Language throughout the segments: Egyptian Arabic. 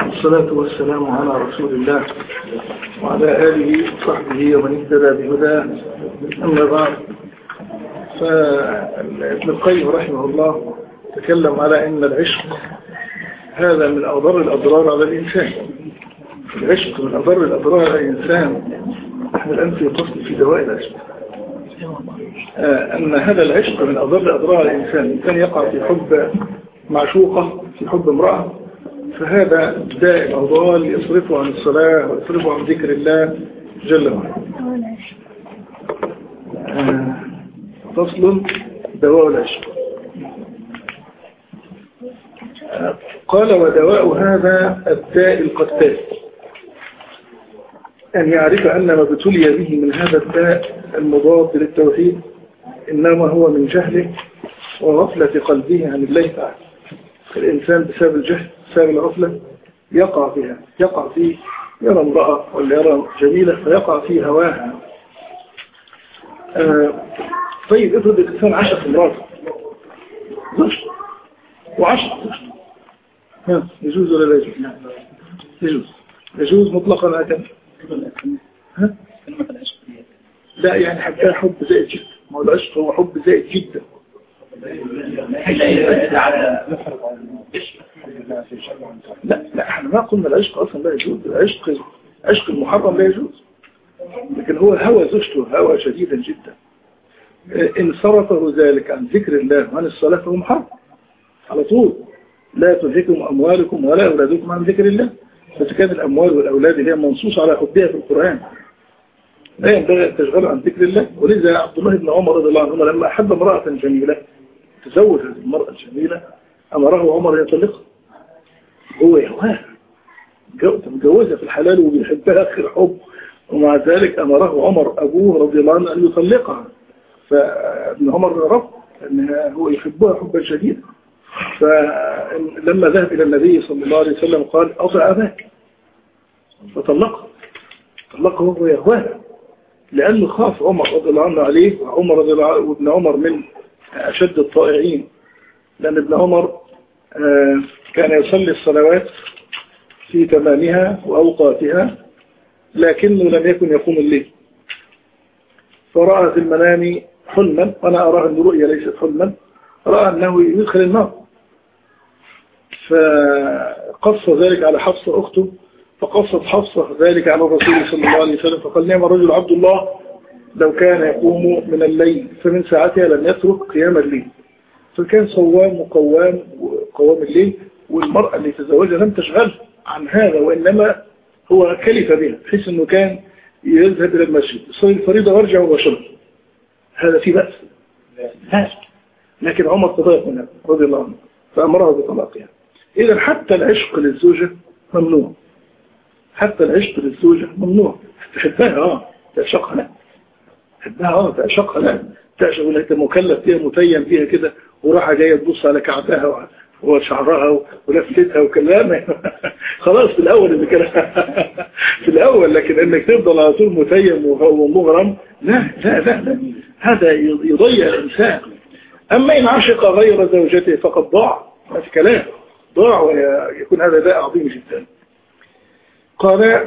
والصلاة والسلام على رسول الله وعلى آله وصحبه ومن اهتدى بهداه أما بعد فابن القيم رحمه الله تكلم على أن العشق هذا من أضر الأضرار على الإنسان العشق من أضر الأضرار على الإنسان نحن الآن في فصل في دواء العشق أن هذا العشق من أضر الأضرار على الإنسان الإنسان يقع في حب معشوقة في حب امرأة فهذا داء الأضلال يصرفه عن الصلاة ويصرفه عن ذكر الله جل وعلا فصل دواء العشق قال ودواء هذا الداء القتال أن يعرف أن ما ابتلي به من هذا الداء المضاد للتوحيد إنما هو من جهله وغفلة قلبه عن الله تعالى الإنسان بسبب الجهل بسبب الغفلة يقع فيها يقع في يرى امرأة ولا يرى جميلة فيقع في هواها آه طيب افرض الإنسان عشق امرأة زوجته وعشق زوجته ها يجوز ولا لا يجوز؟ يجوز يجوز مطلقا هكذا ها؟ لا يعني حتى حب زائد جدا ما هو العشق هو حب زائد جدا لا لا احنا ما قلنا العشق اصلا لا يجوز العشق عشق المحرم لا يجوز لكن هو هوى زوجته هوى شديدا جدا ان صرفه ذلك عن ذكر الله وعن الصلاة فهو محرم على طول لا تلهكم اموالكم ولا اولادكم عن ذكر الله بس كان الاموال والاولاد اللي هي منصوص على حبها في القرآن لا ينبغي ان تشغلوا عن ذكر الله ولذا عبد الله بن عمر رضي الله عنهما لما احب امرأة جميلة تزوج هذه المرأة الجميلة أمره عمر يطلقها هو يهواها متجوزها في الحلال وبيحبها آخر حب ومع ذلك أمره عمر أبوه رضي الله عنه أن يطلقها فابن عمر رفض أن هو يحبها حبا شديدا فلما ذهب إلى النبي صلى الله عليه وسلم قال أطع أباك فطلقها طلقه وهو يهواها لأنه خاف عمر رضي الله عنه عليه وعمر رضي الله عنه وابن عمر من أشد الطائعين لأن ابن عمر كان يصلي الصلوات في تمامها وأوقاتها لكنه لم يكن يقوم الليل فرأى في المنام حلما وأنا أراه أن رؤيا ليست حلما رأى أنه يدخل النار فقص ذلك على حفصة أخته فقصت حفصة ذلك على الرسول صلى الله عليه وسلم فقال نعم الرجل عبد الله لو كان يقوم من الليل فمن ساعتها لم يترك قيام الليل فكان صوام وقوام وقوام الليل والمرأة اللي تزوجها لم تشغل عن هذا وإنما هو كلف بها بحيث أنه كان يذهب إلى المسجد يصلي الفريضة ويرجع مباشرة هذا في بأس لا لكن عمر تضايق منها رضي الله عنه فأمرها بطلاقها إذا حتى العشق للزوجة ممنوع حتى العشق للزوجة ممنوع تحبها اه تعشقها لا تحبها اه تعشقها لا تعشق ولا انت مكلف فيها متيم فيها كده وراحة جاية تبص على كعبها وشعرها ولفتها وكلامها خلاص في الأول اللي كان في الأول لكن انك تفضل على طول متيم ومغرم لا لا لا, لا. هذا يضيع الإنسان أما إن عشق غير زوجته فقد ضاع ما في كلام ضاع ويكون هذا داء عظيم جدا قال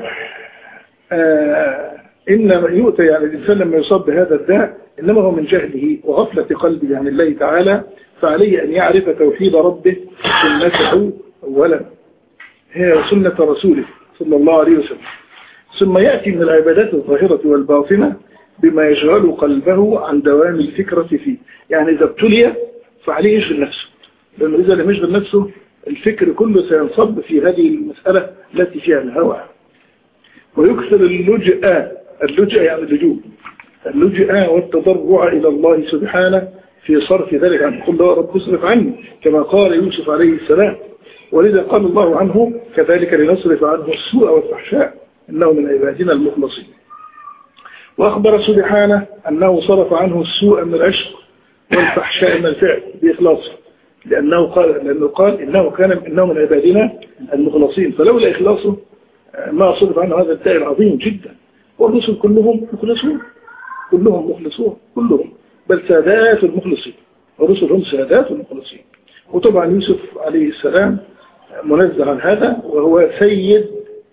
آه إنما يؤتى يعني الإنسان لما يصاب بهذا الداء إنما هو من جهله وغفلة قلبه عن الله تعالى فعليه أن يعرف توحيد ربه سنته أولا هي سنة رسوله صلى الله عليه وسلم ثم يأتي من العبادات الظاهرة والباطنة بما يشغل قلبه عن دوام الفكرة فيه يعني إذا ابتلي فعليه يشغل نفسه لأنه إذا لم يشغل نفسه الفكر كله سينصب في هذه المسألة التي فيها الهوى ويكثر اللجأ اللجأ يعني اللجوء اللجأ والتضرع إلى الله سبحانه في صرف ذلك عنه قل له رب اصرف عني كما قال يوسف عليه السلام ولذا قال الله عنه كذلك لنصرف عنه السوء والفحشاء إنه من عبادنا المخلصين وأخبر سبحانه أنه صرف عنه السوء من العشق والفحشاء من الفعل بإخلاصه لأنه قال, لأنه قال إنه كان إنه من عبادنا المخلصين فلولا إخلاصه ما صرف عنه هذا الداء العظيم جدا والرسل كلهم مخلصون كلهم مخلصون كلهم بل سادات المخلصين الرسل هم سادات المخلصين وطبعا يوسف عليه السلام منزه عن هذا وهو سيد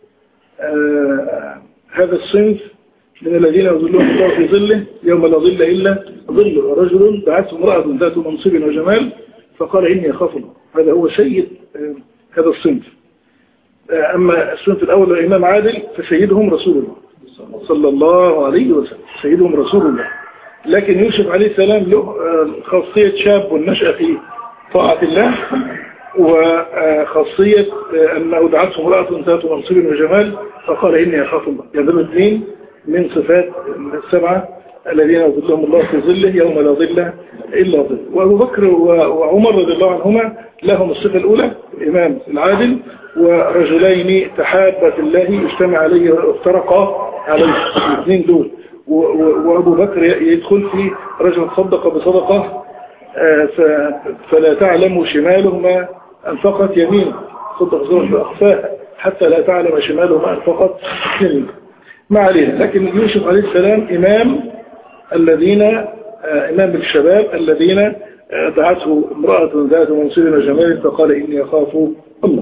آه هذا الصنف من الذين يظلهم الله في ظله يوم لا ظل إلا ظله ورجل دعته امرأة ذات منصب وجمال فقال إني أخاف الله هذا هو سيد آه هذا الصنف آه أما الصنف الأول الإمام عادل فسيدهم رسول الله صلى الله عليه وسلم سيدهم رسول الله لكن يوسف عليه السلام له خاصية شاب والنشأ في طاعة الله وخاصية أنه دعته امرأة ذات منصب وجمال فقال إني أخاف الله يعني الاثنين من صفات السبعة الذين يظلهم الله في ظله يوم لا ظل إلا ظل وأبو بكر وعمر رضي الله عنهما لهم الصفة الأولى الإمام العادل ورجلين تحابا في الله اجتمع عليه وافترقا عليه الاثنين دول وأبو بكر يدخل في رجل صدق بصدقة فلا تعلم شماله ما أنفقت يمينه صدق صدق أخفاها حتى لا تعلم شماله ما أنفقت يمينه ما علينا لكن يوسف عليه السلام إمام الذين إمام الشباب الذين دعته امرأة ذات منصب وجمال فقال إني أخاف الله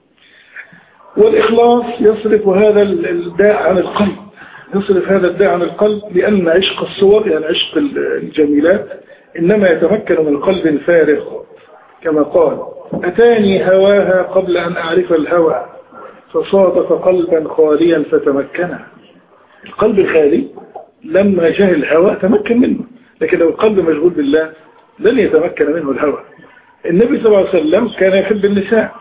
والإخلاص يصرف هذا الداء عن القلب يصرف هذا الداء عن القلب لأن عشق الصور يعني عشق الجميلات إنما يتمكن من قلب فارغ كما قال أتاني هواها قبل أن أعرف الهوى فصادف قلبا خاليا فتمكنا القلب الخالي لما جاء الهوى تمكن منه لكن لو القلب مشغول بالله لن يتمكن منه الهوى النبي صلى الله عليه وسلم كان يحب النساء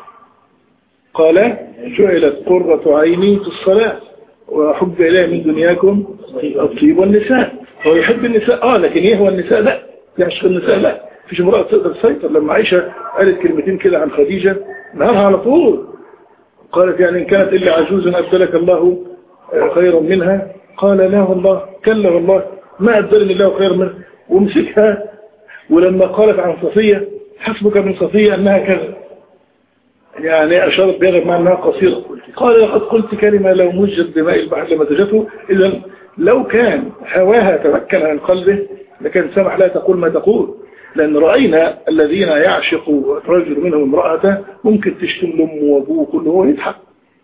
قال جعلت قرة عيني في الصلاة وحب إليه من دنياكم الطيب والنساء هو يحب النساء آه لكن يهوى النساء لا يعشق النساء لا فيش امرأة تقدر تسيطر لما عائشة قالت كلمتين كده عن خديجة نهارها على طول قالت يعني إن كانت إلا عجوزا أبدلك الله خيرا منها قال لا والله كلا والله ما أبدلني الله خيرا منها ومسكها ولما قالت عن صفية حسبك من صفية أنها كذا يعني أشارت بهذا مع أنها قصيرة قال لقد قلت كلمة لو مجد بماء البحر لمزجته إذا لو كان هواها تمكن عن قلبه لكان سمح لا تقول ما تقول لأن رأينا الذين يعشق رجل منهم امرأة ممكن تشتم لأمه وأبوه كله هو يضحك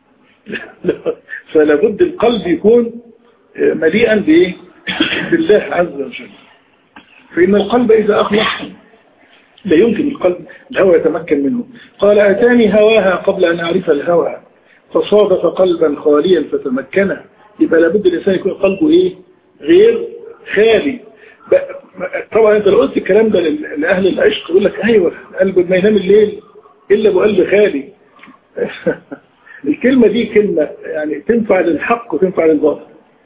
فلا بد القلب يكون مليئا بإيه؟ بالله عز وجل فإن القلب إذا أخلص لا يمكن القلب الهوى يتمكن منه قال أتاني هواها قبل أن أعرف الهوى فصادف قلبا خاليا فتمكنه يبقى لابد الإنسان يكون قلبه إيه غير خالي طبعا انت لو قلت الكلام ده لأهل العشق يقول لك ايوه قلب ما ينام الليل إلا بقلب خالي الكلمة دي كلمة يعني تنفع للحق وتنفع للباطل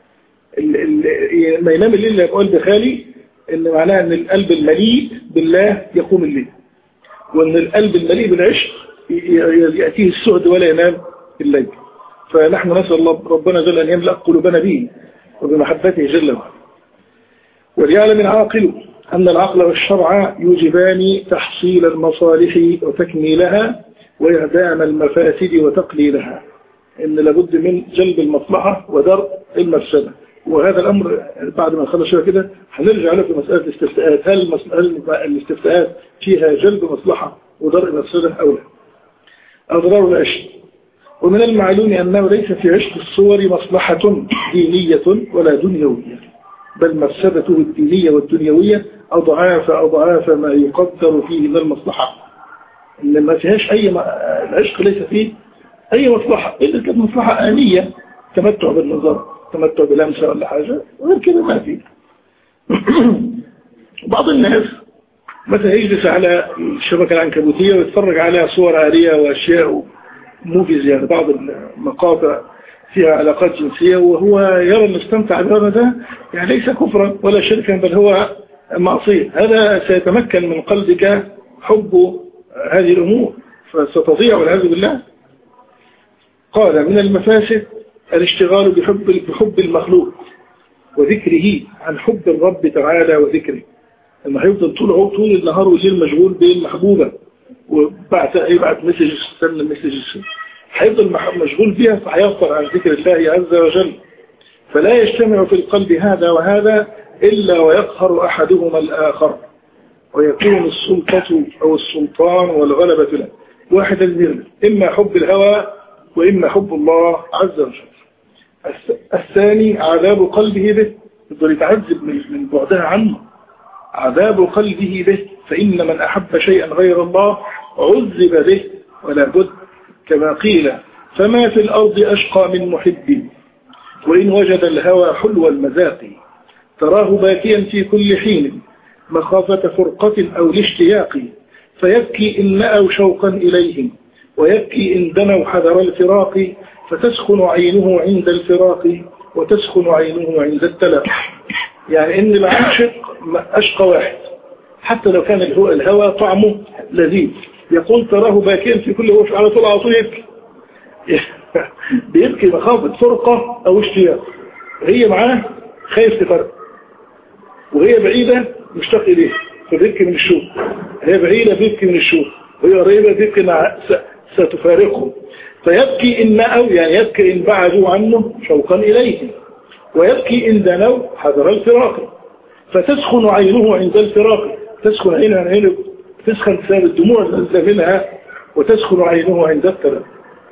ما ينام الليل إلا بقلب خالي ان معناها ان القلب المليء بالله يقوم الليل وان القلب المليء بالعشق يأتيه السعد ولا ينام الليل فنحن نسأل الله ربنا جل أن يملأ قلوبنا به وبمحبته جل وعلا وليعلم العاقل أن العقل والشرع يوجبان تحصيل المصالح وتكميلها وإعدام المفاسد وتقليلها إن لابد من جلب المصلحة ودرء المفسدة وهذا الأمر بعد ما نخلص شوية كده هنرجع له في مسألة الاستفتاءات هل, هل الاستفتاءات فيها جلب مصلحة ودرء مفسدة أو لا أضرار العشق ومن المعلوم أنه ليس في عشق الصور مصلحة دينية ولا دنيوية بل مفسدته الدينية والدنيوية أضعاف أضعاف ما يقدر فيه من المصلحة إن ما فيهاش أي العشق ليس فيه أي مصلحة إذا كانت مصلحة آنية تمتع بالنظر تمتع بلمسة ولا حاجة غير كده ما فيه بعض الناس مثلا يجلس على الشبكة العنكبوتية ويتفرج على صور آلية وأشياء موفيز يعني بعض المقاطع فيها علاقات جنسية وهو يرى أن استمتع بهذا ده يعني ليس كفرا ولا شركا بل هو معصية هذا سيتمكن من قلبك حب هذه الأمور فستضيع والعياذ بالله قال من المفاسد الاشتغال بحب بحب المخلوق وذكره عن حب الرب تعالى وذكره لما هيفضل طول طول النهار والليل مشغول بالمحبوبة وبعت يبعت مسج استنى مسج هيفضل مشغول بها فهيغفر عن ذكر الله عز وجل فلا يجتمع في القلب هذا وهذا إلا ويقهر أحدهما الآخر ويكون السلطة أو السلطان والغلبة له واحدا منهم إما حب الهوى وإما حب الله عز وجل الثاني عذاب قلبه به يفضل يتعذب من بعدها عنه عذاب قلبه به فإن من أحب شيئا غير الله عذب به ولا بد كما قيل فما في الأرض أشقى من محب وإن وجد الهوى حلو المذاق تراه باكيا في كل حين مخافة فرقة أو الاشتياق فيبكي إن نأوا شوقا إليهم ويبكي إن دنوا حذر الفراق فتسخن عينه عند الفراق وتسخن عينه عند التلاق يعني إن العاشق أشقى واحد حتى لو كان الهوى طعمه لذيذ يقول تراه باكيا في كل وش على طول على طول يبكي بيبكي مخافة فرقة أو اشتياق هي معاه خايف تفرق وهي بعيدة مشتاق إليه فبيبكي من الشوق هي بعيدة بيبكي من الشوق وهي قريبة بيبكي إنها ستفارقه فيبكي إن أو يعني يبكي إن بعدوا عنه شوقا إليه ويبكي إن دنوا حذر الفراق فتسخن عينه عند الفراق تسخن عينها عينه تسخن بسبب الدموع التي منها وتسخن عينه عند الفراق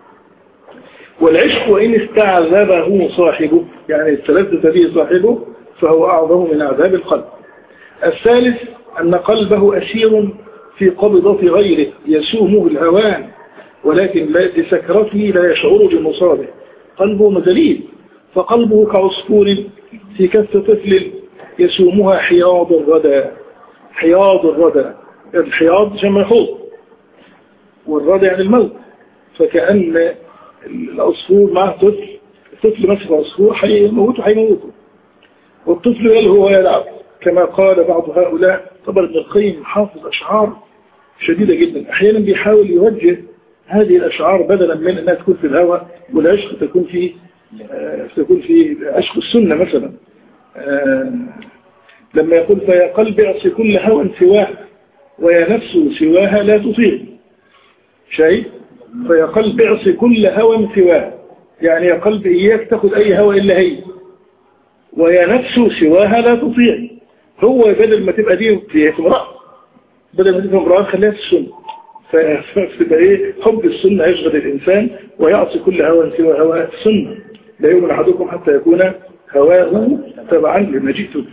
والعشق وإن استعذبه صاحبه يعني استلذت به صاحبه فهو أعظم من عذاب القلب الثالث أن قلبه أسير في قبضة غيره يسومه الهوان ولكن لسكرته لا يشعر بمصابه قلبه مزليل فقلبه كعصفور في كف طفل يسومها حياض الردى حياض الردى الحياض جمع حوض والردى يعني الموت فكأن العصفور معه طفل الطفل مسك عصفور حيموته حيموته والطفل يلهو ويلعب كما قال بعض هؤلاء طبعا ابن القيم حافظ أشعار شديدة جدا أحيانا بيحاول يوجه هذه الأشعار بدلا من أنها تكون في الهوى والعشق تكون في آه، تكون في عشق السنة مثلا آه، لما يقول فيا قلب اعص كل هوى سواه ويا نفس سواها لا تطيع شيء فيا قلب اعص كل هوى سواه يعني يا قلب إياك تاخذ أي هوى إلا هي ويا نفس سواها لا تطيع هو بدل ما تبقى دي في امرأة بدل ما تبقى امرأة خليها في السنة فتبقى ايه حب السنة يشغل الإنسان ويعصي كل هوى سوى هوى السنة لا يؤمن أحدكم حتى يكون هواه تبعا لما جئت به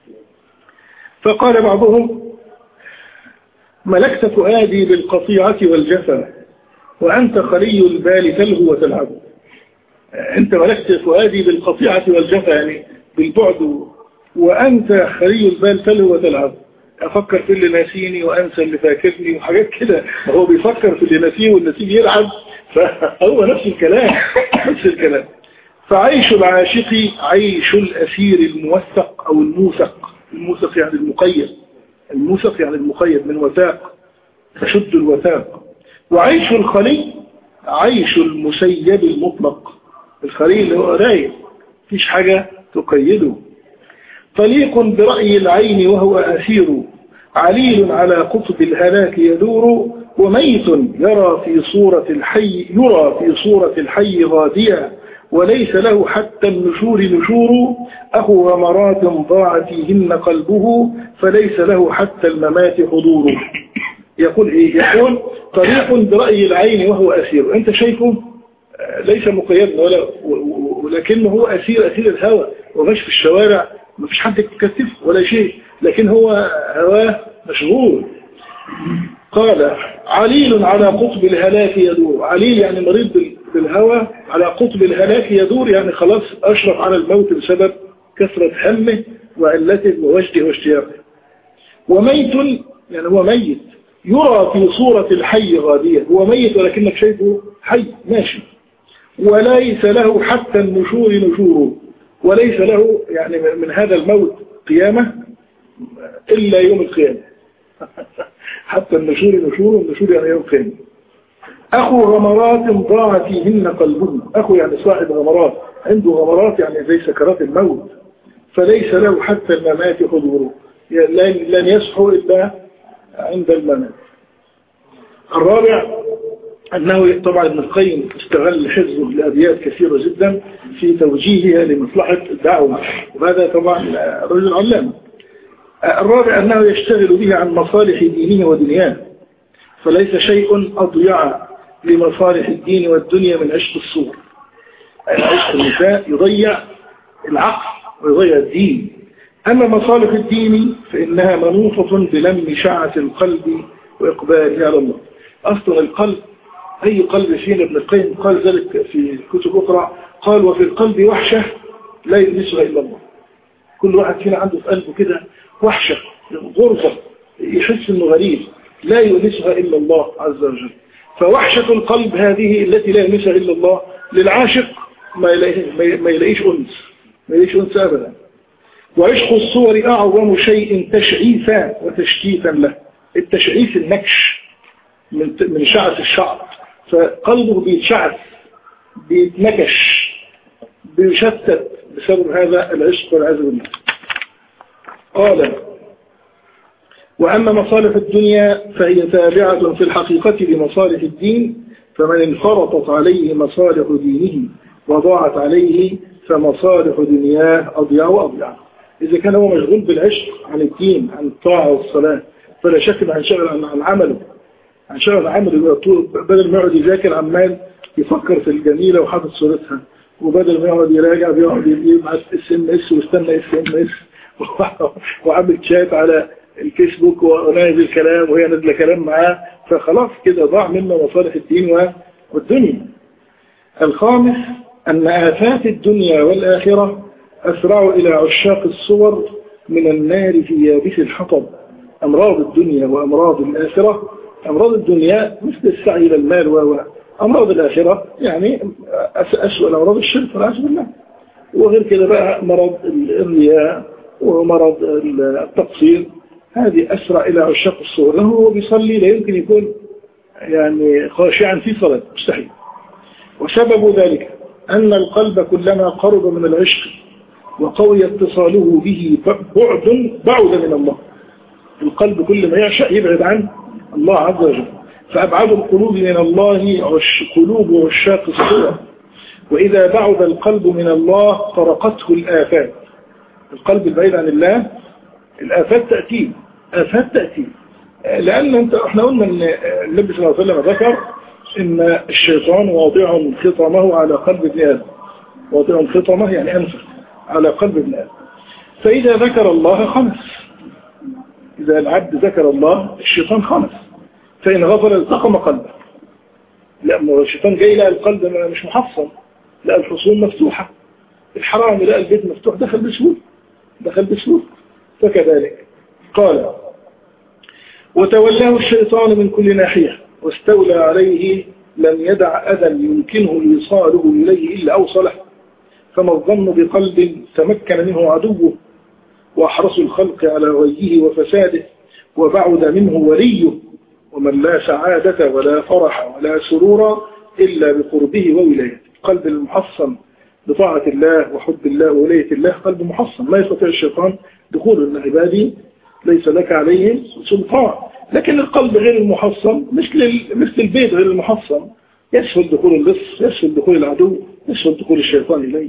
فقال بعضهم ملكت فؤادي بالقطيعة والجفا وأنت خلي البال تلهو وتلعب أنت ملكت فؤادي بالقطيعة والجفا يعني بالبعد وأنت خلي البال تلهو وتلعب أفكر في اللي ناسيني وأنسى اللي فاكرني وحاجات كده هو بيفكر في اللي ناسيه والنسيه يلعب فهو نفس الكلام نفس الكلام فعيش العاشق عيش الأسير الموثق أو الموثق الموثق يعني المقيد الموثق يعني المقيد من وثاق تشد الوثاق وعيش الخلي عيش المسيب المطلق الخلي اللي هو رايق مفيش حاجة تقيده طليق برأي العين وهو أسير عليل على قطب الهلاك يدور وميت يرى في صورة الحي يرى في صورة الحي غاديا وليس له حتى النشور نشور أخو غمرات ضاع فيهن قلبه فليس له حتى الممات حضور يقول إيه يقول طريق برأي العين وهو أسير أنت شايفه ليس مقيدا ولا ولكنه هو أسير أسير الهوى ومش في الشوارع ما فيش حد يكتفه ولا شيء لكن هو هواه مشغول قال عليل على قطب الهلاك يدور عليل يعني مريض بالهوى على قطب الهلاك يدور يعني خلاص أشرف على الموت بسبب كثرة همه وعلته ووجده واشتياقه وميت يعني هو ميت يرى في صورة الحي غاديا هو ميت ولكنك شايفه حي ماشي وليس له حتى النشور نشوره وليس له يعني من هذا الموت قيامة إلا يوم القيامة حتى النشور نشور والنشور يعني يوم القيامة أخو غمرات ضاع فيهن قلبه أخو يعني صاحب غمرات عنده غمرات يعني زي سكرات الموت فليس له حتى الممات حضوره لن يصحو إلا عند الممات الرابع أنه طبعا ابن القيم استغل حفظه لأبيات كثيرة جدا في توجيهها لمصلحة الدعوة وهذا طبعا رجل علامة الرابع أنه يشتغل به عن مصالح دينه ودنياه فليس شيء أضيع لمصالح الدين والدنيا من عشق الصور عشق النساء يضيع العقل ويضيع الدين أما مصالح الدين فإنها منوطة بلم شعة القلب وإقباله على الله أصلا القلب أي قلب فينا ابن القيم قال ذلك في كتب أخرى قال وفي القلب وحشة لا يلمسها إلا الله كل واحد فينا عنده في قلبه كده وحشة غرزة يحس انه غريب لا يلمسها إلا الله عز وجل فوحشة القلب هذه التي لا يلمسها إلا الله للعاشق ما يلاقيش أنس ما يلاقيش أنس أبدا وعشق الصور أعظم شيء تشعيفا وتشتيتا له التشعيف النكش من من شعث الشعر فقلبه بيتشعث بيتنكش بيشتت بسبب هذا العشق والعزم بالله قال وأما مصالح الدنيا فهي تابعة في الحقيقة لمصالح الدين فمن انفرطت عليه مصالح دينه وضاعت عليه فمصالح دنياه أضيع وأضيع إذا كان هو مشغول بالعشق عن الدين عن الطاعة والصلاة فلا شك أنه هنشغل عن, عن عمله هنشغل عن عمله بدل ما يقعد يذاكر عمال يفكر في الجميلة وحاطط صورتها وبدل ما يقعد يراجع بيقعد يبعت اس ام اس واستنى اس ام اس وعامل شات على الفيسبوك ونازل كلام وهي نازله كلام معاه فخلاص كده ضاع منه مصالح الدين والدنيا الخامس أن آفات الدنيا والآخرة أسرع إلى عشاق الصور من النار في يابس الحطب أمراض الدنيا وأمراض الآخرة أمراض الدنيا مثل السعي إلى المال و أمراض الآخرة يعني أسوأ الأمراض الشرك والعياذ بالله وغير كده بقى مرض الرياء ومرض التقصير هذه أسرع إلى عشاق الصور لأنه هو بيصلي لا يمكن يكون يعني خاشعا في صلاة مستحيل وسبب ذلك أن القلب كلما قرب من العشق وقوي اتصاله به بعد بعد من الله القلب كل ما يعشق يبعد عن الله عز وجل فأبعد القلوب من الله عش قلوب عشاق الصور وإذا بعد القلب من الله طرقته الآفات القلب البعيد عن الله الآفات تأتي آفات تأتي لأن انت احنا قلنا ان النبي صلى الله عليه وسلم ذكر ان الشيطان واضع خطمه على قلب ابن آدم واضع خطمه يعني أنفه على قلب ابن آدم فإذا ذكر الله خمس إذا العبد ذكر الله الشيطان خمس فإن غفل التقم قلبه لأنه الشيطان جاي لقى القلب مش محصن لقى الحصون مفتوحة الحرام لقى البيت مفتوح دخل بسهول دخل بسهول فكذلك قال وتولاه الشيطان من كل ناحية واستولى عليه لم يدع أذى يمكنه إيصاله إليه إلا أوصله فما الظن بقلب تمكن منه عدوه وأحرص الخلق على غيه وفساده وبعد منه وليه ومن لا سعادة ولا فرح ولا سرور إلا بقربه وولايته قلب المحصن بطاعة الله وحب الله وولاية الله قلب محصن لا يستطيع الشيطان دخول من عبادي ليس لك عليهم سلطان لكن القلب غير المحصن مثل مثل البيت غير المحصن يسهل دخول اللص يسهل دخول العدو يسهل دخول الشيطان إليه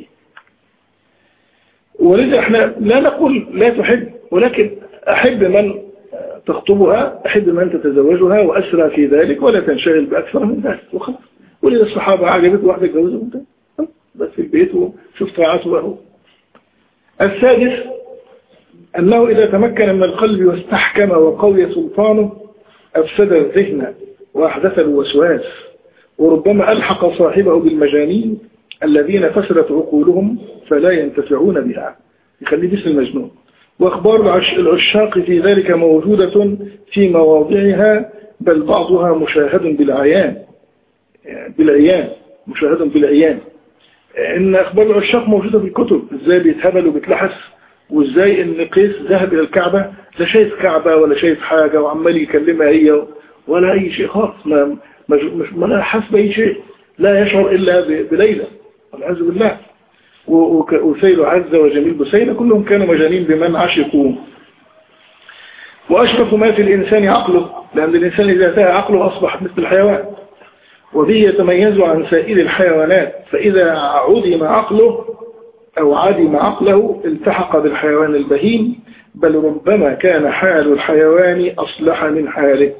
ولذا احنا لا نقول لا تحب ولكن أحب من تخطبها أحب من تتزوجها وأسرى في ذلك ولا تنشغل بأكثر من ذلك وخلاص ولذا الصحابة عجبت واحدة جوزهم بس في البيت وشوف طاعته وهو السادس أنه إذا تمكن من القلب واستحكم وقوي سلطانه أفسد الذهن وأحدث الوسواس وربما ألحق صاحبه بالمجانين الذين فسدت عقولهم فلا ينتفعون بها يخليه باسم المجنون وأخبار العشاق في ذلك موجودة في مواضعها بل بعضها مشاهد بالعيان بالعيان مشاهد بالعيان إن أخبار العشاق موجودة في الكتب إزاي بيتهبل وبيتلحس وإزاي إن قيس ذهب إلى الكعبة لا شايف كعبة ولا شايف حاجة وعمال يكلمها هي ولا أي شيء خالص ما مش ما لا حاسس بأي شيء لا يشعر إلا بليلة والعياذ بالله وسيل عز وجميل بسيلة كلهم كانوا مجانين بمن عشقوا وأشرف ما في الإنسان عقله لأن الإنسان إذا انتهى عقله أصبح مثل الحيوان وبه يتميز عن سائر الحيوانات فإذا عدم عقله أو عدم عقله التحق بالحيوان البهيم بل ربما كان حال الحيوان أصلح من حاله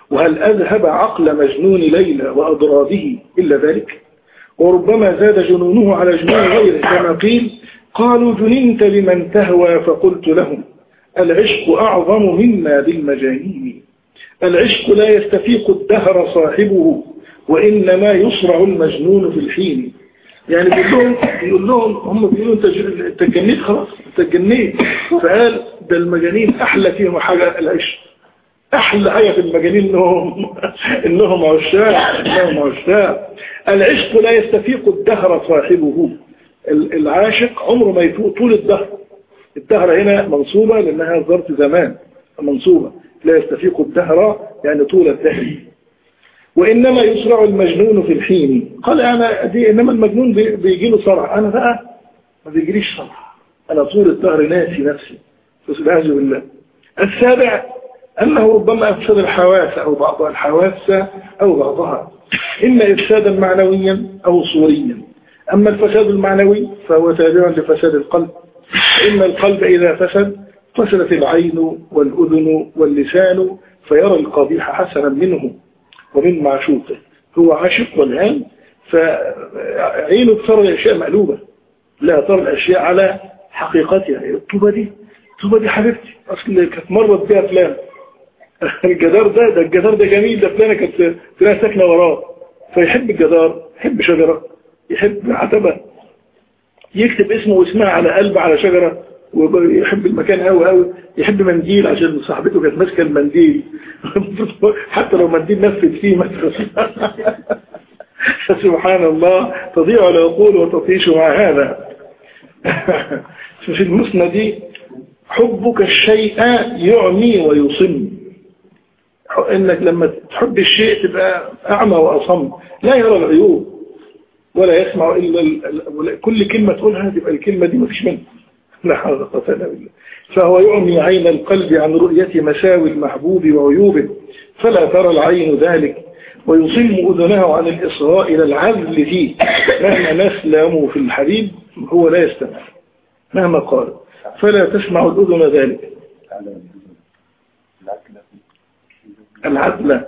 وهل أذهب عقل مجنون ليلى وأضرابه إلا ذلك وربما زاد جنونه على جنون غيره كما قيل قالوا جننت لمن تهوى فقلت لهم العشق أعظم مما بالمجانين العشق لا يستفيق الدهر صاحبه وإنما يصرع المجنون في الحين يعني بيقول لهم بيقول لهم هم بيقولوا انت انت جنيت خلاص انت جنيت فقال ده المجانين احلى فيهم حاجه العشق احلى حاجه في المجانين انهم انهم عشاق انهم عشاق العشق لا يستفيق الدهر صاحبه العاشق عمره ما يفوق طول الدهر الدهر هنا منصوبة لأنها ظرف زمان منصوبة لا يستفيق الدهر يعني طول الدهر وإنما يسرع المجنون في الحين قال أنا دي إنما المجنون بيجي له صرع أنا بقى ما بيجريش صرع أنا طول الدهر ناسي نفسي فسبحانه بالله السابع أنه ربما أفسد الحواس أو بعض الحواس أو بعضها إما إفسادا معنويا أو صوريا أما الفساد المعنوي فهو تابع لفساد القلب إن القلب إذا فسد فسدت العين والأذن واللسان فيرى القبيح حسنا منه ومن معشوقه هو عاشق والآن فعينه ترى الأشياء مقلوبة لا ترى الأشياء على حقيقتها الطوبة دي الطوبة دي حبيبتي أصل كانت مرت بها فلان الجدار ده ده الجدار ده جميل ده فلانة كانت فلانة ساكنة وراه فيحب الجدار يحب شجرة يحب عتبة يكتب اسمه واسمها على قلب على شجرة ويحب المكان قوي قوي يحب منديل عشان صاحبته كانت ماسكه المنديل حتى لو منديل نفذ فيه مثلا سبحان الله تضيع العقول وتطيش مع هذا في المسند حبك الشيء يعمي ويصم انك لما تحب الشيء تبقى اعمى واصم لا يرى العيوب ولا يسمع إلا كل كلمة تقولها تبقى الكلمة دي ما فيش منها لا حول ولا قوة إلا بالله فهو يعمي عين القلب عن رؤية مساوي المحبوب وعيوبه فلا ترى العين ذلك ويصم أذنه عن الإصغاء إلى العزل فيه مهما نسلم في الحبيب هو لا يستمع مهما قال فلا تسمع الأذن ذلك العدل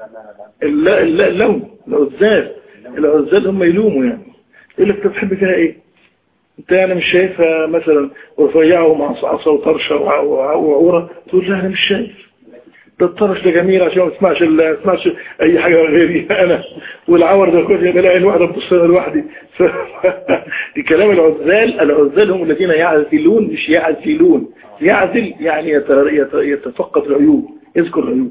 اللون العزال العزال هم يلوموا يعني يقول لك بتحب فيها ايه انت يعني مش شايفها مثلا رفيعه مع عصا وطرشه وعوره تقول لا انا مش شايف ده الطرش ده جميل عشان ما تسمعش ما تسمعش اي حاجه غيري انا والعور ده كله بلاقي الواحده بتبص لوحدي الكلام العزال العزال هم الذين يعزلون مش يعزلون يعزل يعني يتفقد العيوب يذكر العيوب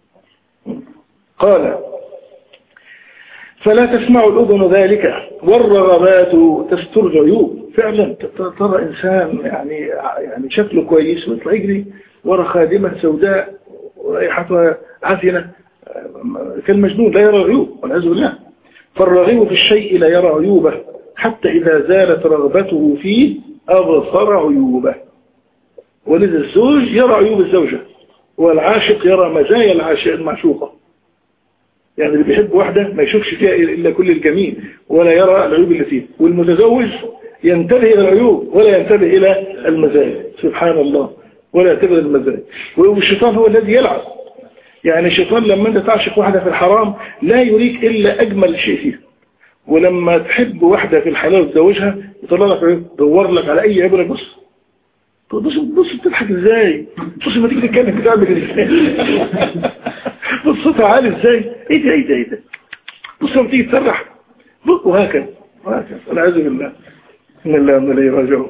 قال فلا تسمع الأذن ذلك والرغبات تستر العيوب فعلا ترى إنسان يعني يعني شكله كويس ويطلع يجري ورا خادمة سوداء ورائحتها عفنة كالمجنون لا يرى عيوب والعياذ بالله فالرغيب في الشيء لا يرى عيوبه حتى إذا زالت رغبته فيه أبصر عيوبه ولذا الزوج يرى عيوب الزوجة والعاشق يرى مزايا العاشق المعشوقة يعني اللي بيحب واحدة ما يشوفش فيها إلا كل الجميل ولا يرى العيوب اللي فيها والمتزوج ينتبه إلى العيوب ولا ينتبه إلى المزايا سبحان الله ولا ينتبه إلى المزايا والشيطان هو الذي يلعب يعني الشيطان لما أنت تعشق واحدة في الحرام لا يريك إلا أجمل شيء فيها ولما تحب واحدة في الحلال وتزوجها يطلع لك عيوب دور لك على أي عيب لك بص بص بص بتضحك ازاي بص ما تيجي تتكلم بتعمل ازاي بص صوتها عالي ازاي ايه ده ايه ده ايه ده بص لما تيجي تسرح وهكذا وهكذا والعياذ بالله ان الله من اليه راجعون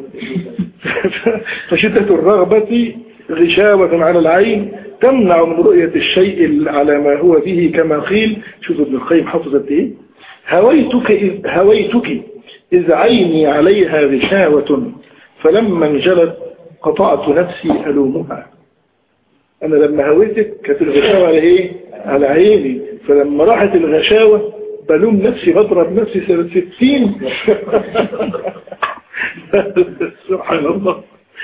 فشدة الرغبة غشاوة على العين تمنع من رؤية الشيء على ما هو فيه كما قيل شوف ابن القيم حفظت ايه هويتك إذ, هويتك إذ عيني عليها غشاوة فلما انجلت قطعت نفسي ألومها أنا لما هويتك كانت الغشاوة على إيه؟ على عيني فلما راحت الغشاوة بلوم نفسي بضرب نفسي سنة ستين سبحان الله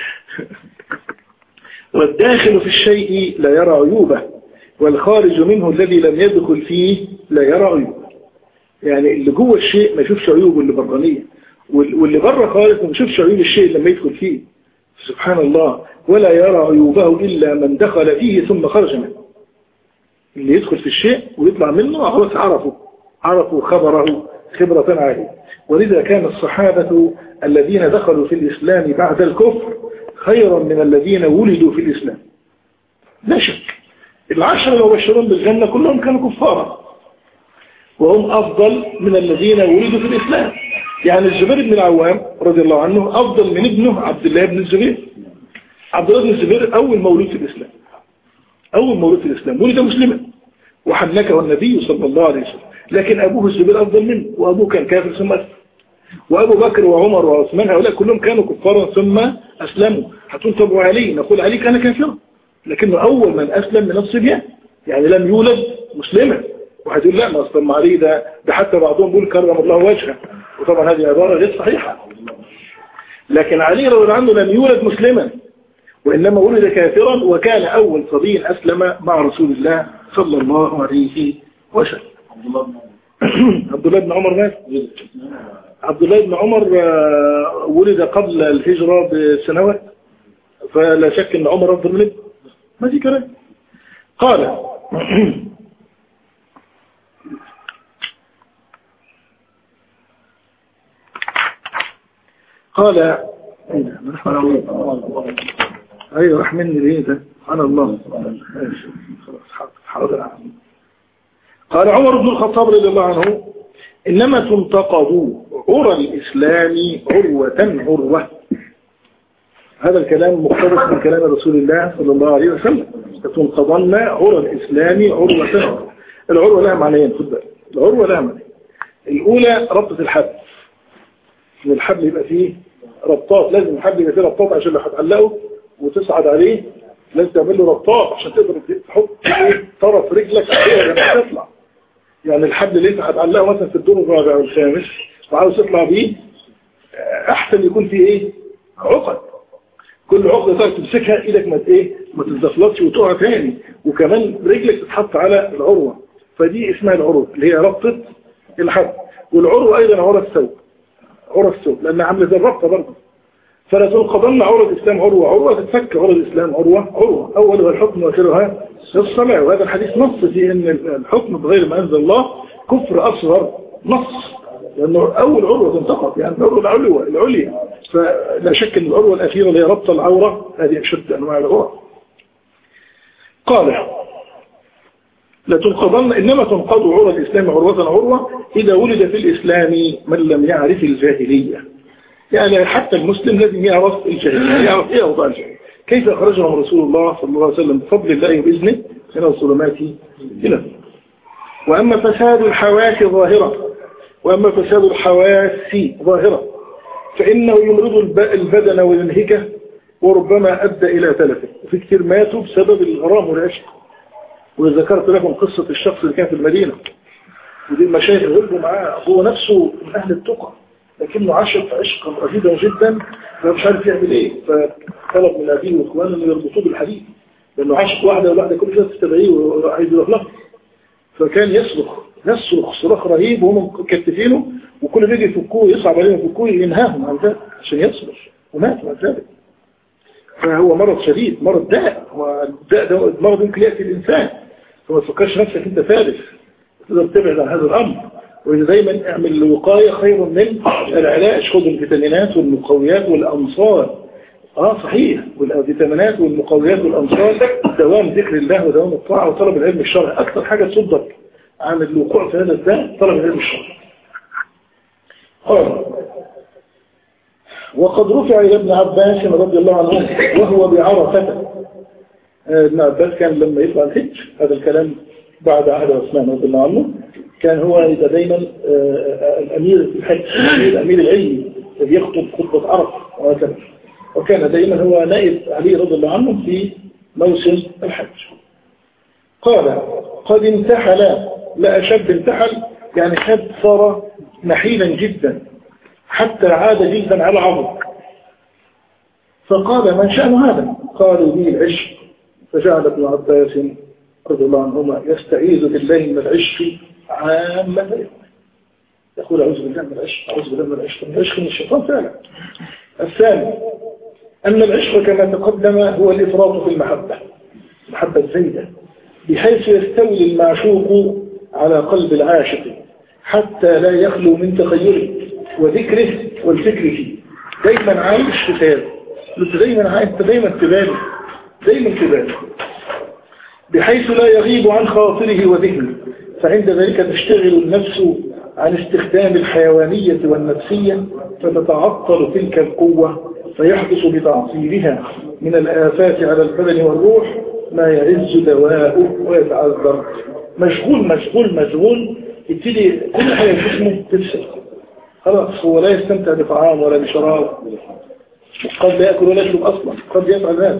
والداخل في الشيء لا يرى عيوبه والخارج منه الذي لم يدخل فيه لا يرى عيوبه يعني اللي جوه الشيء ما يشوفش عيوبه اللي برانية واللي بره خالص ما يشوفش عيوب الشيء لما يدخل فيه سبحان الله ولا يرى عيوبه إلا من دخل فيه ثم خرج منه اللي يدخل في الشيء ويطلع منه خلاص عرفوا عرفوا خبره خبرة عالية ولذا كان الصحابة الذين دخلوا في الإسلام بعد الكفر خيرا من الذين ولدوا في الإسلام لا شك العشر المبشرون بالجنة كلهم كانوا كفارا وهم أفضل من الذين ولدوا في الإسلام يعني الزبير بن العوام رضي الله عنه أفضل من ابنه عبد الله بن الزبير عبد الله بن الزبير أول مولود في الإسلام أول مولود في الإسلام ولد مسلما وحنكه النبي صلى الله عليه وسلم لكن أبوه الزبير أفضل منه وأبوه كان كافر ثم أسلم وأبو بكر وعمر وعثمان هؤلاء كلهم كانوا كفارا ثم أسلموا هتقول طب وعلي نقول علي كان كافرا لكنه أول من أسلم من الصبيان يعني لم يولد مسلما وهتقول لا ما أصلا علي ده, ده حتى بعضهم بيقول كرم الله وجهه وطبعا هذه عبارة غير صحيحة لكن علي رضي الله عنه لم يولد مسلما وإنما ولد كافرا وكان أول صبي أسلم مع رسول الله صلى الله عليه وسلم عبد الله بن عمر مات عبد الله بن عمر آه، ولد قبل الهجرة بسنوات فلا شك أن عمر أفضل منه ما في كلام قال قال ايوه راح مني ليه ده سبحان الله حاضر قال عمر بن الخطاب رضي الله عنه إنما تنتقض عرى الإسلام عروة عروة هذا الكلام مقتبس من كلام رسول الله صلى الله عليه وسلم تنقضن عرى الإسلام عروة العروة لها معنيين خد بالك العروة لها معنيين الأولى ربطة الحبل إن الحبل يبقى فيه ربطات لازم الحبل يبقى فيه ربطات عشان لو هتعلقه وتصعد عليه لازم تعمل له ربطات عشان تقدر تحط طرف رجلك عليه لما تطلع يعني الحبل اللي انت هتعلقه مثلا في الدور الرابع والخامس وعاوز تطلع بيه احسن يكون فيه ايه عقد كل عقدة تقدر تمسكها ايدك ما ايه ما تتزفلطش وتقع تاني وكمان رجلك تتحط على العروة فدي اسمها العروة اللي هي ربطة الحبل والعروة ايضا عروة الثوب عروة الثوب لانها عامله زي الربطة برضه فلا تنقضن عروة الإسلام عروة عروة تتفك عروة الإسلام عروة عروة أولها الحكم وآخرها الصلاة وهذا الحديث نص في أن الحكم بغير ما أنزل الله كفر أصغر نص لأنه أول عروة تنتقض يعني العروة العلوة العليا فلا شك أن العروة الأخيرة اللي هي ربط العورة هذه أشد أنواع العروة قال لا تنقضن إنما تنقض عروة الإسلام عروة عروة إذا ولد في الإسلام من لم يعرف الجاهلية يعني حتى المسلم لازم يعرف الجاهلية يعرف ايه اوضاع الجاهلية كيف اخرجهم رسول الله صلى الله عليه وسلم بفضل الله وبإذنه من الظلمات إلى وأما فساد الحواس ظاهرة وأما فساد الحواس ظاهرة فإنه يمرض البدن وينهكه وربما أدى إلى تلفه وفي كثير ماتوا بسبب الغرام والعشق وذكرت لكم قصة الشخص اللي كان في المدينة ودي المشايخ غلبوا معاه هو نفسه من أهل التقى لكنه عشق عشقا رهيبا جدا فمش عارف يعمل ايه فطلب من ابيه واخوانه انه يربطوه بالحديد لانه عاشق واحده وواحده كل شويه تستدعيه وعايز يروح لها فكان يصرخ يصرخ صراخ رهيب وهم مكتفينه وكل ما يجي يفكوه يصعب عليهم يفكوه ينهاهم عن ذلك عشان يصرخ ومات عن ذلك فهو مرض شديد مرض داء والداء ده مرض يمكن يأتي الإنسان فما تفكرش نفسك أنت فارس تقدر تبعد عن هذا الأمر وإذا دايما اعمل الوقاية خير من العلاج خذ الفيتامينات والمقويات والأنصار اه صحيح والفيتامينات والمقويات والأنصار دوام ذكر الله ودوام الطاعة وطلب العلم الشرعي أكثر حاجة تصدك عن الوقوع في هذا الداء طلب العلم الشرعي قال وقد رفع إلى ابن عباس رضي الله عنه وهو بعرفة آه، ابن عباس كان لما يطلع الحج هذا الكلام بعد عهد عثمان رضي الله عنه كان هو يبقى دايما آه، آه، الأمير في الحج الأمير العلمي الذي يخطب خطبة عرف وهكذا وكان دايما هو نائب علي رضي الله عنه في موسم الحج قال قد انتحل لا شاب انتحل يعني شاب صار نحيلا جدا حتى عاد جلدا على عظم فقال من شأن هذا قالوا لي العشق فجعل ابن عباس رضي الله عنهما يستعيذ بالله من العشق عامة يقول أعوذ بالله من العشق أعوذ بالله من العشق من العشق من الشيطان فعلا الثاني أن العشق كما تقدم هو الإفراط في المحبة المحبة الزيدة بحيث يستولي المعشوق على قلب العاشق حتى لا يخلو من تخيله وذكره والفكر فيه دايما عايش في خيال انت دايما عايش انت دايما في دايما في بحيث لا يغيب عن خاطره وذهنه فعند ذلك تشتغل النفس عن استخدام الحيوانية والنفسية فتتعطل تلك القوة فيحدث بتعطيلها من الآفات على البدن والروح ما يعز دواءه ويتعذر مشغول مشغول مشغول يبتدي كل حاجة في جسمه تفسد خلاص هو لا يستمتع بطعام ولا بشراب قد لا يأكل ولا يشرب أصلا قد يفعل ذلك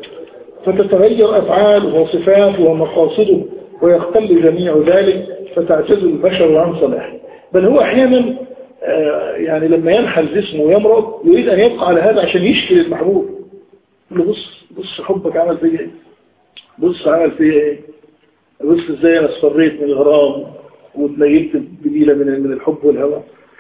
فتتغير أفعاله وصفاته ومقاصده ويختل جميع ذلك فتعتز البشر عن صلاحه بل هو أحيانا آه، يعني لما ينحل جسمه ويمرض يريد أن يبقى على هذا عشان يشكي للمحبوب يقول له بص بص حبك عمل فيا ايه بص عمل فيا ايه بص ازاي انا اصفريت من الغرام وتنيلت بديلة من من الحب والهوى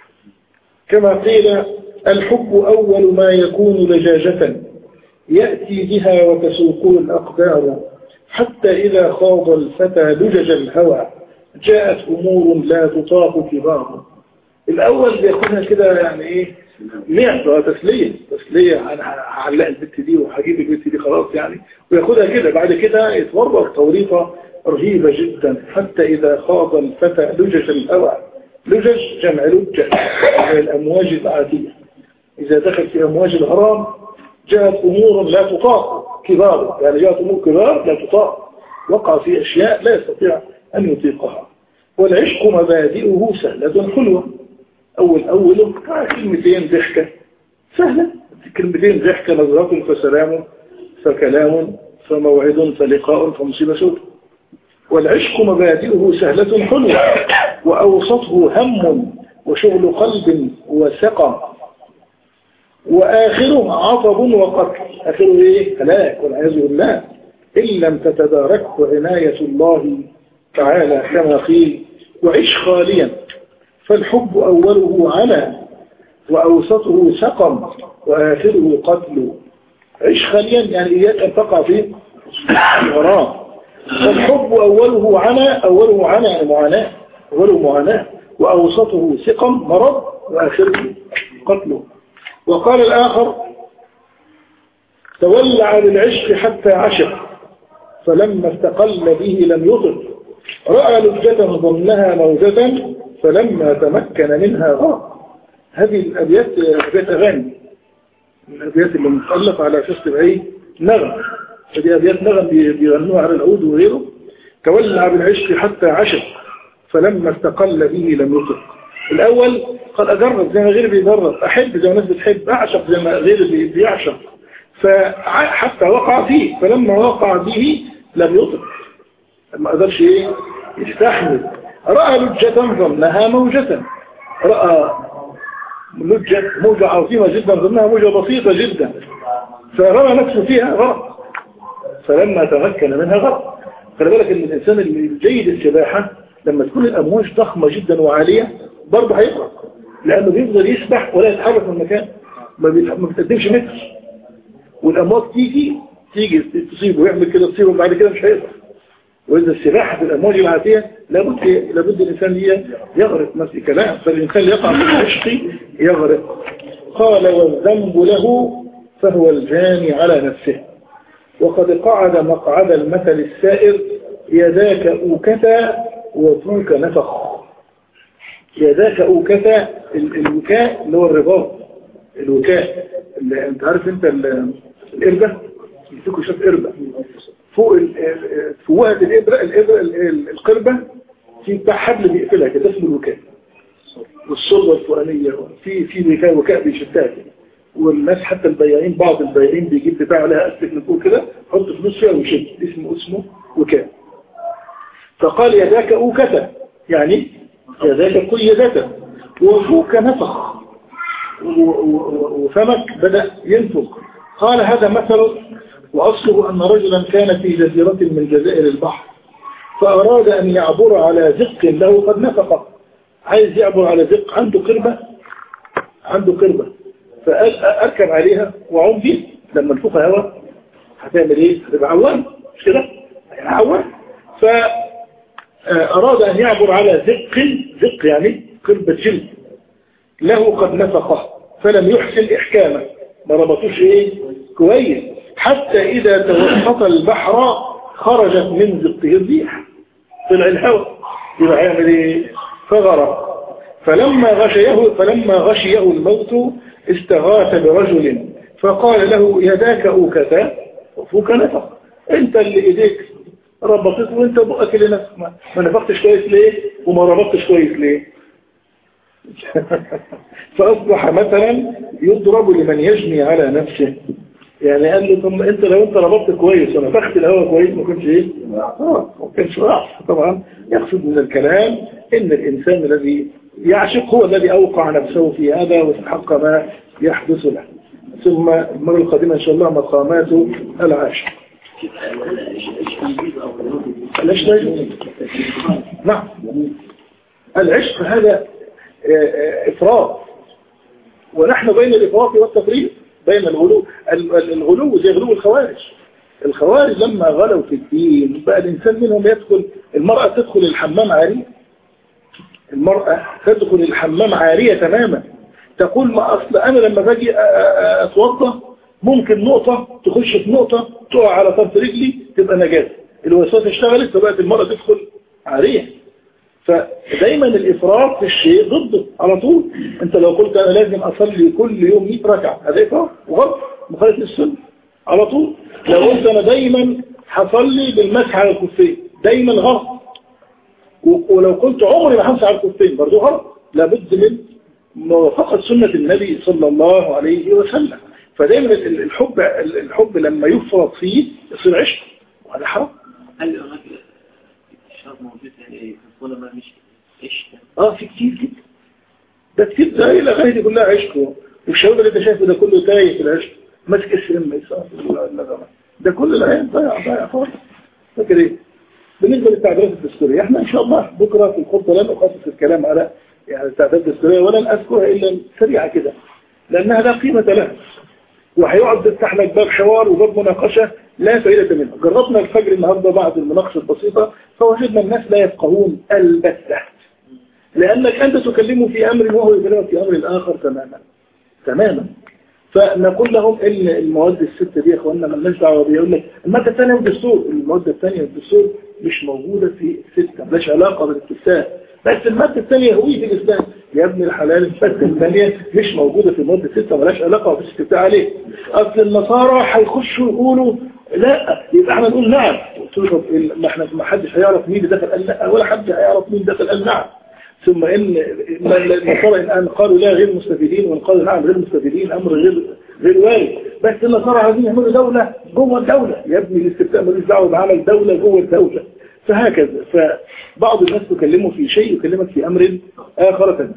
كما قيل الحب أول ما يكون لجاجة يأتي بها وتسوقه الأقدار حتى إذا خاض الفتى لجج الهوى جاءت أمور لا تطاق كبار الأول بياخدها كده يعني إيه لعبة تسلية تسلية أنا هعلق البت دي وهجيب البت دي خلاص يعني وياخدها كده بعد كده يتورط توريطة رهيبة جدا حتى إذا خاض الفتى لجج الهوى لجج جمع لجة الأمواج العادية إذا دخل في أمواج الغرام جاءت أمور لا تطاق كبار يعني جاءت أمور كبار لا تطاق وقع في أشياء لا يستطيع أن يطيقها والعشق مبادئه سهلة حلوة أول أوله كلمتين ضحكة سهلة كلمتين ضحكة نظرة فسلام فكلام فموعد فلقاء فمصيبة سود والعشق مبادئه سهلة حلوة وأوسطه هم وشغل قلب وثقة وآخره عطب وقتل آخره إيه؟ هلاك والعياذ بالله إن لم تتداركه عناية الله تعالى كما قيل وعش خاليا فالحب أوله على وأوسطه سقم وآخره قتل عش خاليا يعني إياك أن تقع في وراه فالحب أوله على أوله على يعني معاناة أوله معاناة وأوسطه سقم مرض وآخره قتله وقال الآخر تولع للعشق حتى عشق فلما استقل به لم يطل رأى لجة ظنها موجة فلما تمكن منها غاق هذه الأبيات أبيات أغاني الأبيات اللي متألف على أساس تبقى نغم هذه أبيات نغم بيغنوها على العود وغيره تولع بالعشق حتى عشق فلما استقل به لم يطق الأول قال أجرب زي ما غيري بيجرب أحب زي ما الناس بتحب أعشق زي ما غيري بيعشق فحتى وقع فيه فلما وقع به لم يطق ما قدرش ايه يستحمل رأى لجة ظنها موجة رأى لجة موجة عظيمة جدا ظنها موجة بسيطة جدا فرمى نفسه فيها غرق فلما تمكن منها غرق خلي بالك ان الانسان الجيد السباحة لما تكون الامواج ضخمة جدا وعالية برضه هيغرق لانه بيفضل يسبح ولا يتحرك من مكان ما بتقدمش متر والامواج تيجي تيجي تصيبه ويعمل كده تصيبه بعد كده مش هيقدر وإذا السباحة في الأمواج العاتية لابد لابد الإنسان يغرق ما في كلام فالإنسان يقع في العشق يغرق قال والذنب له فهو الجاني على نفسه وقد قعد مقعد المثل السائر يداك أوكتا وطوك نفخ يداك أوكتا الوكاء اللي هو الرباط الوكاء اللي انت عارف انت الإربة يمسكوا شاف إربة فوق فوقة الإبرة الإبرة القربة في بتاع حبل بيقفلها كده اسمه الوكاء والصلبة الفوقانية في في وكاء وكاء بيشتها كده والناس حتى البياعين بعض البياعين بيجيب بتاع لها أسلك من فوق كده حط فلوس فيها ويشد اسمه اسمه وكاء فقال يداك أوكتا يعني يداك قيدتا وفوك نفخ وفمك بدأ ينفخ قال هذا مثل وأصله أن رجلا كان في جزيرة من جزائر البحر فأراد أن يعبر على زق له قد نفق عايز يعبر على زق عنده قربة عنده قربة فأركب عليها وعم بيه لما نفخ هوا هتعمل ايه هتبقى عوام مش كده عوام فأراد أن يعبر على زق زق يعني قربة جلد له قد نفقه فلم يحسن إحكامه ما ربطوش إيه كويس حتى إذا توسط البحر خرجت من زقه الريح طلع الهواء يبقى هيعمل إيه فغرق فلما غشيه فلما غشيه الموت استغاث برجل فقال له يداك أوكتا وفوك نفق انت اللي ايديك ربطت وانت بقك اللي نفق ما نفقتش كويس ليه وما ربطتش كويس ليه فأصبح مثلا يضرب لمن يجني على نفسه يعني قال له طب انت لو انت ربطت كويس ونفخت الهواء كويس ما كنتش ايه اه ما كنتش راح طبعا يقصد من الكلام ان الانسان الذي يعشق هو الذي اوقع نفسه في هذا واستحق ما يحدث له ثم المرة القادمة إن شاء الله مقامات العاشر العشق نعم العشق هذا آه، آه، إفراط ونحن بين الإفراط والتفريط بين الغلو الغلو زي غلو الخوارج الخوارج لما غلوا في الدين بقى الإنسان منهم يدخل المرأة تدخل الحمام عارية المرأة تدخل الحمام عارية تماما تقول ما أصل أنا لما باجي أتوضى ممكن نقطة تخش في نقطة تقع على طرف رجلي تبقى نجاة الوسواس اشتغلت فبقت المرأة تدخل عارية فدايما الإفراط في الشيء ضده على طول انت لو قلت أنا لازم أصلي كل يوم 100 ركعة هذا إفراط وغلط مخالف السنة على طول لو قلت أنا دايما هصلي بالمسح على الكفين دايما غلط ولو قلت عمري ما همسح على الكفين برضه غلط لابد من موافقة سنة النبي صلى الله عليه وسلم فدايما الحب الحب لما يفرط فيه يصير عشق وهذا حرام هل الشرط موجود يعني ما مش عشق اه في كتير كده ده كتير ده الاغاني دي كلها عشق والشباب اللي انت شايفه ده كله تايه في العشق ماسك السلم ده كل العين ضيع ضيع خالص فاكر ايه بالنسبه للتعبيرات الدستوريه احنا ان شاء الله بكره في الخطه لن اخصص الكلام على يعني التعداد الدستورية ولن أذكرها إلا سريعة كده لأنها لا قيمة لها وهيقعد يفتح لك باب حوار وباب مناقشة لا فائدة منها جربنا الفجر النهاردة بعد المناقشة البسيطة فوجدنا الناس لا يفقهون البتة لأنك أنت تكلمه في أمر وهو يكلمك في أمر آخر تماما تماما فنقول لهم ان المواد الستة دي يا اخواننا مالناش دعوه بيها يقول لك الماده الثانيه والدستور المواد الثانيه والدستور مش موجوده في ستة مالهاش علاقه بالاستفتاء بس المادة الثانية هوية الإسلام يا ابن الحلال المادة الثانية مش موجودة في المادة الستة ملاش علاقة بالاستفتاء عليه أصل النصارى هيخشوا يقولوا لا يبقى احنا نقول نعم قلت له ما احنا ما حدش هيعرف مين دخل قال لا ولا حد هيعرف مين دخل قال نعم ثم ان النصارى الان قالوا لا غير مستفيدين وان قالوا نعم غير مستفيدين امر غير غير وارد بس النصارى عايزين يعملوا دولة جوه الدولة يا ابني الاستفتاء ملوش دعوه بعمل دولة جوه الدولة فهكذا فبعض الناس تكلمه في شيء يكلمك في أمر آخر ثاني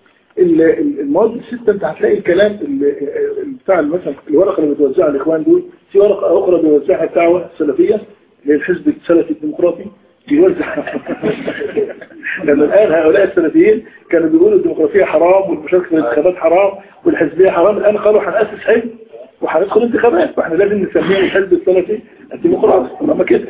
المواد الستة انت هتلاقي الكلام بتاع مثلا الورقة اللي بتوزعها الإخوان دول في ورقة أخرى بيوزعها الدعوة السلفية للحزب السلفي الديمقراطي بيوزع لأن الآن هؤلاء السلفيين كانوا بيقولوا الديمقراطية حرام والمشاركة في الانتخابات حرام والحزبية حرام الآن قالوا هنأسس حزب وهندخل انتخابات فاحنا لازم نسميه الحزب السلفي الديمقراطي ما كده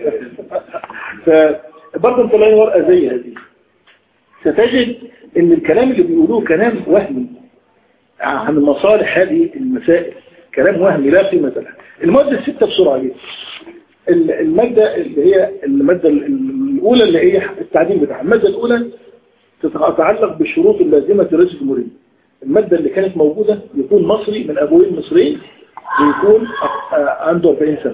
فبرضه انت لاقي ورقه زي هذه ستجد ان الكلام اللي بيقولوه كلام وهمي عن مصالح هذه المسائل كلام وهمي لا قيمه له الماده السته بسرعه جدا الماده اللي هي الماده الاولى اللي هي التعديل بتاعها الماده الاولى تتعلق بالشروط اللازمه لرئيس الجمهوريه الماده اللي كانت موجوده يكون مصري من ابوين مصريين ويكون عنده 40 سنه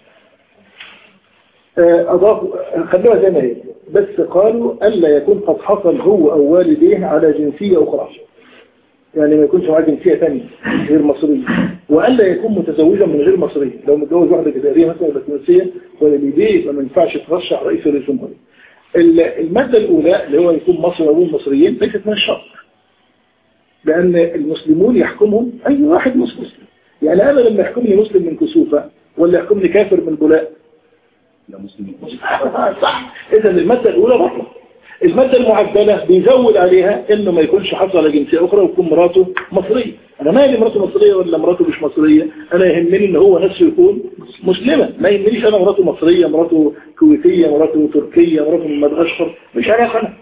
آه، أضافوا خلوها زي ما هي بس قالوا ألا يكون قد حصل هو أو والديه على جنسية أخرى يعني ما يكونش معاه جنسية ثانية غير مصرية وألا يكون متزوجا من غير مصرية لو متجوز واحدة جزائرية مثلا ولا تونسية ولا ليبية يبقى ما ينفعش ترشح رئيس الجمهورية المادة الأولى اللي هو يكون مصري أو مصريين ليست من الشرط لأن المسلمون يحكمهم أي واحد مسلم يعني أنا لما يحكمني مسلم من كسوفة ولا يحكمني كافر من بولاء لا مسلمين صح إذا المادة الأولى بطلة المادة المعدلة بيزود عليها انه ما يكونش حصل على جنسية اخرى ويكون مراته مصرية انا مالي مراته مصرية ولا مراته مش مصرية انا يهمني ان هو نفسه يكون مسلمة ما يهمنيش انا مراته مصرية مراته كويتية مراته تركية مراته من مدغشقر مش عارف انا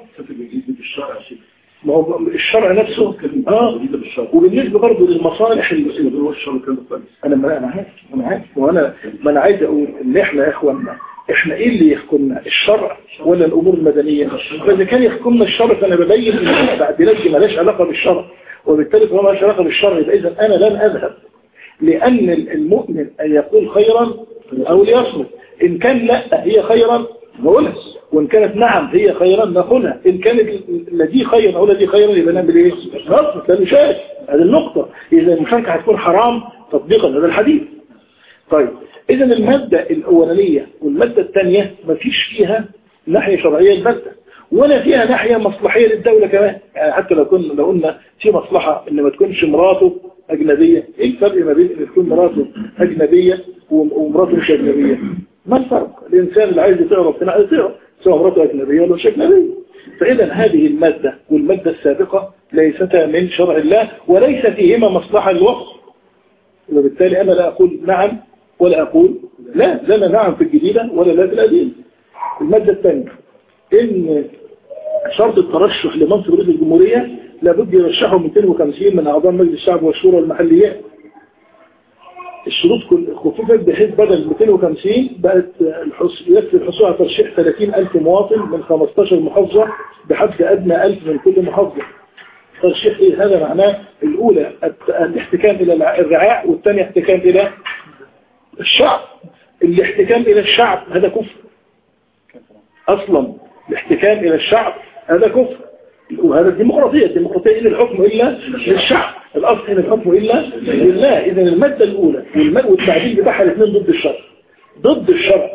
ما هو الشرع نفسه اه وبالنسبة برضه للمصالح اللي هو الشرع كان انا ما انا عارف انا عارف وانا ما انا عايز اقول ان احنا يا اخوانا احنا ايه اللي يحكمنا الشرع ولا الامور المدنية فاذا كان يحكمنا الشرع فانا ببين ان التعديلات دي مالهاش علاقة بالشرع وبالتالي طالما مالهاش علاقة بالشرع يبقى اذا انا لن اذهب لان المؤمن ان يقول خيرا او ليصمت ان كان لا هي خيرا نقولها وإن كانت نعم هي خيرا نقولها إن كانت الذي خيرا أو الذي خيرا يبقى نعمل إيه؟ نصف لا نشارك هذه النقطة إذا المشاركة هتكون حرام تطبيقا هذا الحديث طيب إذا المادة الأولانية والمادة الثانية ما فيش فيها ناحية شرعية البتة ولا فيها ناحية مصلحية للدولة كمان يعني حتى لو كنا لو قلنا في مصلحة إن ما تكونش مراته أجنبية إيه الفرق ما بين إن تكون مراته أجنبية ومراته مش أجنبية ما الفرق الإنسان اللي عايز يطيع ربنا عايز يطيع سواء مراته أجنبية ولا مش أجنبية فإذا هذه المادة والمادة السابقة ليستا من شرع الله وليس فيهما مصلحة للوقت وبالتالي أنا لا أقول نعم ولا أقول لا لا نعم في الجديدة ولا لا في القديمة المادة الثانية إن شرط الترشح لمنصب رئيس الجمهورية لابد يرشحوا 250 من أعضاء مجلس الشعب والشورى والمحليات الشروط كل خففت بحيث بدل 250 بقت الحص... يكفي الحصول على ترشيح 30000 مواطن من 15 محافظة بحد أدنى 1000 من كل محافظة ترشيح إيه هذا معناه الأولى الاحتكام إلى الرعاع والثانية احتكام إلى الشعب الاحتكام إلى الشعب هذا كفر أصلا الاحتكام إلى الشعب هذا كفر وهذا الديمقراطية الديمقراطية إن الحكم إلا للشعب الأصل إن الحكم إلا لله إذا المادة الأولى والتعديل بتاعها الاثنين ضد الشرع ضد الشرع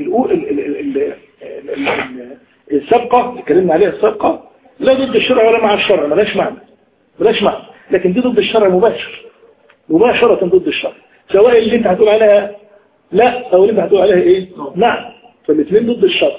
السابقة اللي اتكلمنا عليها السابقة لا ضد الشرع ولا مع الشرع ملاش معنى ملاش معنى لكن دي ضد الشرع مباشر مباشرة ضد الشرع سواء اللي انت هتقول عليها لا او اللي انت هتقول عليها ايه نعم فالاثنين ضد الشرع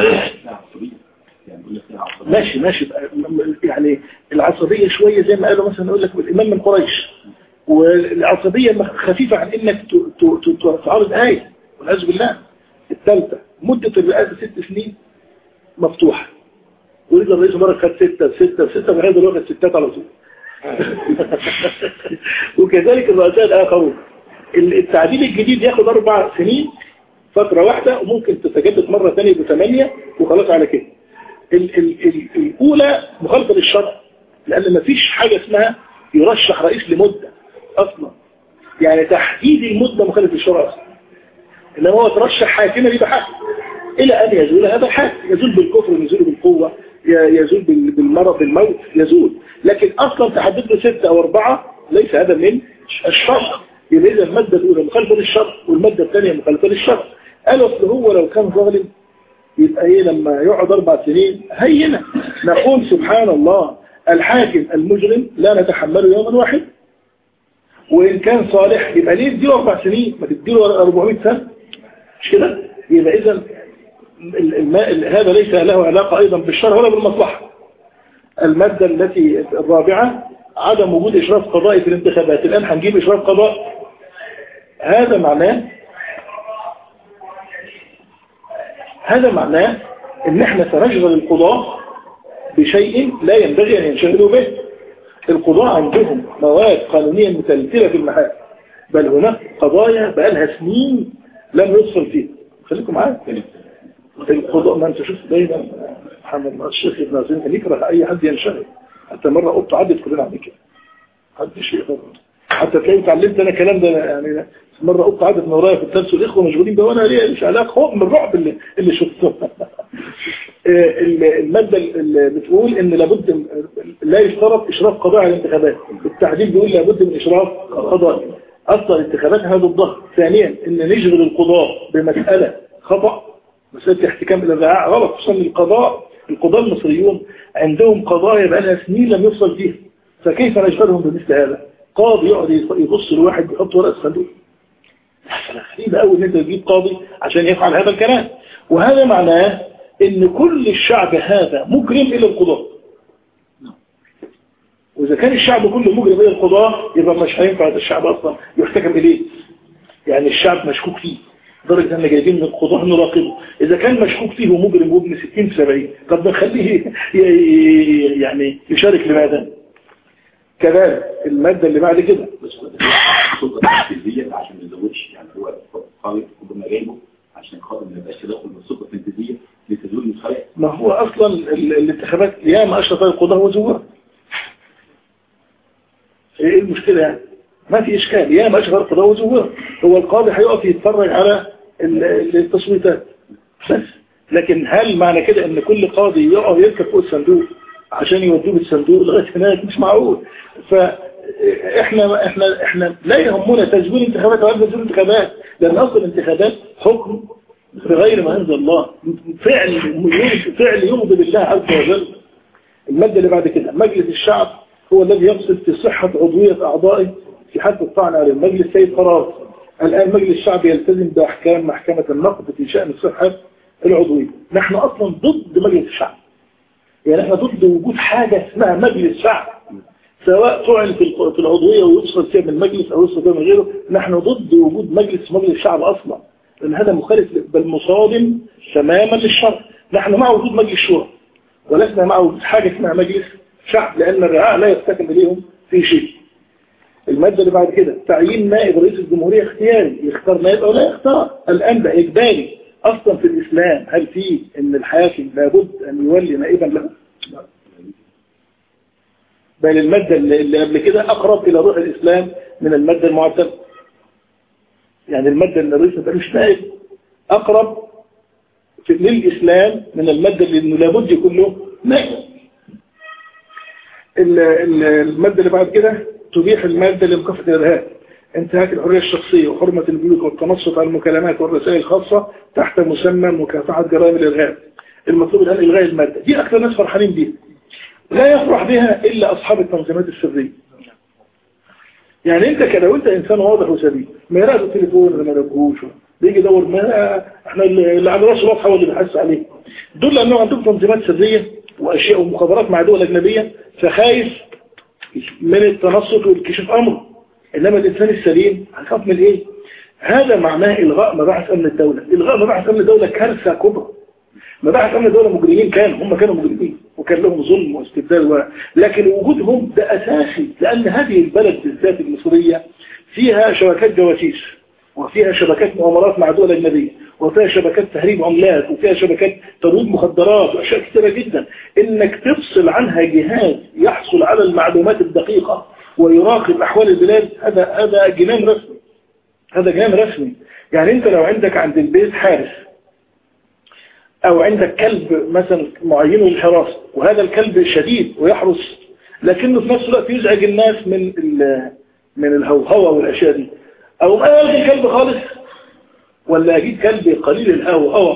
ماشي ماشي يعني العصبية شوية زي ما قالوا مثلا يقول لك الإمام من قريش والعصبية خفيفة عن إنك تعرض آية والعياذ بالله الثالثة مدة الرئاسة ست سنين مفتوحة ورجل الرئيس مرة خد ستة ستة ستة وهذا الوقت ستات على طول وكذلك الرؤساء الآخرون التعديل الجديد ياخد أربع سنين فترة واحدة وممكن تتجدد مرة ثانية بثمانية وخلاص على كده ال ال ال الأولى مخالفة للشرع لأن ما فيش حاجة اسمها يرشح رئيس لمدة أصلا يعني تحديد المدة مخالف للشرع أصلا إنما هو ترشح حاكمة دي بحق إلى أن يزول هذا الحاكم يزول بالكفر يزول بالقوة يزول بالمرض بالموت يزول لكن أصلا تحدد له ستة أو أربعة ليس هذا من الشرع يبقى إذا المادة الأولى مخالفة للشرع والمادة الثانية مخالفة للشرع قال أصل هو لو كان ظالم يبقى ايه لما يقعد اربع سنين هينا نقول سبحان الله الحاكم المجرم لا نتحمله يوما واحد وإن كان صالح يبقى ليه تديله أربع سنين ما تديله 400 سنة مش كده يبقى إذا هذا ليس له علاقة أيضا بالشرع ولا بالمصلحة المادة التي الرابعة عدم وجود إشراف قضائي في الانتخابات الآن هنجيب إشراف قضاء هذا معناه هذا معناه ان احنا سنشغل القضاء بشيء لا ينبغي ان ينشغلوا به القضاء عندهم مواد قانونية متلتلة في المحاكم بل هناك قضايا بقالها سنين لم يوصل فيها خليكم معايا القضاء ما انت شفت دايما محمد الشيخ ابن عزيز كان يكره اي حد ينشغل حتى مرة قلت عدت كلنا عن كده حد شيء حتى تلاقي اتعلمت انا الكلام ده يعني مرة قلت عدد من ورايا في الدرس والإخوة مشغولين ده وأنا ليه مش علاقة خوف من الرعب اللي, اللي شفته المادة اللي بتقول إن لابد لا يشترط إشراف قضاء على الانتخابات التعديل بيقول لابد من إشراف قضاء أصلا الانتخابات هذا الضغط ثانيا إن نشغل القضاء بمسألة خطأ مسألة احتكام إلى الرعاع غلط خصوصا القضاء القضاء المصريون عندهم قضايا بقى لها سنين لم يفصل فيها فكيف نشغلهم بمثل هذا قاضي يقعد يبص لواحد يحط ورقة الصندوق غريبة أول ان انت تجيب قاضي عشان يفعل هذا الكلام وهذا معناه ان كل الشعب هذا مجرم الى القضاء واذا كان الشعب كله مجرم الى القضاء يبقى مش هينفع الشعب اصلا يحتكم اليه يعني الشعب مشكوك فيه درجة ان جايبين من القضاء نراقبه اذا كان مشكوك فيه ومجرم وابن 60 في 70 طب نخليه يعني يشارك لماذا كذلك المادة اللي بعد كده عشان ما يزودش يعني هو قوي كنا جايبه عشان خاطر ما يبقاش تدخل من السلطه التنفيذيه لتزويد المصالح ما هو اصلا الانتخابات ياما اشرف القضاء وزورها ايه المشكلة يعني ما في اشكال ياما اشرف القضاء وزورها هو القاضي هيقف يتفرج على التصويتات بس لكن هل معنى كده ان كل قاضي يقف يركب فوق الصندوق عشان يودوه بالصندوق لغايه هناك مش معقول فاحنا احنا احنا لا يهمنا تزوير انتخابات ولا تزوير انتخابات لان اصل الانتخابات حكم بغير ما انزل الله فعل فعل يغضب الله عز وجل الماده اللي بعد كده مجلس الشعب هو الذي يقصد في صحه عضويه اعضائه في حد الطعن على المجلس سيد قرار الآن مجلس الشعب يلتزم بأحكام محكمة النقد في شأن صحة العضوية نحن أصلا ضد مجلس الشعب يعني احنا ضد وجود حاجة اسمها مجلس شعب سواء تعلن في العضوية ويفصل فيها من المجلس أو يفصل فيها من غيره نحن ضد وجود مجلس مجلس الشعب أصلا لأن هذا مخالف بل مصادم تماما للشرع نحن مع وجود مجلس شورى ولسنا مع وجود حاجة اسمها مجلس شعب لأن الرعاء لا يستكن إليهم في شيء المادة اللي بعد كده تعيين نائب رئيس الجمهورية اختياري يختار نائب أو لا يختار الآن ده إجباري أصلا في الإسلام هل في أن الحاكم لابد أن يولي نائبا له بل المادة اللي قبل كده أقرب إلى روح الإسلام من المادة المعتمة يعني المادة اللي الرئيس ما مش نائب أقرب في للإسلام من المادة اللي إنه لابد يكون له نائب المادة اللي بعد كده تبيح المادة لمكافحة الإرهاب انتهاك الحرية الشخصية وحرمة البيوت والتنصت على المكالمات والرسائل الخاصة تحت مسمى مكافحة جرائم الإرهاب المطلوب الآن إلغاء المادة دي أكثر ناس فرحانين بيها لا يفرح بها إلا أصحاب التنظيمات السرية يعني أنت كده وأنت إنسان واضح وسبيل ما يراقب التليفون ولا ما يراقبوش بيجي يدور ما احنا اللي على راسه واضحه هو اللي بيحس عليه دول لأنه عندهم تنظيمات سرية وأشياء ومخابرات مع دول أجنبية فخايف من التنصت والكشف أمره إنما الإنسان السليم هيخاف من إيه هذا معناه إلغاء مباحث أمن الدولة إلغاء مباحث أمن الدولة كارثة كبرى مباحث أمن الدولة مجرمين كانوا هم كانوا مجرمين وكان لهم ظلم واستبدال و... لكن وجودهم ده أساسي لأن هذه البلد بالذات المصرية فيها شبكات جواسيس وفيها شبكات مؤامرات مع دول أجنبية وفيها شبكات تهريب عملات وفيها شبكات ترويج مخدرات وأشياء كثيرة جدا إنك تفصل عنها جهاز يحصل على المعلومات الدقيقة ويراقب أحوال البلاد هذا هذا جنان رسمي هذا جنان رسمي يعني أنت لو عندك عند البيت حارس أو عندك كلب مثلا معين للحراسة وهذا الكلب شديد ويحرس لكنه في نفس الوقت يزعج الناس من من الهوهوة والأشياء دي أو ما يلغي الكلب خالص ولا أجيب كلب قليل الهوهوة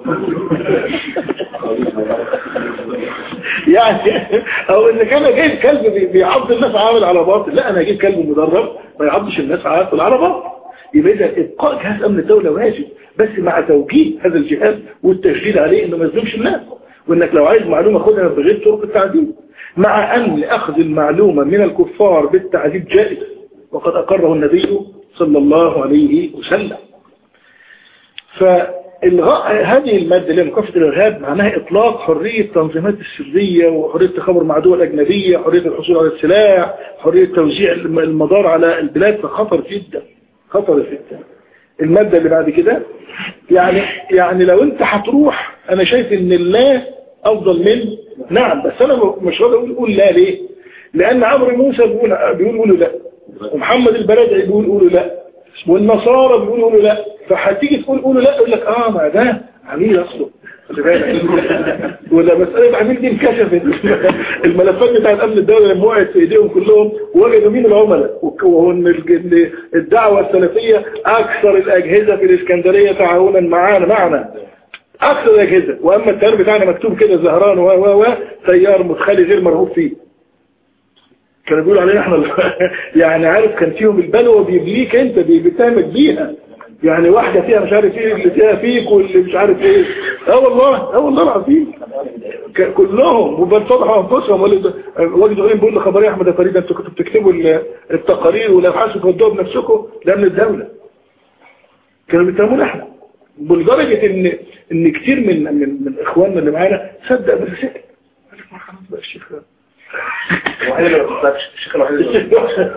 يعني أو إن كان جايب كلب بيعض الناس عامل على باطل لا أنا أجيب كلب مدرب ما يعضش الناس عامل على باطل يبقى إذا إبقاء جهاز أمن الدولة واجب بس مع توجيه هذا الجهاز والتشديد عليه إنه ما يظلمش الناس وإنك لو عايز معلومة خدها بغير طرق التعذيب مع أن أخذ المعلومة من الكفار بالتعذيب جائز وقد أقره النبي صلى الله عليه وسلم فالغاء هذه المادة اللي مكافحة الإرهاب معناها إطلاق حرية التنظيمات السرية وحرية التخابر مع دول أجنبية حرية الحصول على السلاح حرية توزيع المدار على البلاد فخطر جدا خطر جدا المادة اللي بعد كده يعني يعني لو انت هتروح انا شايف ان الله افضل من نعم بس انا مش راضي اقول قول لا ليه لان عمرو موسى بيقول بيقول قولوا لا ومحمد البلدعي بيقول قولوا لا والنصارى بيقولوا قولوا لا فهتيجي تقول قولوا لا يقول لك اه ما ده عميل اصله خلي بالك ولا مسألة عميل دي انكشفت الملفات بتاعت أمن الدولة لما وقعت في إيديهم كلهم وجدوا مين العملاء وإن الدعوة السلفية أكثر الأجهزة في الإسكندرية تعاونا معانا معنا أكثر الأجهزة وأما التيار بتاعنا مكتوب كده زهران و و و تيار مدخلي غير مرغوب فيه كانوا بيقولوا علينا احنا يعني عارف كان فيهم البلوى بيبليك انت بيتهمك بيها يعني واحدة فيها مش عارف ايه اللي فيها فيك واللي مش عارف ايه اه والله اه والله العظيم ك- كلهم وبنفضحوا انفسهم واللي واجد غريب بيقول لخبر يا احمد يا فريد انتوا كنتوا بتكتبوا ال- التقارير والابحاث وتودوها بنفسكم لامن الدولة كانوا بيتهمونا احنا لدرجة ان ان كتير من من من اخواننا اللي معانا صدق بالرسائل قال لك ما خلاص بقى الشيخ الوحيد اللي ما بيخطبش الشيخ الوحيد اللي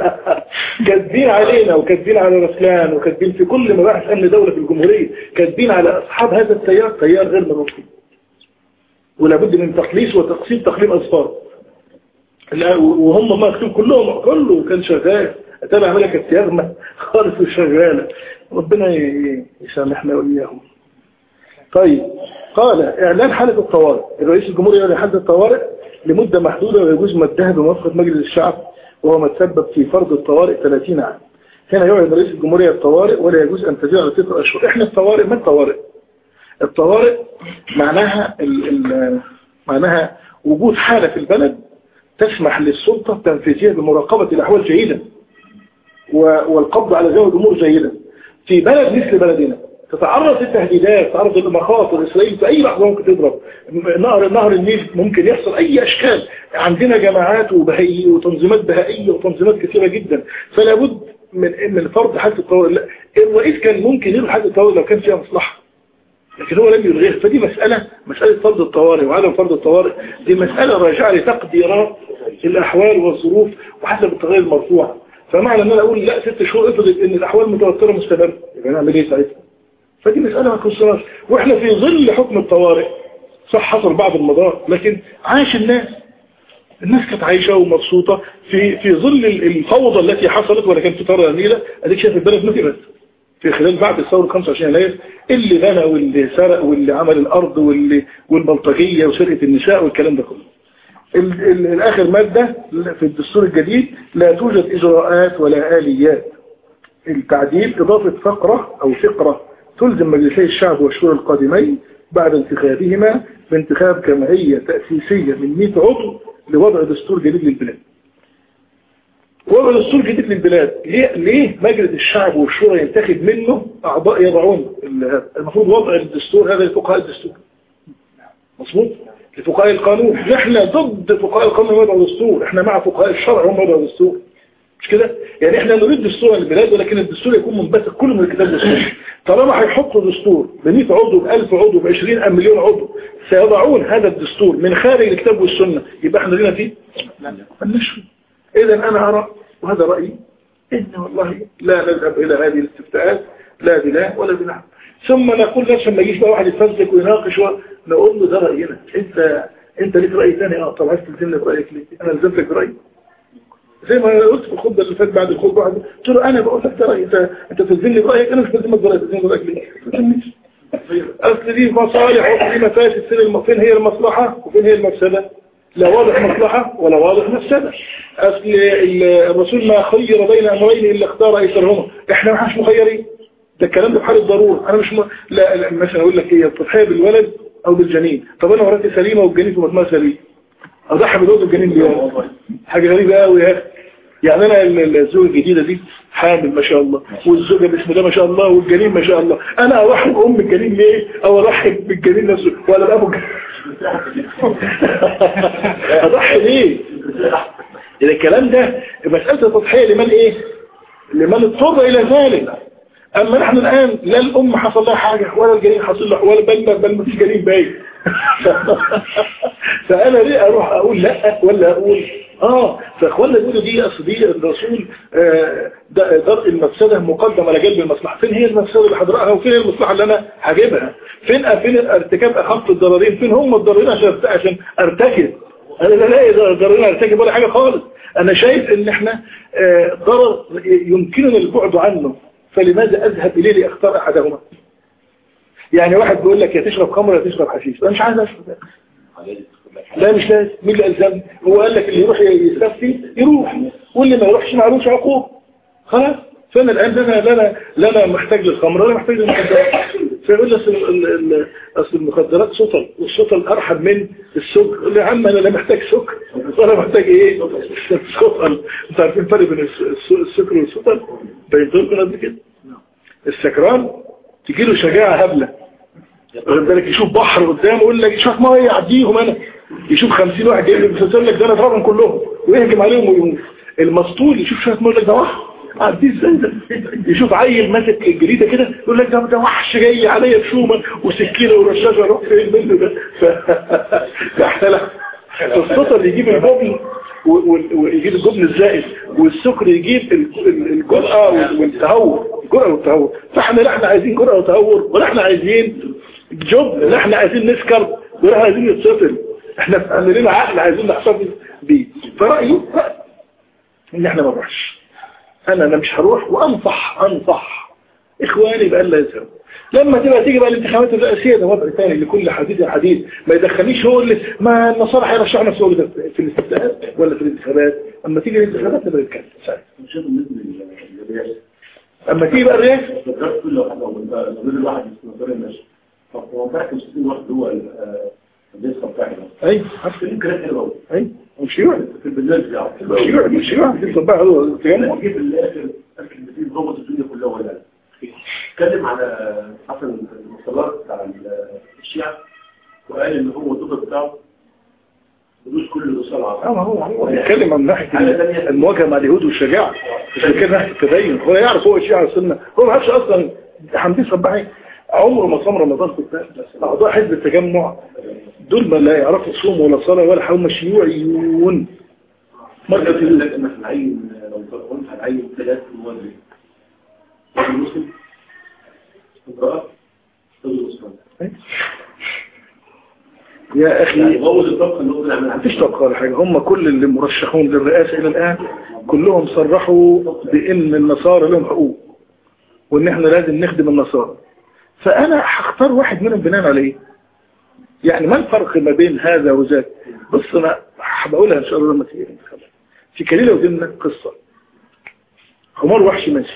كاتبين علينا وكاتبين على رسلان وكاتبين في كل مباحث امن دولة في الجمهورية كاتبين على اصحاب هذا التيار تيار غير مرغوب ولابد من تقليص وتقسيم تقليم اصفار لا وهم مكتوب كلهم كله كان شغال اتابع ملكة يغمى خالص وشغالة ربنا ي- يسامحنا وإياهم طيب قال إعلان حالة الطوارئ الرئيس الجمهوري يعلن حالة الطوارئ لمدة محدودة ويجوز مدها بموافقة مجلس الشعب وهو ما تسبب في فرض الطوارئ 30 عام هنا يعلن رئيس الجمهورية الطوارئ ولا يجوز أن تزيد على ست أشهر إحنا الطوارئ ما الطوارئ الطوارئ معناها ال ال معناها وجود حالة في البلد تسمح للسلطة التنفيذية بمراقبة الأحوال جيدا و- والقبض على ذوي الأمور جيدا في بلد مثل بلدنا تتعرض للتهديدات تتعرض للمخاطر إسرائيل في أي لحظة ممكن تضرب نهر نهر النيل ممكن يحصل أي أشكال عندنا جماعات وبهائية وتنظيمات بهائية وتنظيمات كثيرة جدا فلا بد من من فرض حالة الطوارئ لا، الرئيس كان ممكن يلغي حالة الطوارئ لو كان فيها مصلحة لكن هو لم يلغيها فدي مسألة مسألة فرض الطوارئ وعدم فرض الطوارئ دي مسألة راجعة لتقديرات الأحوال والظروف وحسب التغير المرفوع فمعنى ان انا اقول لا ست شهور افرض ان الاحوال متوتره مستمره يبقى نعمل ايه ساعتها فدي مساله ما تخصناش واحنا في ظل حكم الطوارئ صح حصل بعض المضار لكن عاش الناس الناس كانت عايشه ومبسوطه في في ظل الفوضى التي حصلت ولا كانت في طاره نيله اديك شايف البلد نفرت في خلال بعد الثوره 25 يناير اللي غنى واللي سرق واللي عمل الارض واللي والبلطجيه وسرقه النساء والكلام ده كله ال- ال- الآخر مادة في الدستور الجديد لا توجد إجراءات ولا آليات التعديل إضافة فقرة أو فقرة تلزم مجلسي الشعب والشورى القادمين بعد انتخابهما بانتخاب جمعية تأسيسية من 100 عضو لوضع دستور جديد للبلاد وضع دستور جديد للبلاد ليه, ليه مجلس الشعب والشورى ينتخب منه أعضاء يضعون ال- المفروض وضع الدستور هذا لفقهاء الدستور مظبوط لفقهاء القانون احنا ضد فقهاء القانون وضع دستور احنا مع فقهاء الشرع هم وضع دستور مش كده يعني احنا نريد دستور للبلاد ولكن الدستور يكون منبثق كله من الكتاب والسنه طالما هيحطوا دستور ب 100 عضو ب 1000 عضو ب 20 مليون عضو سيضعون هذا الدستور من خارج الكتاب والسنه يبقى احنا لنا فيه مالناش فيه اذا انا ارى وهذا رايي ان والله لا نذهب الى هذه الاستفتاءات لا بلا ولا بنعم ثم نقول ليش ما يجيش بقى واحد يتفزلك ويناقش و- نقول له ده راينا انت انت ليك راي ثاني اه طب عايز تلزمني برايك ليه انا لزمتك برايي زي ما أنا قلت في الخطبه اللي فاتت بعد الخطبه واحد قلت له انا بقول لك ده رايي انت انت تلزمني برايك انا مش بلزمك برايك تلزمني برايك ليه ما تلزمنيش. اصل دي مصالح واصل دي مفاسد فين الم- فين هي المصلحه وفين هي المفسده لا واضح مصلحة ولا واضح مفسدة أصل ال- الرسول ما خير بين أمرين إلا اختار أيسرهما إحنا ما مش مخيرين ده الكلام ده في حالة ضرورة أنا مش م... لا, لا مثلا أقول لك إيه التضحية بالولد أو بالجنين طب أنا مراتي سليمة والجنين في بطنها سليم أضحي بالولد والجنين ليه حاجة غريبة قوي يا أخي يعني أنا ال- ال- الزوجة الجديدة دي حامل ما شاء الله والزوجة باسم ده ما شاء الله والجنين ما شاء الله أنا أضحي بأم الجنين ليه أو أضحي بالجنين نفسه ولا بأبو الجنين أضحي ليه إذا الكلام ده مسألة التضحية لمن إيه لمن اضطر إلى ذلك أما نحن الآن لا الأم حصل لها حاجة ولا الجنين حصل لها ولا بل بل ما فيش جنين باين فأنا ليه أروح أقول لا ولا أقول آه فأخوانا يقولوا دي أصل دي الرسول آه، د- درء المفسدة مقدم على جلب المصلحة فين هي المفسدة اللي هدرأها وفين هي المصلحة اللي أنا هجيبها فين فين ارتكاب أخف الضررين فين هم الضررين عشان عشان أرتكب أنا لا لاقي ضررين أرتكب ولا حاجة خالص أنا شايف إن إحنا آه، ضرر يمكننا البعد عنه فلماذا أذهب إليه لأختار أحدهما يعني واحد بيقول لك يا تشرب خمر يا تشرب حشيش أنا مش عايز أشرب ده. لا مش لازم مين اللي ألزمني هو قال لك اللي يروح يستفتي يروح واللي ما يروحش ما عليهوش عقوبة خلاص فأنا الآن لا أنا لا أنا لا أنا محتاج للخمر ولا محتاج للمخدرات فيقول لي أصل ال- ال- أصل المخدرات سطل والسطل أرحب من السكر يقول لي يا عم أنا لا محتاج سكر ولا محتاج إيه سطل أنتوا عارفين الفرق بين الس- الس- السكر والسطل بينتوا لكم قبل كده السكران تجي له شجاعة هبلة واخد بالك يشوف بحر قدامه يقول لك شوف ما يعديهم انا يشوف 50 واحد جاي يقول لك ده انا اضربهم كلهم ويهجم عليهم ويموت المسطول يشوف شويه يقول لك ده واحد عديه ازاي ده يشوف عيل ماسك الجريده كده يقول لك ده ده وحش جاي عليا بشومه وسكينه ورشاشه اروح فين منه ده ف- فاحنا لا الصوت اللي يجيب الجبن و- و- ويجيب الجبن الزائد والسكر يجيب ال- ال- الجرأة وال- والتهور الجرأة والتهور فاحنا لا احنا عايزين جرأة وتهور ولا احنا عايزين جبن لا احنا عايزين نسكر ولا احنا عايزين نتسطل احنا عندنا عقل عايزين نحتفظ بيه فرأيي رأي ان احنا ما نروحش انا انا مش هروح وانصح انصح اخواني بأن لا يذهبوا لما تبقى تيجي بقى الانتخابات الرئاسيه ده وضع ثاني لكل حديد حديد ما يدخلنيش هو اللي ما النصارى هيرشحوا نفسه ده في الاستفتاءات ولا في الانتخابات اما تيجي الانتخابات نبقى نتكلم ساعتها شوف بالنسبه للرئاسه اما تيجي بقى الرئاسه فكرت كل واحد لو لو الواحد يستمر المشي طب هو بحكم 60 واحد هو النسخه بتاعته ايوه عارف في امكانيات حلوه قوي ايوه مش يوعد في البرنامج بتاعه مش يوعد مش يوعد دي صباح هو التجمع جه في الاخر الكلمتين ضبط الدنيا كلها ولا اتكلم على حسن المصطلحات بتاع الشيعة وقال ان هو الدكتور بتاعه بدوش كل الرسالة اه ما هو هو بيتكلم عن ناحيه المواجهه مع اليهود والشجاعه مش بيتكلم ناحيه التدين هو يعرف هو الشيعة السنه هو ما يعرفش اصلا حمدين صباحي عمره ما صام رمضان في الثاني اعضاء حزب التجمع دول ما لا يعرفوا صوم ولا صلاه ولا هم شيوعيون مرة يقول لك ان احنا هنعين لو قلت هنعين ثلاث موظفين راجل مسلم امرأة رجل مسلم يا اخي يعني بوظ الطبقة اللي هو بنعمل مفيش طبقة ولا حاجة هم كل اللي مرشحون للرئاسة إلى الآن كلهم صرحوا بأن النصارى لهم حقوق وأن احنا لازم نخدم النصارى فأنا هختار واحد منهم بناء على ايه يعني ما الفرق ما بين هذا وذاك بص أنا هبقولها إن شاء الله لما تيجي الانتخابات في كليلة ودمنا قصة حمار وحشي ماشي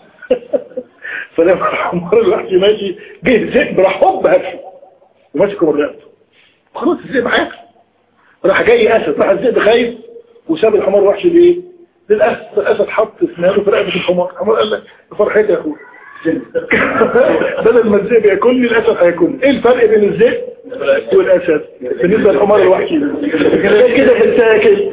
فلما الحمار الوحشي ماشي جه ذئب راح هوب هاتفه وماسكه من رقبته خلاص الذئب هياكل راح جاي اسد راح الذئب خايف وساب الحمار وحش ليه للاسد الاسد حط اسنانه في رقبه الحمار الحمار قال لك فرحتي يا اخويا بدل ما الذئب ياكلني الاسد هياكلني ايه الفرق بين الذئب والاسد بالنسبه للحمار الوحشي ده كده بنتاكل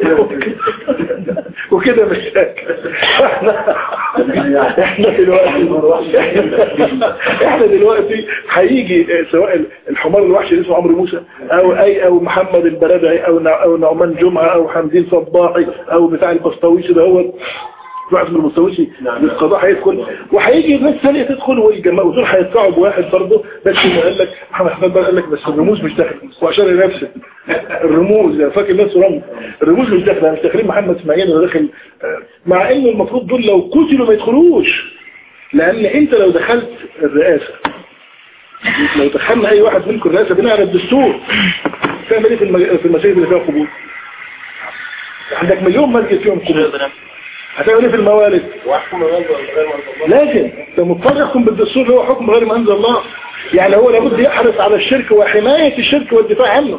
وكده بنتاكل احنا احنا دلوقتي احنا دلوقتي هيجي سواء الحمار الوحشي اللي اسمه عمرو موسى او اي او محمد البلدعي او او نعمان جمعه او حمدين صباحي او بتاع البسطويسي ده هو واحد من المستويسي للقضاء هيدخل وهيجي ناس ثانيه تدخل والجماعه ودول هيدفعوا بواحد برضه بس قال لك محمد حسن بقى قال لك بس الرموز مش داخل واشار لنفسه الرموز فاكر نفسه رمز الرموز مش داخله مش داخلين محمد اسماعيل ولا داخل مع ان المفروض دول لو قتلوا ما يدخلوش لان انت لو دخلت الرئاسه لو دخلنا اي واحد منكم الرئاسه بناء على الدستور تعمل ايه في المج- في المساجد اللي فيها قبور عندك مليون مسجد فيهم قبور هتعمل ايه في الموالد لازم انت مضطر يحكم بالدستور اللي هو حكم غير ما انزل الله يعني هو لابد يحرص على الشرك وحماية الشرك والدفاع عنه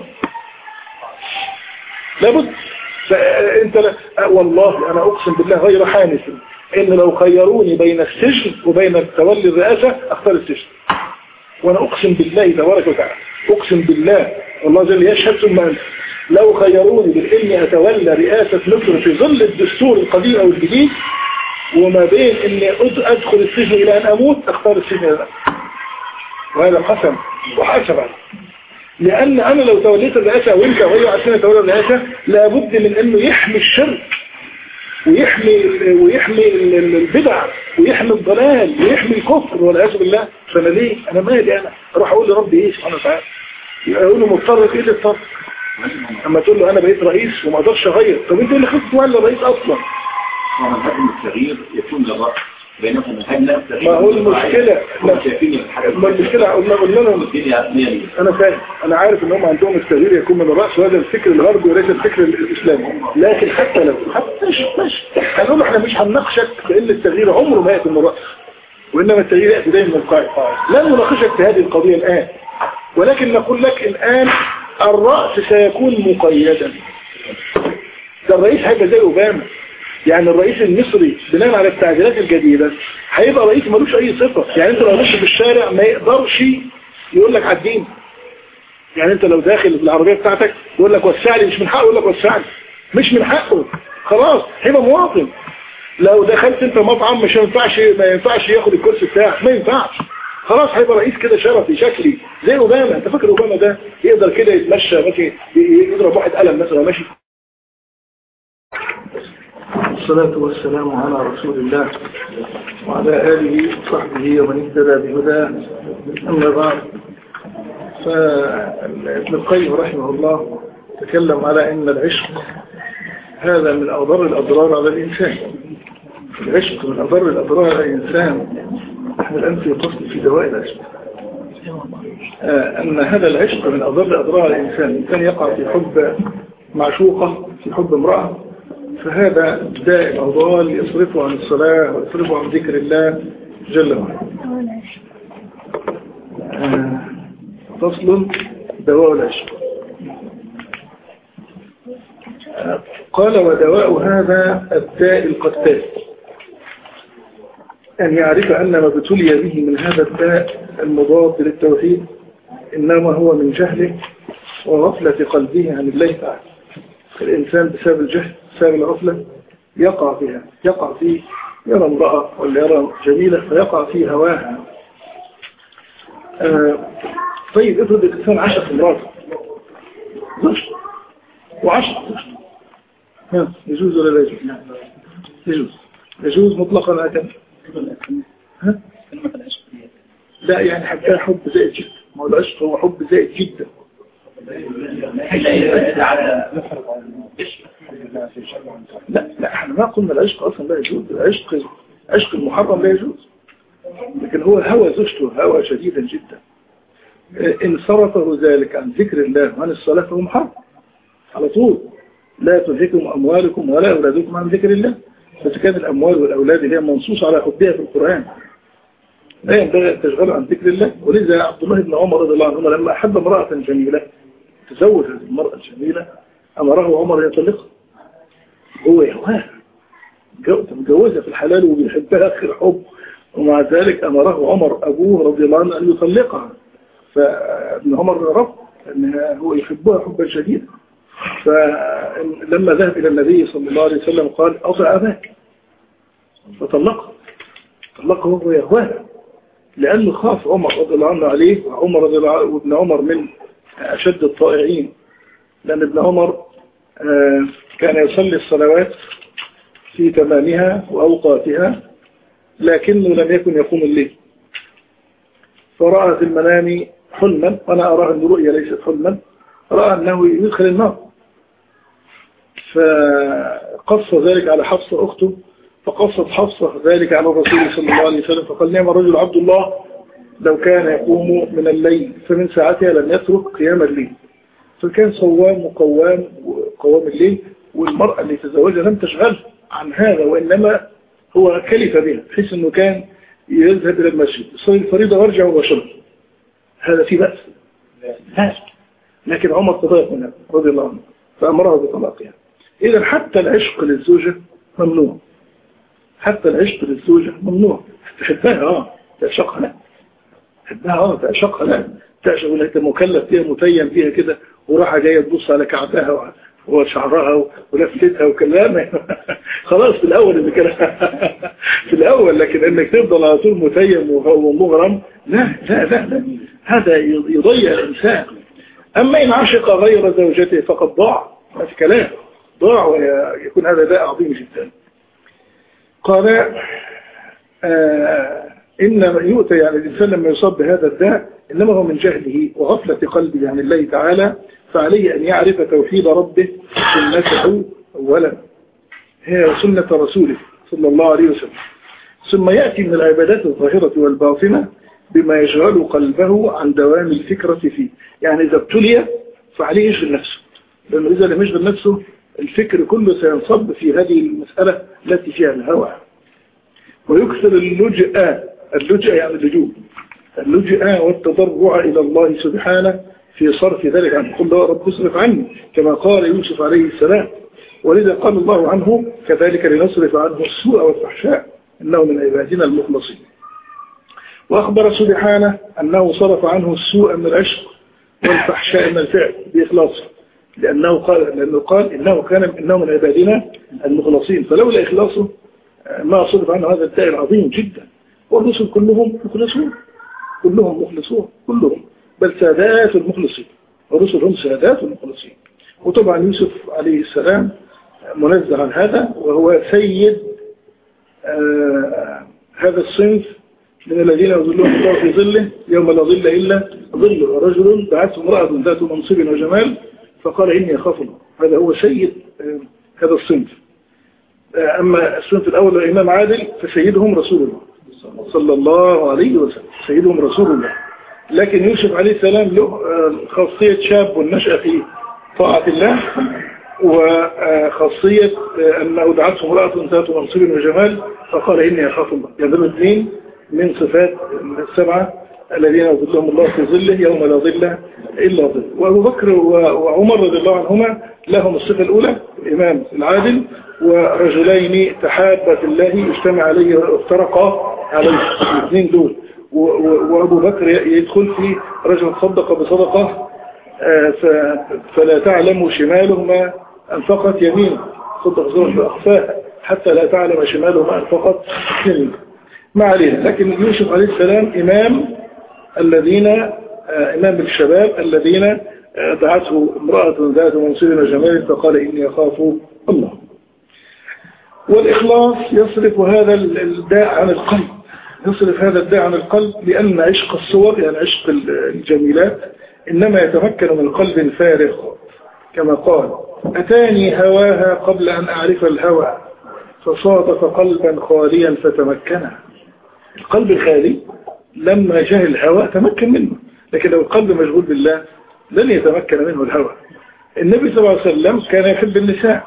لابد فانت لا والله انا اقسم بالله غير حانس ان لو خيروني بين السجن وبين تولي الرئاسة اختار السجن وانا اقسم بالله تبارك وتعالى اقسم بالله والله جل يشهد ثم انت لو خيروني باني اتولى رئاسة مصر في ظل الدستور القديم او الجديد وما بين اني أد- ادخل السجن الى ان اموت اختار السجن الى ان أموت. وهذا قسم وحسب عليه لان انا لو توليت الرئاسة وانت وهي عشان تولى الرئاسة لابد من انه يحمي الشرك ويحمي ويحمي ال- ال- البدع ويحمي الضلال ويحمي الكفر والعياذ بالله فانا ليه انا مالي انا اروح اقول لربي ايه سبحانه وتعالى يقول له مضطر في ايه اضطر اما تقول له انا بقيت رئيس وما اقدرش اغير طب انت اللي خدت تولى رئيس اصلا ومنهج التغيير يكون للرأي بينما منهج لا التغيير ما هو المشكلة هم شايفين الحاجة ما المشكلة قلنا قلنا لهم الدنيا مية انا فاهم انا عارف ان هم عندهم التغيير يكون من الرأس وهذا الفكر الغربي وليس الفكر الاسلامي لكن حتى لو حتى مش ماشي هنقول له احنا مش هنناقشك بان التغيير عمره ما ياتي من الرأس وانما التغيير ياتي دايما من القاعدة لا نناقشك في هذه القضية الان ولكن نقول لك الان الرأس سيكون مقيدا ده الرئيس هيبقى زي اوباما يعني الرئيس المصري بناء على التعديلات الجديدة هيبقى رئيس ملوش اي صفة يعني انت لو ماشي في الشارع ما يقدرش يقول لك عدين يعني انت لو داخل العربية بتاعتك يقول لك وسع لي مش من حقه يقول لك وسع لي مش من حقه خلاص هيبقى مواطن لو دخلت انت مطعم مش ينفعش ما ينفعش ياخد الكرسي بتاعك ما ينفعش خلاص هيبقى رئيس كده شرفي شكلي زي اوباما انت فاكر اوباما ده يقدر كده يتمشى ماشي يضرب واحد قلم مثلا ماشي الصلاة والسلام على رسول الله وعلى آله وصحبه ومن اهتدى بهداه أما بعد فابن القيم رحمه الله تكلم على أن العشق هذا من أضر الأضرار على الإنسان العشق من أضر الأضرار على الإنسان نحن الآن في فصل في دواء العشق أن هذا العشق من أضر الأضرار على الإنسان الإنسان يقع في حب معشوقة في حب امرأة فهذا داء الأضلال يصرفه عن الصلاة ويصرفه عن ذكر الله جل وعلا فصل دواء العشق قال ودواء هذا الداء القتال أن يعرف أن ما ابتلي به من هذا الداء المضاد للتوحيد إنما هو من جهله وغفلة قلبه عن الله تعالى الإنسان بسبب الجهل بسبب الغفلة يقع فيها يقع في يرى امرأة ولا يرى جميلة فيقع في هواها آه طيب افرض الإنسان عشق امراته زوجته وعشق زوجته ها يجوز ولا لا يجوز يجوز يجوز مطلقا هكذا ها لا يعني حتى حب زائد جدا ما هو العشق هو حب زائد جدا لا لا احنا ما قلنا العشق اصلا لا يجوز العشق عشق المحرم لا يجوز لكن هو هوى زوجته هوى شديدا جدا ان صرفه ذلك عن ذكر الله وعن الصلاة فهو محرم على طول لا تلهكم اموالكم ولا اولادكم عن ذكر الله بس كان الاموال والاولاد اللي هي منصوص على حبها في القرآن لا ينبغي ان تشغلوا عن ذكر الله ولذا عبد الله بن عمر رضي الله عنهما لما احب امرأة جميلة تزوج هذه المرأة الجميلة أمره عمر يطلقها هو يهواها متجوزها في الحلال وبيحبها آخر حب ومع ذلك أمره عمر أبوه رضي الله عنه أن يطلقها فابن عمر رفض أن هو يحبها حبا شديدا فلما ذهب إلى النبي صلى الله عليه وسلم قال أطع أباك فطلقها طلقه وهو يهواها لأنه خاف عمر رضي الله عنه عليه وعمر رضي الله عنه وابن عمر من أشد الطائعين لأن ابن عمر كان يصلي الصلوات في تمامها وأوقاتها لكنه لم يكن يقوم الليل فرأى في المنام حلما وأنا أراه أن رؤيا ليست حلما رأى أنه يدخل النار فقص ذلك على حفصة أخته فقصت حفصة ذلك على الرسول صلى الله عليه وسلم فقال نعم الرجل عبد الله لو كان يقوم من الليل فمن ساعتها لم يترك قيام الليل فكان صوام وقوام وقوام الليل والمرأة اللي تزوجها لم تشغل عن هذا وإنما هو كلف بها بحيث أنه كان يذهب إلى المسجد يصلي الفريضة ويرجع مباشرة هذا في بأس لا لكن عمر تضايق منها رضي الله عنه فأمرها بطلاقها إذا حتى العشق للزوجة ممنوع حتى العشق للزوجة ممنوع تحبها اه تعشقها لا تحبها اه تعشقها لا تعشق ولا انت مكلف فيها متيم فيها كده وراحة جاية تبص على كعبها وشعرها ولفتها وكلامها خلاص في الأول اللي كان في الأول لكن انك تفضل على طول متيم ومغرم لا لا لا, لا. هذا يضيع الإنسان أما إن عشق غير زوجته فقد ضاع ما في كلام ضاع ويكون هذا داء عظيم جدا قال آه إنما يؤتى يعني الإنسان لما يصاب بهذا الداء إنما هو من جهله وغفلة قلبه عن الله تعالى فعليه أن يعرف توحيد ربه سنته أولا هي سنة رسوله صلى الله عليه وسلم ثم يأتي من العبادات الظاهرة والباطنة بما يشغل قلبه عن دوام الفكرة فيه يعني إذا ابتلي فعليه يشغل نفسه لأنه إذا لم يشغل نفسه الفكر كله سينصب في هذه المسألة التي فيها الهوى ويكثر اللجأ اللجأ يعني اللجوء اللجأ والتضرع إلى الله سبحانه في صرف ذلك عن قل له رب اصرف عني كما قال يوسف عليه السلام ولذا قال الله عنه كذلك لنصرف عنه السوء والفحشاء إنه من عبادنا المخلصين وأخبر سبحانه أنه صرف عنه السوء من العشق والفحشاء من الفعل بإخلاصه لأنه قال, لأنه قال إنه كان إنه من عبادنا المخلصين فلولا إخلاصه ما صرف عنه هذا الداء العظيم جدا والرسل كلهم مخلصون كلهم مخلصون كلهم بل سادات المخلصين الرسل هم سادات المخلصين وطبعا يوسف عليه السلام منزه عن هذا وهو سيد آه هذا الصنف من الذين يظلهم الله في ظله يوم لا ظل إلا ظله رجل بعثه امرأة ذات منصب وجمال فقال إني أخاف الله هذا هو سيد آه هذا الصنف آه أما الصنف الأول الإمام عادل فسيدهم رسول الله صلى الله عليه وسلم سيدهم رسول الله لكن يوسف عليه السلام له خاصية شاب والنشأ في طاعة الله وخاصية أنه دعته امرأة ذات منصب وجمال فقال إني أخاف الله يعني الاثنين من صفات السبعة الذين يظلهم الله في ظله يوم لا ظل إلا ظل وأبو بكر وعمر رضي الله عنهما لهم الصفة الأولى الإمام العادل ورجلين تحابا في الله اجتمع عليه وافترقا عليه الاثنين دول وأبو بكر يدخل في رجل صدق بصدقة فلا تعلم شماله ما أنفقت يمينه صدق صدق أخفاها حتى لا تعلم شماله ما أنفقت يمينه ما علينا لكن يوسف عليه السلام إمام الذين إمام الشباب الذين دعته امرأة ذات منصب وجمال فقال إني أخاف الله والإخلاص يصرف هذا الداء عن القلب يصرف هذا الداء عن القلب لأن عشق الصور يعني عشق الجميلات إنما يتمكن من قلب فارغ كما قال أتاني هواها قبل أن أعرف الهوى فصادف قلبا خاليا فتمكنه القلب الخالي لما جاء الهوى تمكن منه لكن لو القلب مشغول بالله لن يتمكن منه الهوى النبي صلى الله عليه وسلم كان يحب النساء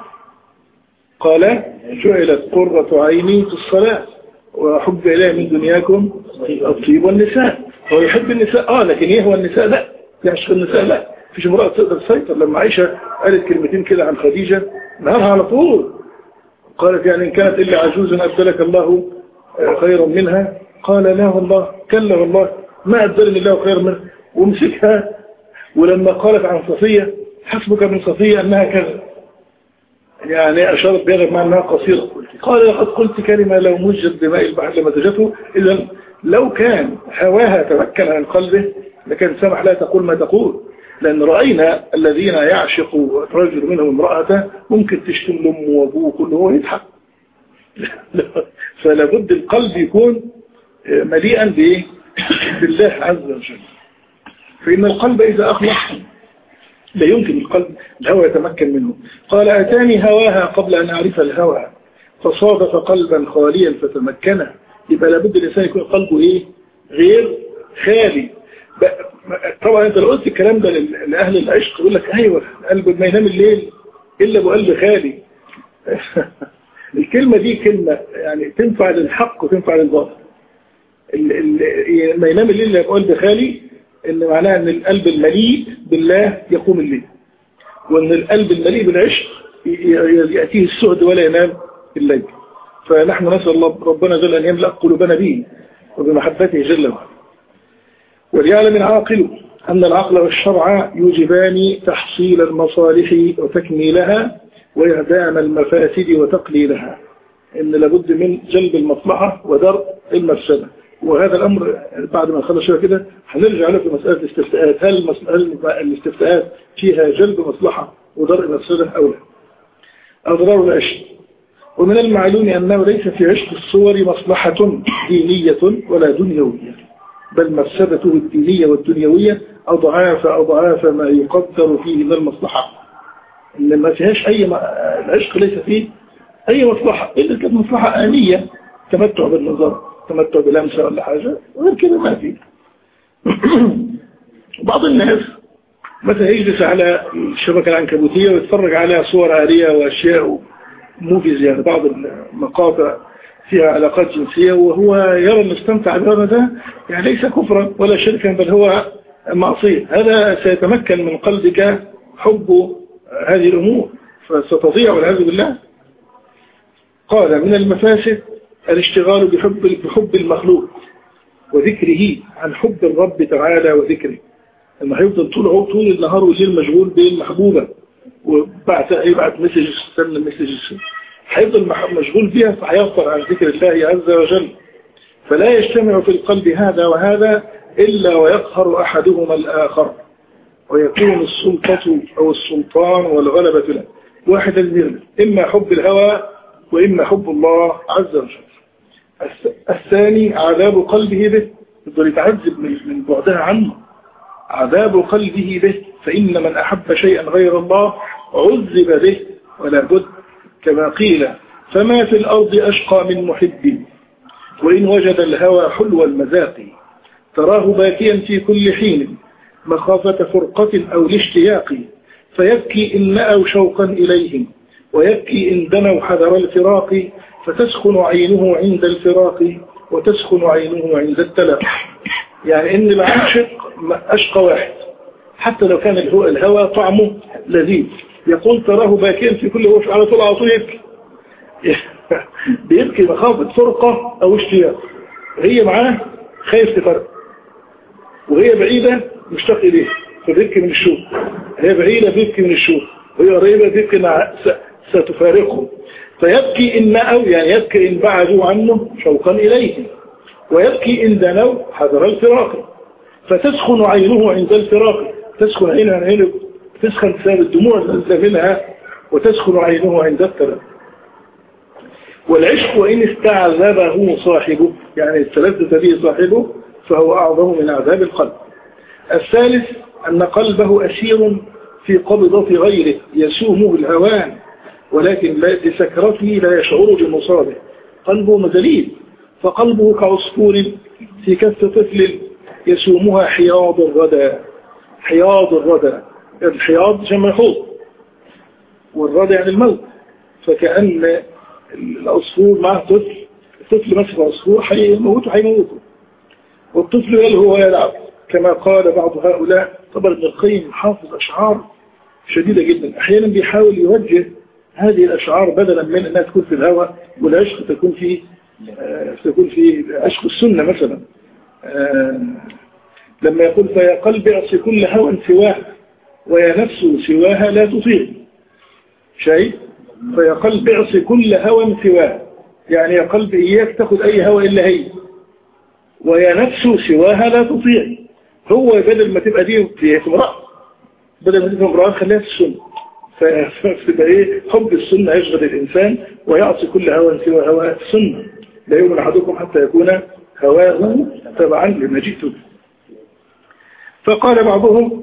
قال جعلت قرة عيني في الصلاة وحب إليه من دنياكم الطيب والنساء هو يحب النساء آه لكن يهوى النساء لا يعشق النساء لا فيش امرأة تقدر تسيطر لما عائشة قالت كلمتين كده عن خديجة نهارها على طول قالت يعني إن كانت إلا عجوزا أبدلك الله خيرا منها قال لا والله كلا والله ما أبدلني الله خيرا منها ومسكها ولما قالت عن صفية حسبك من صفية أنها كذا يعني أشارت بها مع أنها قصيرة قال لقد قلت كلمة لو مجد بماء البحر لما تجته إذا لو كان هواها تمكن عن قلبه لكان سمح لا تقول ما تقول لأن رأينا الذين يعشق رجل منهم امرأته ممكن تشتم لأمه وأبوه كله هو يضحك فلا بد القلب يكون مليئا بإيه؟ بالله عز وجل فإن القلب إذا أخلص لا يمكن القلب الهوى يتمكن منه قال أتاني هواها قبل أن أعرف الهوى فصادف قلبا خاليا فتمكنه يبقى لابد الإنسان يكون قلبه إيه غير خالي طبعا انت لو قلت الكلام ده لأهل العشق يقول لك ايوه قلب ما ينام الليل إلا بقلب خالي الكلمة دي كلمة يعني تنفع للحق وتنفع للباطل ما ينام الليل إلا بقلب خالي ان معناها ان القلب المليء بالله يقوم الليل وان القلب المليء بالعشق يأتيه السعد ولا ينام الليل فنحن نسأل الله ربنا جل أن يملأ قلوبنا به وبمحبته جل وعلا وليعلم العاقل أن العقل والشرع يوجبان تحصيل المصالح وتكميلها وإعدام المفاسد وتقليلها إن لابد من جلب المصلحة ودرء المفسدة وهذا الأمر بعد ما نخلص شوية كده هنرجع له في مسألة الاستفتاءات هل, هل الاستفتاءات فيها جلب مصلحة ودرء مفسدة أو لا أضرار العشق ومن المعلوم أنه ليس في عشق الصور مصلحة دينية ولا دنيوية بل مفسدته الدينية والدنيوية أضعاف أضعاف ما يقدر فيه من المصلحة إن ما فيهاش أي م... العشق ليس فيه أي مصلحة إلا كانت مصلحة آنية تمتع بالنظر تمتع بلمسة ولا حاجة وغير كده ما فيه بعض الناس مثلا يجلس على الشبكة العنكبوتية ويتفرج على صور آلية وأشياء موفيز يعني بعض المقاطع فيها علاقات جنسية وهو يرى أن استمتع بهذا ده يعني ليس كفرا ولا شركا بل هو معصية هذا سيتمكن من قلبك حب هذه الأمور فستضيع والعياذ بالله قال من المفاسد الاشتغال بحب بحب المخلوق وذكره عن حب الرب تعالى وذكره لما هيفضل طول طول النهار والليل مشغول بالمحبوبة وبعت يبعت مسج استنى مسج هيفضل مشغول بها فهيغفر عن ذكر الله عز وجل فلا يجتمع في القلب هذا وهذا إلا ويقهر أحدهما الآخر ويكون السلطة أو السلطان والغلبة له واحدا منهم إما حب الهوى وإما حب الله عز وجل الثاني عذاب قلبه به يقدر يتعذب من بعدها عنه عذاب قلبه به فإن من أحب شيئا غير الله عذب به ولا بد كما قيل فما في الأرض أشقى من محب وإن وجد الهوى حلو المذاق تراه باكيا في كل حين مخافة فرقة أو الاشتياق فيبكي إن نأوا شوقا إليهم ويبكي إن دنوا حذر الفراق فتسخن عينه عند الفراق وتسخن عينه عند التلاق يعني إن العاشق أشقى واحد حتى لو كان الهوى طعمه لذيذ يقول تراه باكيا في كل وش على طول على طول يبكي بيبكي مخافة فرقة أو اشتياق هي معاه خايف تفرق وهي بعيدة مشتاق إليه فبيبكي من الشوق هي بعيدة بيبكي من الشوق وهي قريبة بيبكي إنها ستفارقه فيبكي إن أو يعني يبكي إن بعدوا عنه شوقا إليه ويبكي إن دنوا حذر الفراق فتسخن عينه عند الفراق تسخن عينها عينه تسخن بسبب الدموع النازله منها وتسخن عينه عند التلف والعشق وإن استعذبه صاحبه يعني استلذت به صاحبه فهو أعظم من عذاب القلب الثالث أن قلبه أسير في قبضة غيره يسومه الهوان ولكن لسكرته لا يشعر بمصابه قلبه مزليل فقلبه كعصفور في كف طفل يسومها حياض الردى حياض الردى الحياض جمع حوض والردى يعني الموت فكأن العصفور معه طفل الطفل مسك عصفور حيموته حيموته والطفل يلهو ويلعب كما قال بعض هؤلاء طبعا ابن القيم حافظ أشعار شديدة جدا أحيانا بيحاول يوجه هذه الأشعار بدلا من أنها تكون في الهوى والعشق تكون في آه تكون في عشق السنة مثلا آه لما يقول فيا قلب اعص كل هوى سواه ويا نفس سواها لا تطيع شيء فيا قلب اعص كل هوى سواه يعني يا قلب إياك تاخذ أي هوى إلا هي ويا نفس سواها لا تطيع هو بدل ما تبقى دي في امرأة بدل ما تبقى امرأة خليها في السنة فتبقى ايه حب السنة يشغل الإنسان ويعصي كل هوى سوى هوى السنة لا يؤمن أحدكم حتى يكون هواه تبعا لما جئت به فقال بعضهم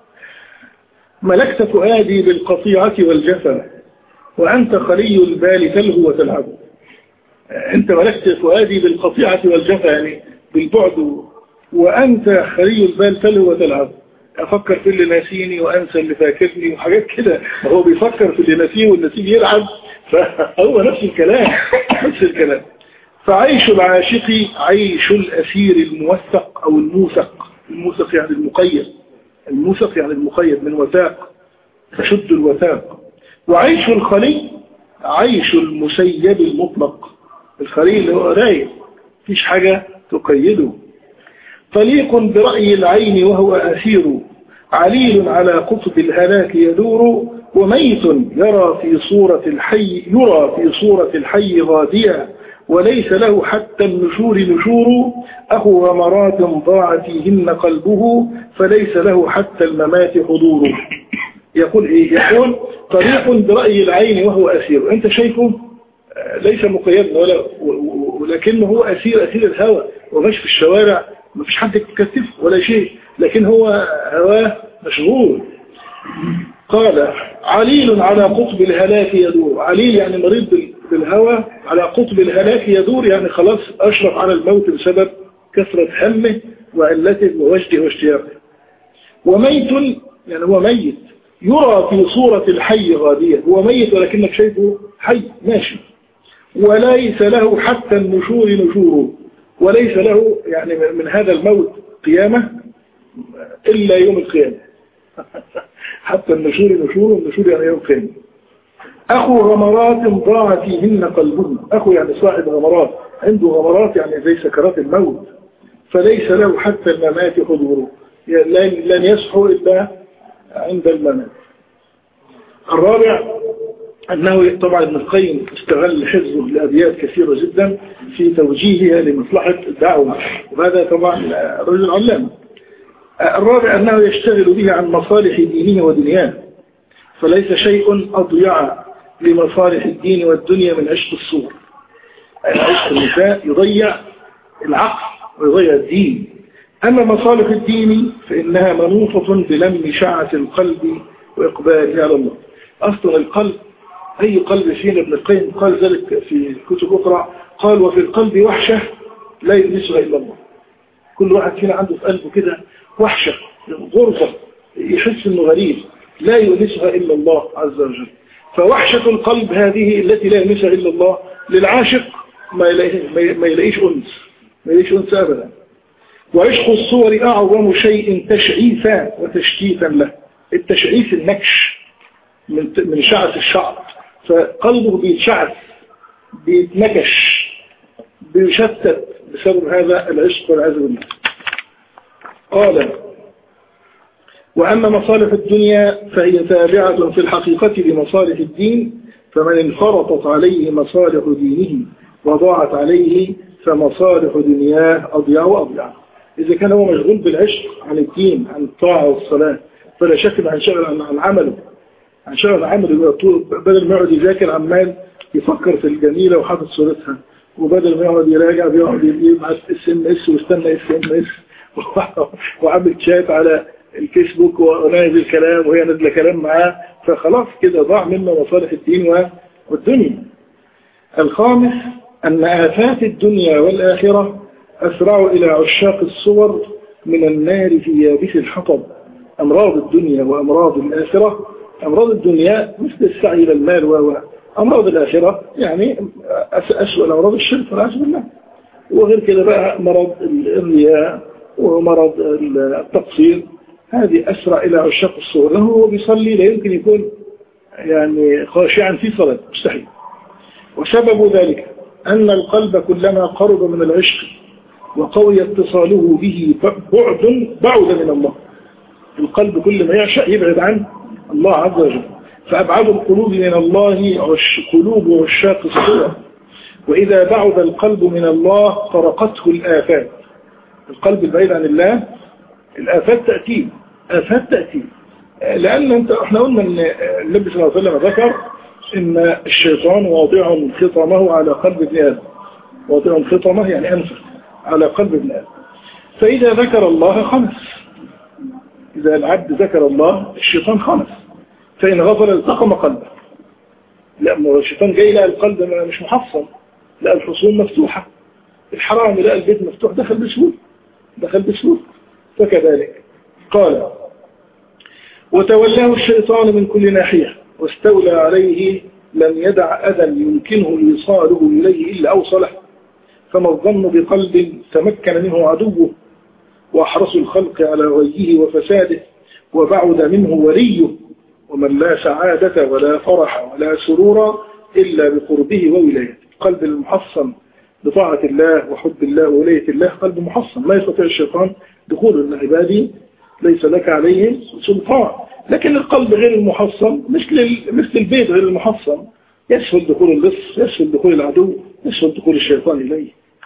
ملكت فؤادي بالقطيعة والجفا وأنت خلي البال تلهو وتلعب أنت ملكت فؤادي بالقطيعة والجفا يعني بالبعد وأنت خلي البال تلهو وتلعب أفكر في اللي ناسيني وأنسى اللي فاكرني وحاجات كده هو بيفكر في اللي ناسيه والنسيه يلعب فهو نفس الكلام نفس الكلام فعيش العاشق عيش الأسير الموثق أو الموثق الموثق يعني المقيد الموثق يعني المقيد من وثاق تشد الوثاق وعيش الخلي عيش المسيب المطلق الخلي اللي هو رايق مفيش حاجة تقيده طليق برأي العين وهو أسير عليل على قطب الهلاك يدور وميت يرى في صورة الحي يرى في صورة الحي غاديا وليس له حتى النشور نشور أخو غمرات ضاع فيهن قلبه فليس له حتى الممات حضور يقول إيه يقول طريق برأي العين وهو أسير أنت شايفه ليس مقيدا ولا ولكنه هو أسير أسير الهوى ومش في الشوارع ما فيش حد يكتفه ولا شيء لكن هو هواه مشغول قال عليل على قطب الهلاك يدور عليل يعني مريض بالهوى على قطب الهلاك يدور يعني خلاص أشرف على الموت بسبب كثرة همه وعلته ووجده واشتياقه وميت يعني هو ميت يرى في صورة الحي غادية هو ميت ولكنك شايفه حي ماشي وليس له حتى النشور نشوره وليس له يعني من هذا الموت قيامة إلا يوم القيامة حتى النشور نشور والنشور يعني يوم القيامة أخو غمرات ضاع فيهن قلبه أخو يعني صاحب غمرات عنده غمرات يعني زي سكرات الموت فليس له حتى الممات حضوره لن يصحو إلا عند الممات الرابع أنه طبعا ابن القيم استغل حفظه لأبيات كثيرة جدا في توجيهها لمصلحة الدعوة وهذا طبعا رجل علام الرابع أنه يشتغل به عن مصالح دينه ودنياه فليس شيء أضيع لمصالح الدين والدنيا من عشق الصور عشق النساء يضيع العقل ويضيع الدين أما مصالح الدين فإنها منوطة بلم شعة القلب وإقباله على الله أصلا القلب أي قلب فينا ابن القيم قال ذلك في كتب أخرى قال وفي القلب وحشة لا يلبسها إلا الله كل واحد فينا عنده في قلبه كده وحشة غربة يحس انه غريب لا يلبسها إلا الله عز وجل فوحشة القلب هذه التي لا يلبسها إلا الله للعاشق ما يلاقيش أنس ما يلاقيش أنس أبدا وعشق الصور أعظم شيء تشعيفا وتشتيتا له التشعيف النكش من من شعث الشعر فقلبه بيتشعث بيتنكش بيشتت بسبب هذا العشق والعزم بالله قال وأما مصالح الدنيا فهي تابعة في الحقيقة لمصالح الدين فمن انفرطت عليه مصالح دينه وضاعت عليه فمصالح دنياه أضيع وأضيع إذا كان هو مشغول بالعشق عن الدين عن الطاعة والصلاة فلا شك أنه هنشغل عن عمله هنشغل عن عمله بدل ما يقعد يذاكر عمال يفكر في الجميلة وحاطط صورتها وبدل ما يقعد يراجع بيقعد يبعث اس ام اس واستنى اس ام اس وعمل شات على الفيسبوك ونازل كلام وهي نازله كلام معاه فخلاص كده ضاع منه مصالح الدين والدنيا الخامس أن آفات الدنيا والآخرة أسرع إلى عشاق الصور من النار في يابس الحطب أمراض الدنيا وأمراض الآخرة أمراض الدنيا مثل السعي إلى المال و أمراض الآخرة يعني أسوأ الأمراض الشرك والعياذ بالله وغير كده بقى مرض الرياء ومرض التقصير هذه أسرع إلى عشاق الصور لأنه هو بيصلي لا يمكن يكون يعني خاشعا في صلاة مستحيل وسبب ذلك أن القلب كلما قرب من العشق وقوي اتصاله به بعد بعد من الله القلب كل ما يعشق يبعد عن الله عز وجل فأبعد القلوب من الله عش قلوب عشاق الصور وإذا بعد القلب من الله طرقته الآفات القلب البعيد عن الله الآفات تأتي آفات تأتي لأن انت احنا قلنا ان النبي صلى الله عليه وسلم ذكر ان الشيطان واضع خطمه على قلب ابن آدم واضع خطمه يعني أنفه على قلب ابن آدم فإذا ذكر الله خمس إذا العبد ذكر الله الشيطان خمس فإن غفل التقم قلبه لأنه الشيطان جاي لقى القلب مش محصن لقى الحصون مفتوحة الحرام لقى البيت مفتوح دخل بسهولة دخل بسهولة فكذلك قال وتولاه الشيطان من كل ناحية واستولى عليه لم يدع أذى يمكنه إيصاله إليه إلا أوصله فما الظن بقلب تمكن منه عدوه وأحرص الخلق على غيه وفساده وبعد منه وليه ومن لا سعادة ولا فرح ولا سرور إلا بقربه وولايته قلب المحصن بطاعة الله وحب الله وولاية الله قلب محصن لا يستطيع الشيطان دخول ان عبادي ليس لك عليه سلطان لكن القلب غير المحصن مثل مثل البيت غير المحصن يسهل دخول اللص يسهل دخول العدو يسهل دخول الشيطان إليه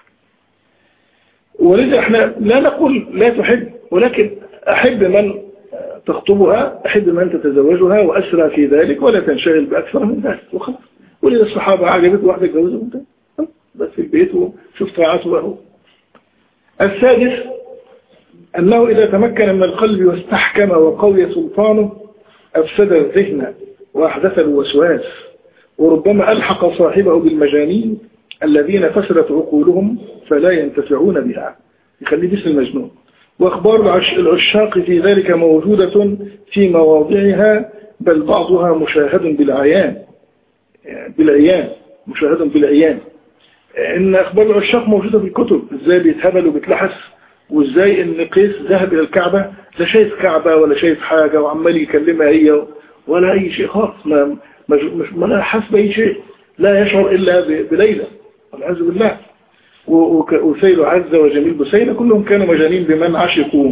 ولذا احنا لا نقول لا تحب ولكن أحب من تخطبها أحب من تتزوجها وأسرى في ذلك ولا تنشغل بأكثر من ذلك وخلاص ولذا الصحابة عجبت واحدة جوزهم بس في البيت وشوف طاعته له السادس أنه إذا تمكن من القلب واستحكم وقوي سلطانه أفسد الذهن وأحدث الوسواس وربما ألحق صاحبه بالمجانين الذين فسدت عقولهم فلا ينتفعون بها يخليه باسم المجنون وأخبار العشاق في ذلك موجودة في مواضعها بل بعضها مشاهد بالعيان بالعيان مشاهد بالعيان إن أخبار العشاق موجودة في الكتب إزاي بيتهبل وبيتلحس وازاي ان قيس ذهب الى الكعبة لا شايف كعبة ولا شايف حاجة وعمال يكلمها هي ولا اي شيء خالص ما مش مش ما حاسس باي شيء لا يشعر الا بليلى والعياذ بالله وسيل عزة وجميل بسيلة كلهم كانوا مجانين بمن عشقوا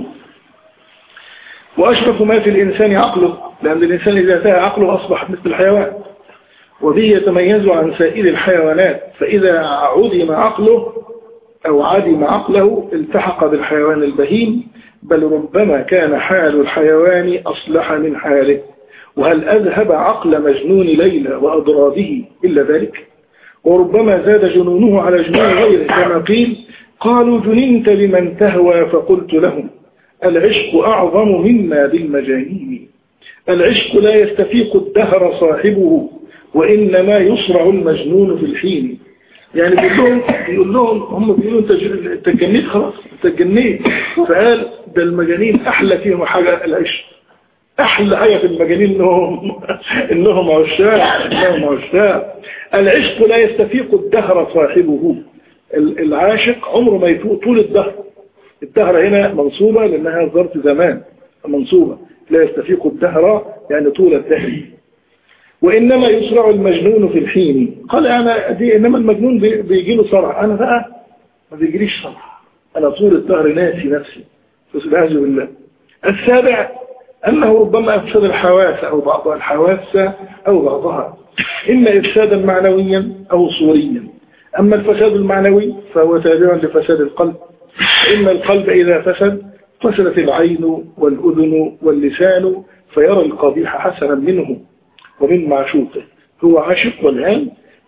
وأشرف ما في الإنسان عقله لأن الإنسان إذا انتهى عقله أصبح مثل الحيوان وبه يتميز عن سائر الحيوانات فإذا عدم عقله أو عدم عقله التحق بالحيوان البهيم بل ربما كان حال الحيوان أصلح من حاله وهل أذهب عقل مجنون ليلى وأضرابه إلا ذلك وربما زاد جنونه على جنون غيره كما قيل قالوا جننت لمن تهوى فقلت لهم العشق أعظم منا بالمجانين العشق لا يستفيق الدهر صاحبه وإنما يصرع المجنون في الحين يعني بيقول لهم بيقول لهم هم بيقولوا انت انت اتجنيت خلاص انت اتجنيت فقال ده المجانين احلى فيهم حاجه العشق احلى حاجه في المجانين انهم انهم عشاق انهم عشاق العشق لا يستفيق الدهر صاحبه العاشق عمره ما يفوق طول الدهر الدهر هنا منصوبة لأنها ظرف زمان منصوبة لا يستفيق الدهر يعني طول الدهر وإنما يسرع المجنون في الحين قال أنا دي إنما المجنون بيجي له صرع أنا بقى ما بيجيليش صرع أنا طول الدهر ناسي نفسي فسبحانه بالله السابع أنه ربما أفسد الحواس أو بعض الحواس أو بعضها إما إفسادا معنويا أو صوريا أما الفساد المعنوي فهو تابع لفساد القلب إن القلب إذا فسد فسدت العين والأذن واللسان فيرى القبيح حسنا منه ومن معشوقه هو عاشق والآن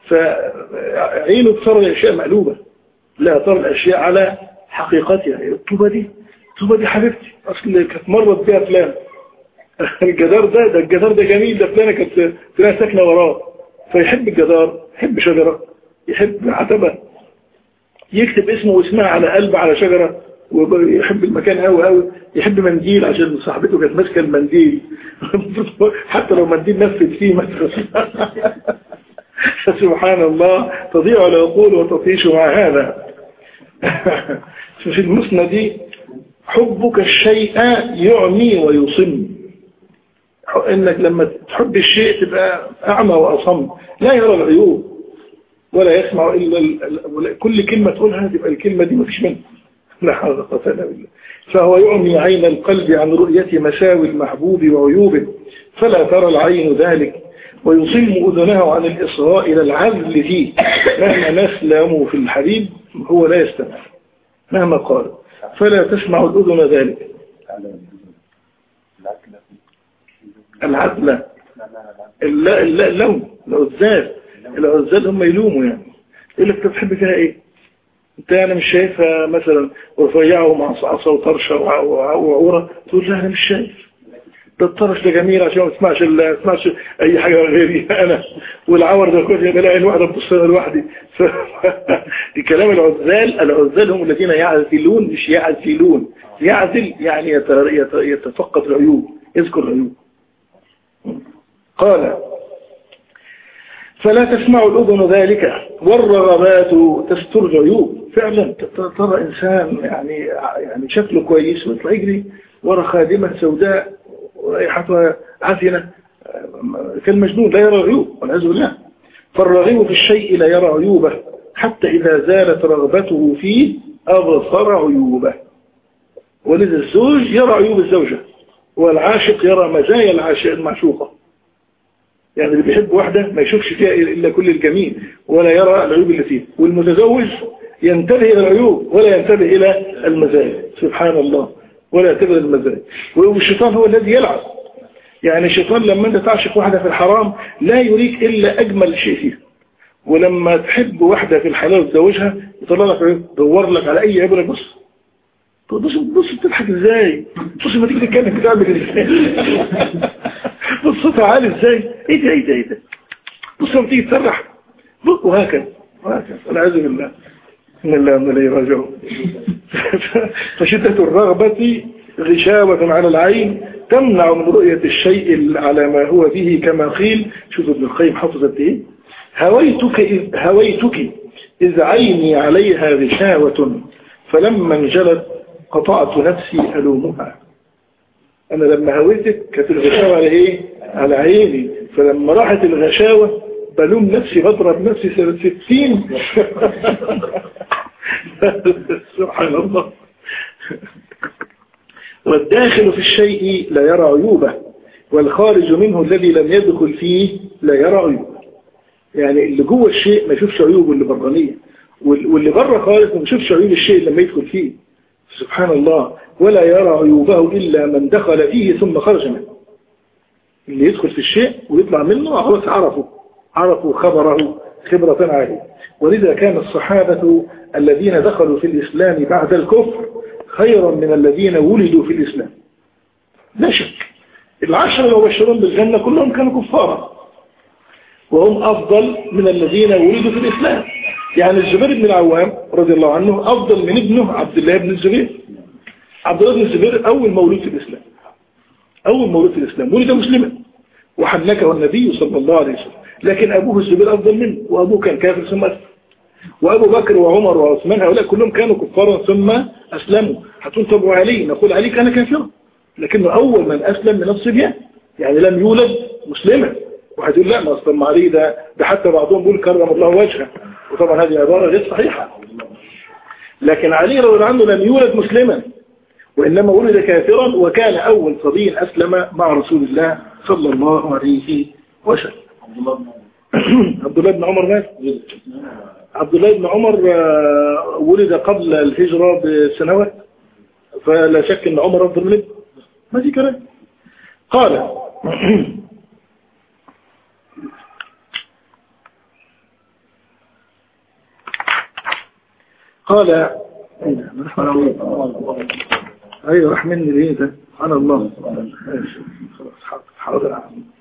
فعينه ترى الأشياء مقلوبة لا ترى الأشياء على حقيقتها الطوبة دي الطوبة دي حبيبتي أصل كانت مرت بها فلان الجدار ده ده الجدار ده جميل ده فلانة كانت فلانة ساكنة وراه فيحب الجدار يحب شجرة يحب عتبة يكتب اسمه واسمها على قلب على شجرة ويحب المكان قوي قوي يحب منديل عشان صاحبته كانت ماسكه المنديل حتى لو منديل نفذ فيه مثلا فسبحان الله تضيع العقول وتطيش مع هذا في المسند حبك الشيء يعمي ويصم انك لما تحب الشيء تبقى اعمى واصم لا يرى العيوب ولا يسمع إلا كل كلمة تقولها تبقى الكلمة دي مفيش منها لا حول ولا قوة إلا بالله فهو يعمي عين القلب عن رؤية مساوي المحبوب وعيوبه فلا ترى العين ذلك ويصم أذنه عن الإصغاء إلى العزل فيه مهما نسلم في الحبيب هو لا يستمع مهما قال فلا تسمع الأذن ذلك العدل اللون العزال العزال هم يلوموا يعني يقول لك بتحب فيها ايه انت انا مش شايفها مثلا رفيعه ومعصعصه وطرشه وعوره تقول لا انا مش شايف ده الطرش ده جميل عشان ما تسمعش ما تسمعش اي حاجه غيري انا والعور ده كله بلاقي الواحده بتبص لوحدي ف... كلام العزال العزال هم الذين يعزلون مش يعزلون يعزل يعني يتفقد العيوب يذكر العيوب قال فلا تسمع الأذن ذلك والرغبات تستر العيوب فعلا ترى إنسان يعني يعني شكله كويس ويطلع يجري ورا خادمة سوداء ورائحتها عفنة كالمجنون لا يرى عيوب والعياذ بالله فالرغيب في الشيء لا يرى عيوبه حتى إذا زالت رغبته فيه أبصر عيوبه ولذا الزوج يرى عيوب الزوجة والعاشق يرى مزايا العاشق المعشوقة يعني اللي بيحب واحدة ما يشوفش فيها إلا كل الجميل ولا يرى العيوب اللي فيها والمتزوج ينتبه إلى العيوب ولا ينتبه إلى المزايا سبحان الله ولا ينتبه إلى المزايا والشيطان هو الذي يلعب يعني الشيطان لما أنت تعشق واحدة في الحرام لا يريك إلا أجمل شيء فيها ولما تحب واحدة في الحلال وتزوجها يطلع لك عيوب دور لك على أي عيب لك بص بص بص بتضحك ازاي بص ما تيجي تتكلم بتعمل ازاي بص صوتها عالي ازاي ايه ده ايه ده ايه ده بص لما تيجي تسرح وهكذا وهكذا والعياذ بالله ان الله من اليه راجعون فشدة الرغبة غشاوة على العين تمنع من رؤية الشيء على ما هو به كما قيل شوف ابن القيم حفظت ايه هويتك إذ, هويتك إذ عيني عليها غشاوة فلما انجلت قطعت نفسي ألومها أنا لما هويتك كانت الغشاوة على إيه؟ على عيني فلما راحت الغشاوة بلوم نفسي بضرب نفسي سنة ستين سبحان الله والداخل في الشيء لا يرى عيوبه والخارج منه الذي لم يدخل فيه لا يرى عيوبه يعني اللي جوه الشيء ما يشوفش عيوبه اللي برانيه واللي بره خالص ما يشوفش عيوب الشيء لما يدخل فيه سبحان الله ولا يرى عيوبه إلا من دخل فيه ثم خرج منه اللي يدخل في الشيء ويطلع منه خلاص عرفه عرفوا خبره خبرة عالية ولذا كان الصحابة الذين دخلوا في الإسلام بعد الكفر خيرا من الذين ولدوا في الإسلام لا شك العشر المبشرون بالجنة كلهم كانوا كفارا وهم أفضل من الذين ولدوا في الإسلام يعني الزبير بن العوام رضي الله عنه أفضل من ابنه عبد الله بن الزبير عبد الله بن الزبير أول مولود في الإسلام أول مولود في الإسلام ولد مسلما وحنكه النبي صلى الله عليه وسلم لكن أبوه الزبير أفضل منه وأبوه كان كافر ثم أسلم وأبو بكر وعمر وعثمان هؤلاء كلهم كانوا كفارا ثم أسلموا هتقول طب وعلي نقول علي كان كافرا لكنه أول من أسلم من الصبيان يعني لم يولد مسلما وهتقول لا ما أصلا علي ده, ده حتى بعضهم بيقول كرم الله وجهه وطبعا هذه عبارة غير صحيحة لكن علي رضي الله عنه لم يولد مسلما وإنما ولد كافرا وكان أول صبي أسلم مع رسول الله صلى الله عليه وسلم عبد الله بن عمر مات عبد الله بن عمر ولد قبل الهجرة بسنوات فلا شك ان عمر افضل منه ما في كلام قال قال ايوه راح مني ليه ده سبحان الله حاضر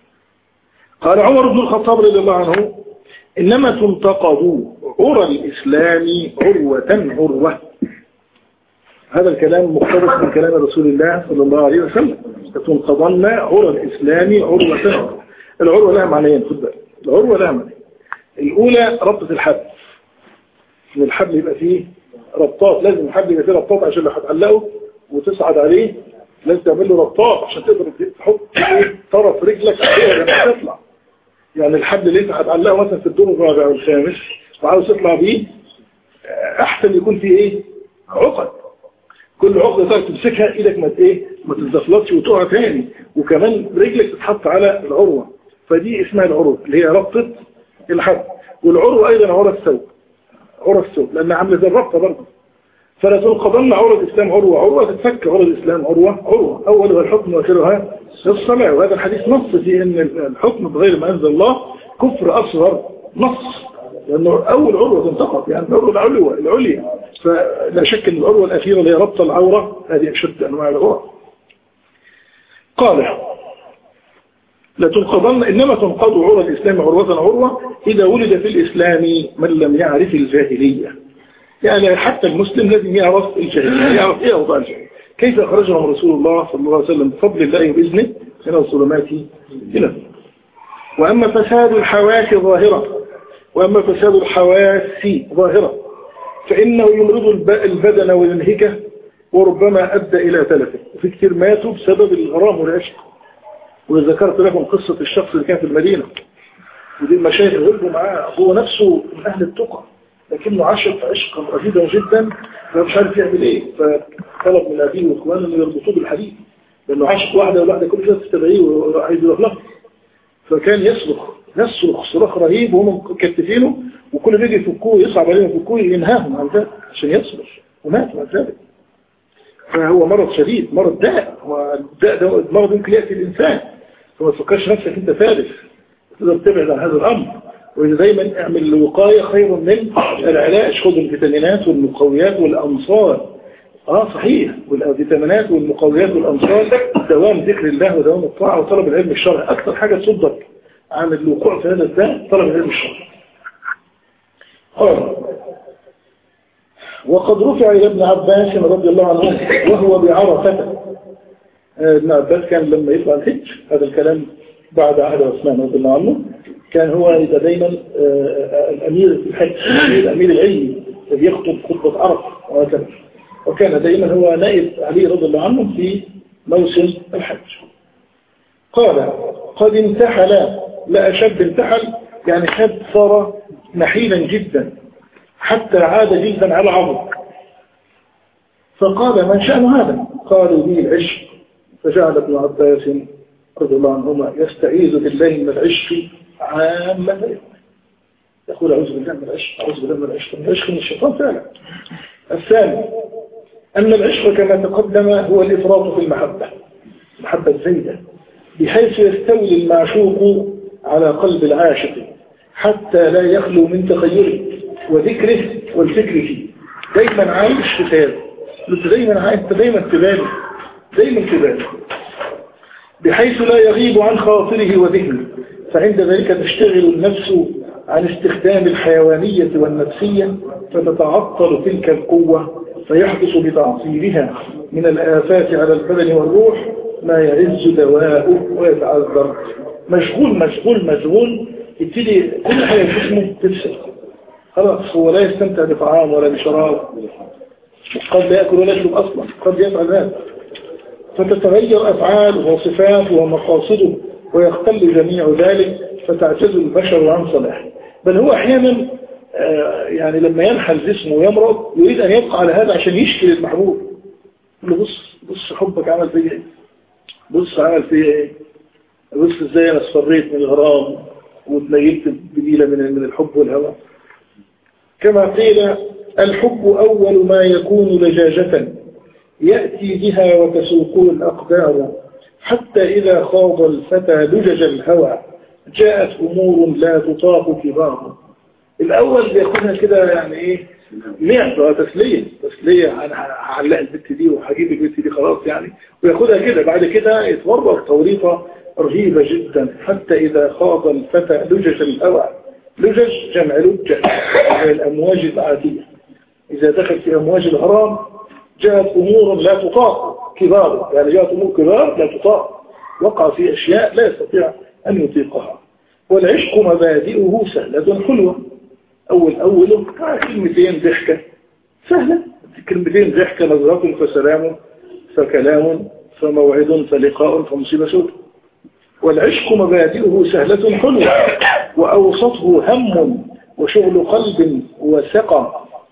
قال عمر بن الخطاب رضي الله عنه إنما تنتقض عرى الإسلام عروة عروة هذا الكلام مقتبس من كلام رسول الله صلى الله عليه وسلم تنقضن عرى الإسلام عروة عروة العروة لها معنيين خد بالك العروة لها معنيين الأولى ربطة الحبل إن الحبل يبقى فيه ربطات لازم الحبل يبقى فيه ربطات عشان لو هتعلقه وتصعد عليه لازم تعمل له ربطات عشان تقدر تحط طرف رجلك عليها لما تطلع يعني الحبل اللي انت هتعلقه مثلا في الدور الرابع والخامس وعاوز تطلع بيه احسن يكون فيه ايه عقد كل عقدة تقدر تمسكها ايدك ما ايه ما تتزفلطش وتقع تاني وكمان رجلك تتحط على العروة فدي اسمها العروة اللي هي ربطة الحبل والعروة ايضا عروة الثوب عروة الثوب لانها عامله زي الربطة برضه فلا تنقضن عروة الإسلام عروة عروة تتفك عروة الإسلام عروة عروة أولها الحكم وآخرها الصلاة وهذا الحديث نص في أن الحكم بغير ما أنزل الله كفر أصغر نص لأنه أول عروة تنتقض يعني العروة العلوة العليا فلا شك أن العروة الأخيرة اللي هي ربط العورة هذه أشد أنواع العروة قال لا تنقضن إنما تنقض عروة الإسلام عروة عروة إذا ولد في الإسلام من لم يعرف الجاهلية يعني حتى المسلم لازم يعرف الجاهلية يعرف ايه اوضاع الجاهلية كيف اخرجهم رسول الله صلى الله عليه وسلم بفضل الله وبإذنه من الظلمات إلى وأما فساد الحواس ظاهرة وأما فساد الحواس ظاهرة فإنه يمرض البدن وينهكه وربما أدى إلى تلفه وفي كثير ماتوا بسبب الغرام والعشق وذكرت لكم قصة الشخص اللي كان في المدينة ودي المشايخ غلبوا معاه هو نفسه من أهل التقى لكنه عشق عشقا رهيبا جدا فمش عارف يعمل ايه فطلب من ابيه واخوانه انه يربطوه بالحديد لانه عاشق واحده وواحده كل شويه تستدعيه وعايز يروح لها فكان يصرخ يصرخ صراخ رهيب وهم مكتفينه وكل ما يجي يفكوه يصعب عليهم يفكوه ينهاهم عن ذلك عشان يصبر ومات مع ذلك فهو مرض شديد مرض داء والداء ده المرض ممكن ياتي الانسان فما تفكرش نفسك انت فارس تقدر تبعد عن هذا الامر وإذا دايما اعمل الوقاية خير من العلاج خذ الفيتامينات والمقويات والأنصار اه صحيح والفيتامينات والمقويات والأنصار دوام ذكر الله ودوام الطاعة وطلب العلم الشرعي أكثر حاجة تصدك عن الوقوع في هذا الداء طلب العلم الشرعي آه. وقد رفع إلى ابن عباس رضي الله عنه وهو بعرفة ابن عباس كان لما يطلع الحج هذا الكلام بعد عهد عثمان رضي الله عنه كان هو يبقى دايما الأمير في الحج الأمير العلمي الذي يخطب خطبة عرف وهكذا وكان دائما هو نائب علي رضي الله عنه في موسم الحج قال قد انتحل لا شاب انتحل يعني شاب صار نحيلا جدا حتى عاد جلدا على عظم فقال من شأن هذا قالوا لي العشق فجعل ابن عباس رضي الله عنهما يستعيذ بالله من العشق عامة يقول أعوذ بالله من العشق أعوذ بالله من العشق من العشق من الشيطان فعلا الثاني أن العشق كما تقدم هو الإفراط في المحبة المحبة الزيدة بحيث يستولي المعشوق على قلب العاشق حتى لا يخلو من تخيله وذكره والفكر فيه دايما عايش في خيال انت دايما عايش انت دايما تبالي دايما تبالي بحيث لا يغيب عن خاطره وذهنه فعند ذلك تشتغل النفس عن استخدام الحيوانية والنفسية فتتعطل تلك القوة فيحدث بتعطيلها من الآفات على البدن والروح ما يعز دواؤه ويتعذر مشغول مشغول مشغول يبتدي كل حاجة في جسمه تفسد خلاص هو لا يستمتع بطعام ولا بشراب قد لا يأكل ولا يشرب أصلا قد يفعل هذا فتتغير أفعاله وصفاته ومقاصده ويختل جميع ذلك فتعتز البشر عن صلاحه بل هو أحيانا آه، يعني لما ينحل جسمه ويمرض يريد أن يبقى على هذا عشان يشكي للمحبوب يقول له بص بص حبك عمل فيا ايه بص عمل فيا ايه بص ازاي انا اصفريت من الغرام واتنيلت بديلة من من الحب والهوى كما قيل الحب أول ما يكون لجاجة يأتي بها وتسوقه الأقدار حتى إذا خاض الفتى لجج الهوى جاءت أمور لا تطاق كبار الأول بياخدها كده يعني إيه لعبة تسلية تسلية أنا هعلق البت دي وهجيب البت دي خلاص يعني وياخدها كده بعد كده يتورط توريطة رهيبة جدا حتى إذا خاض الفتى لجج الهوى لجج جمع لجة وهي الأمواج العادية إذا دخل في أمواج الغرام جاءت أمور لا تطاق كبار يعني جاءت أمور كبار لا تطاق وقع في أشياء لا يستطيع أن يطيقها والعشق مبادئه سهلة حلوة أول أوله كلمتين ضحكة سهلة كلمتين ضحكة نظرة فسلام فكلام فموعد فلقاء فمصيبة سود والعشق مبادئه سهلة حلوة وأوسطه هم وشغل قلب وسقم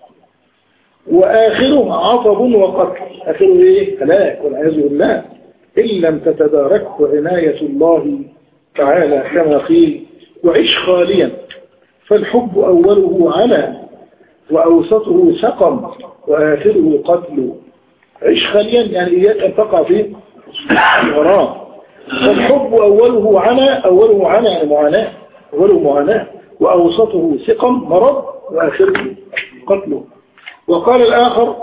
وآخره عطب وقتل آخره إيه؟ هلاك والعياذ بالله إن لم تتداركه عناية الله تعالى كما قيل وعش خاليا فالحب أوله على وأوسطه سقم وآخره قتل عش خاليا يعني إياك أن تقع في الغرام فالحب أوله على أوله على يعني معاناة أوله معاناة وأوسطه سقم مرض وآخره قتله وقال الآخر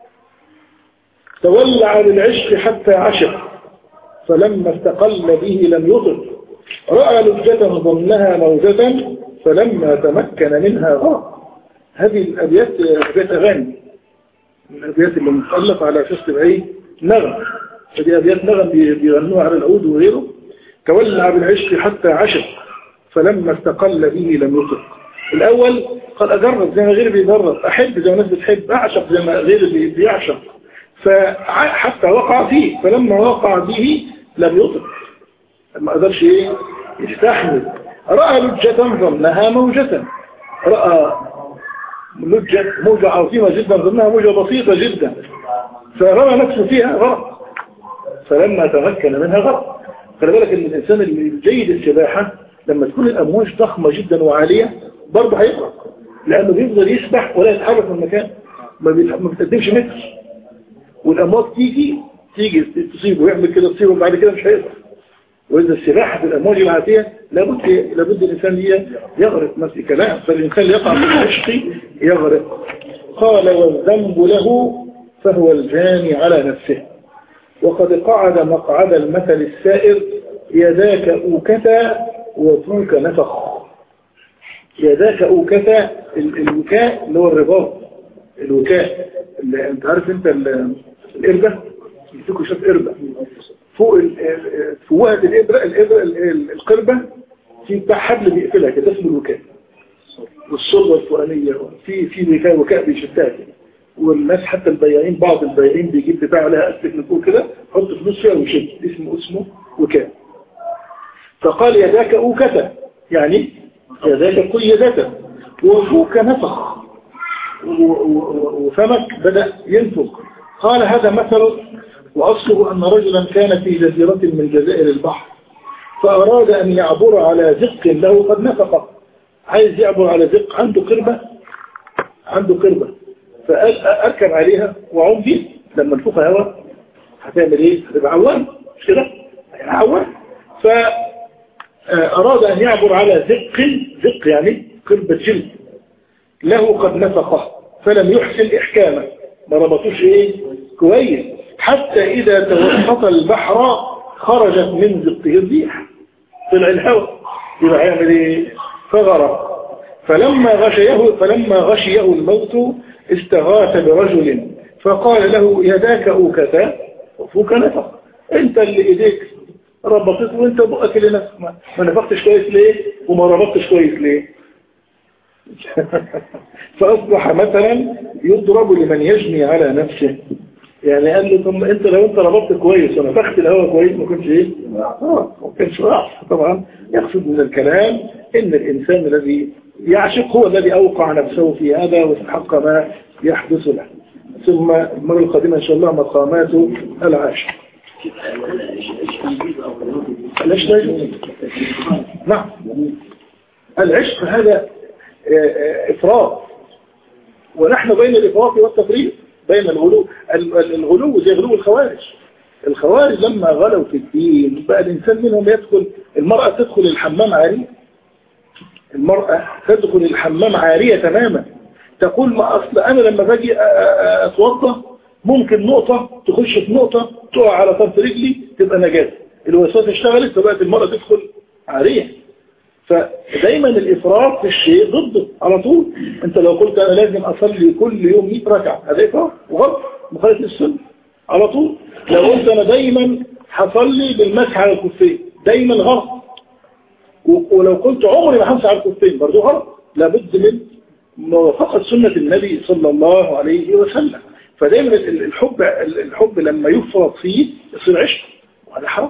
تولع للعشق حتى عشق فلما استقل به لم يطل رأى لجة ظنها موجة فلما تمكن منها غاق هذه الأبيات أبيات أغاني الأبيات اللي متألف على أساس تبعي نغم فدي أبيات نغم بيغنوها على العود وغيره تولع بالعشق حتى عشق فلما استقل به لم يطل الأول قال أجرب زي ما غيري بيجرب أحب زي ما الناس بتحب أعشق زي ما غيري بيعشق فحتى وقع فيه فلما وقع به لم يطل ما قدرش ايه يستحمل رأى لجة ظنها موجة رأى لجة موجة عظيمة جدا ظنها موجة بسيطة جدا فرمى نفسه فيها غرق فلما تمكن منها غرق خلي بالك ان الانسان الجيد السباحة لما تكون الامواج ضخمة جدا وعالية برضه هيغرق لانه بيفضل يسبح ولا يتحرك من مكان ما بتقدمش متر والامواج تيجي تيجي تصيبه ويعمل كده تصيبه بعد كده مش هيقدر وإذا السباحة في الأمواج العاتية لابد لابد الإنسان يغرق نفس كلام فالإنسان يقع في العشق يغرق قال والذنب له فهو الجاني على نفسه وقد قعد مقعد المثل السائر يداك أوكتا وطوك نفخ يداك أوكتا الوكاء اللي هو الرباط الوكاء اللي انت عارف انت القربة يديكوا شاف قربة فوق فوقة الإبرة الإبرة القربة في بتاع حبل بيقفلها كده اسمه الوكاء والصلبة الفوقانية في في وكاء وكاء بيشدها كده والناس حتى البياعين بعض البياعين بيجيب بتاع عليها أسلك من فوق كده حط فلوس فيها ويشد اسمه اسمه وكان فقال يداك أوكة يعني يداك قيدة وفوك نفخ وفمك بدأ ينفخ قال هذا مثل وأصله أن رجلا كان في جزيرة من جزائر البحر فأراد أن يعبر على زق له قد نفق عايز يعبر على زق عنده قربة عنده قربة فأركب عليها وعم بيه لما نفخ هواء هتعمل ايه؟ هتبقى عوام مش كده؟ عوام فأراد أن يعبر على زق زق يعني قربة جلد له قد نفقه فلم يحسن إحكامه ما ربطوش ايه كويس حتى إذا توسط البحر خرجت من زقه الريح طلع الهواء يبقى هيعمل ايه فغرق فلما غشيه فلما غشيه الموت استغاث برجل فقال له يداك اوكتا وفوك نفق انت اللي ايديك ربطت وانت بقك اللي نفق ما نفقتش كويس ليه وما ربطتش كويس ليه فأصبح مثلا يضرب لمن يجني على نفسه يعني قال له طب انت لو انت ربطت كويس ونفخت الهواء كويس ما كنتش ايه اه ما كانش راح طبعا يقصد من الكلام ان الانسان الذي يعشق هو الذي اوقع نفسه في هذا واستحق ما يحدث له ثم المرة القادمة ان شاء الله مقامات العاشق العشق نعم العشق هذا افراط ونحن بين الافراط والتفريط بين الغلو الغلو زي غلو الخوارج الخوارج لما غلوا في الدين بقى الإنسان منهم يدخل المرأة تدخل الحمام عارية المرأة تدخل الحمام عارية تماما تقول ما أصل أنا لما باجي أتوضى ممكن نقطة تخش في نقطة تقع على طرف رجلي تبقى نجاسة الوسواس اشتغلت فبقت المرأة تدخل عارية فدايما الإفراط في الشيء ضده على طول انت لو قلت انا لازم اصلي كل يوم 100 ركعة هذا إفراط وغلط مخالف للسنة على طول لو قلت انا دايما هصلي بالمسح على الكفين دايما غلط ولو قلت عمري ما همسح على الكفين برضه غلط لابد من موافقة سنة النبي صلى الله عليه وسلم فدايما الحب الحب لما يفرط فيه يصير عشق وهذا حرام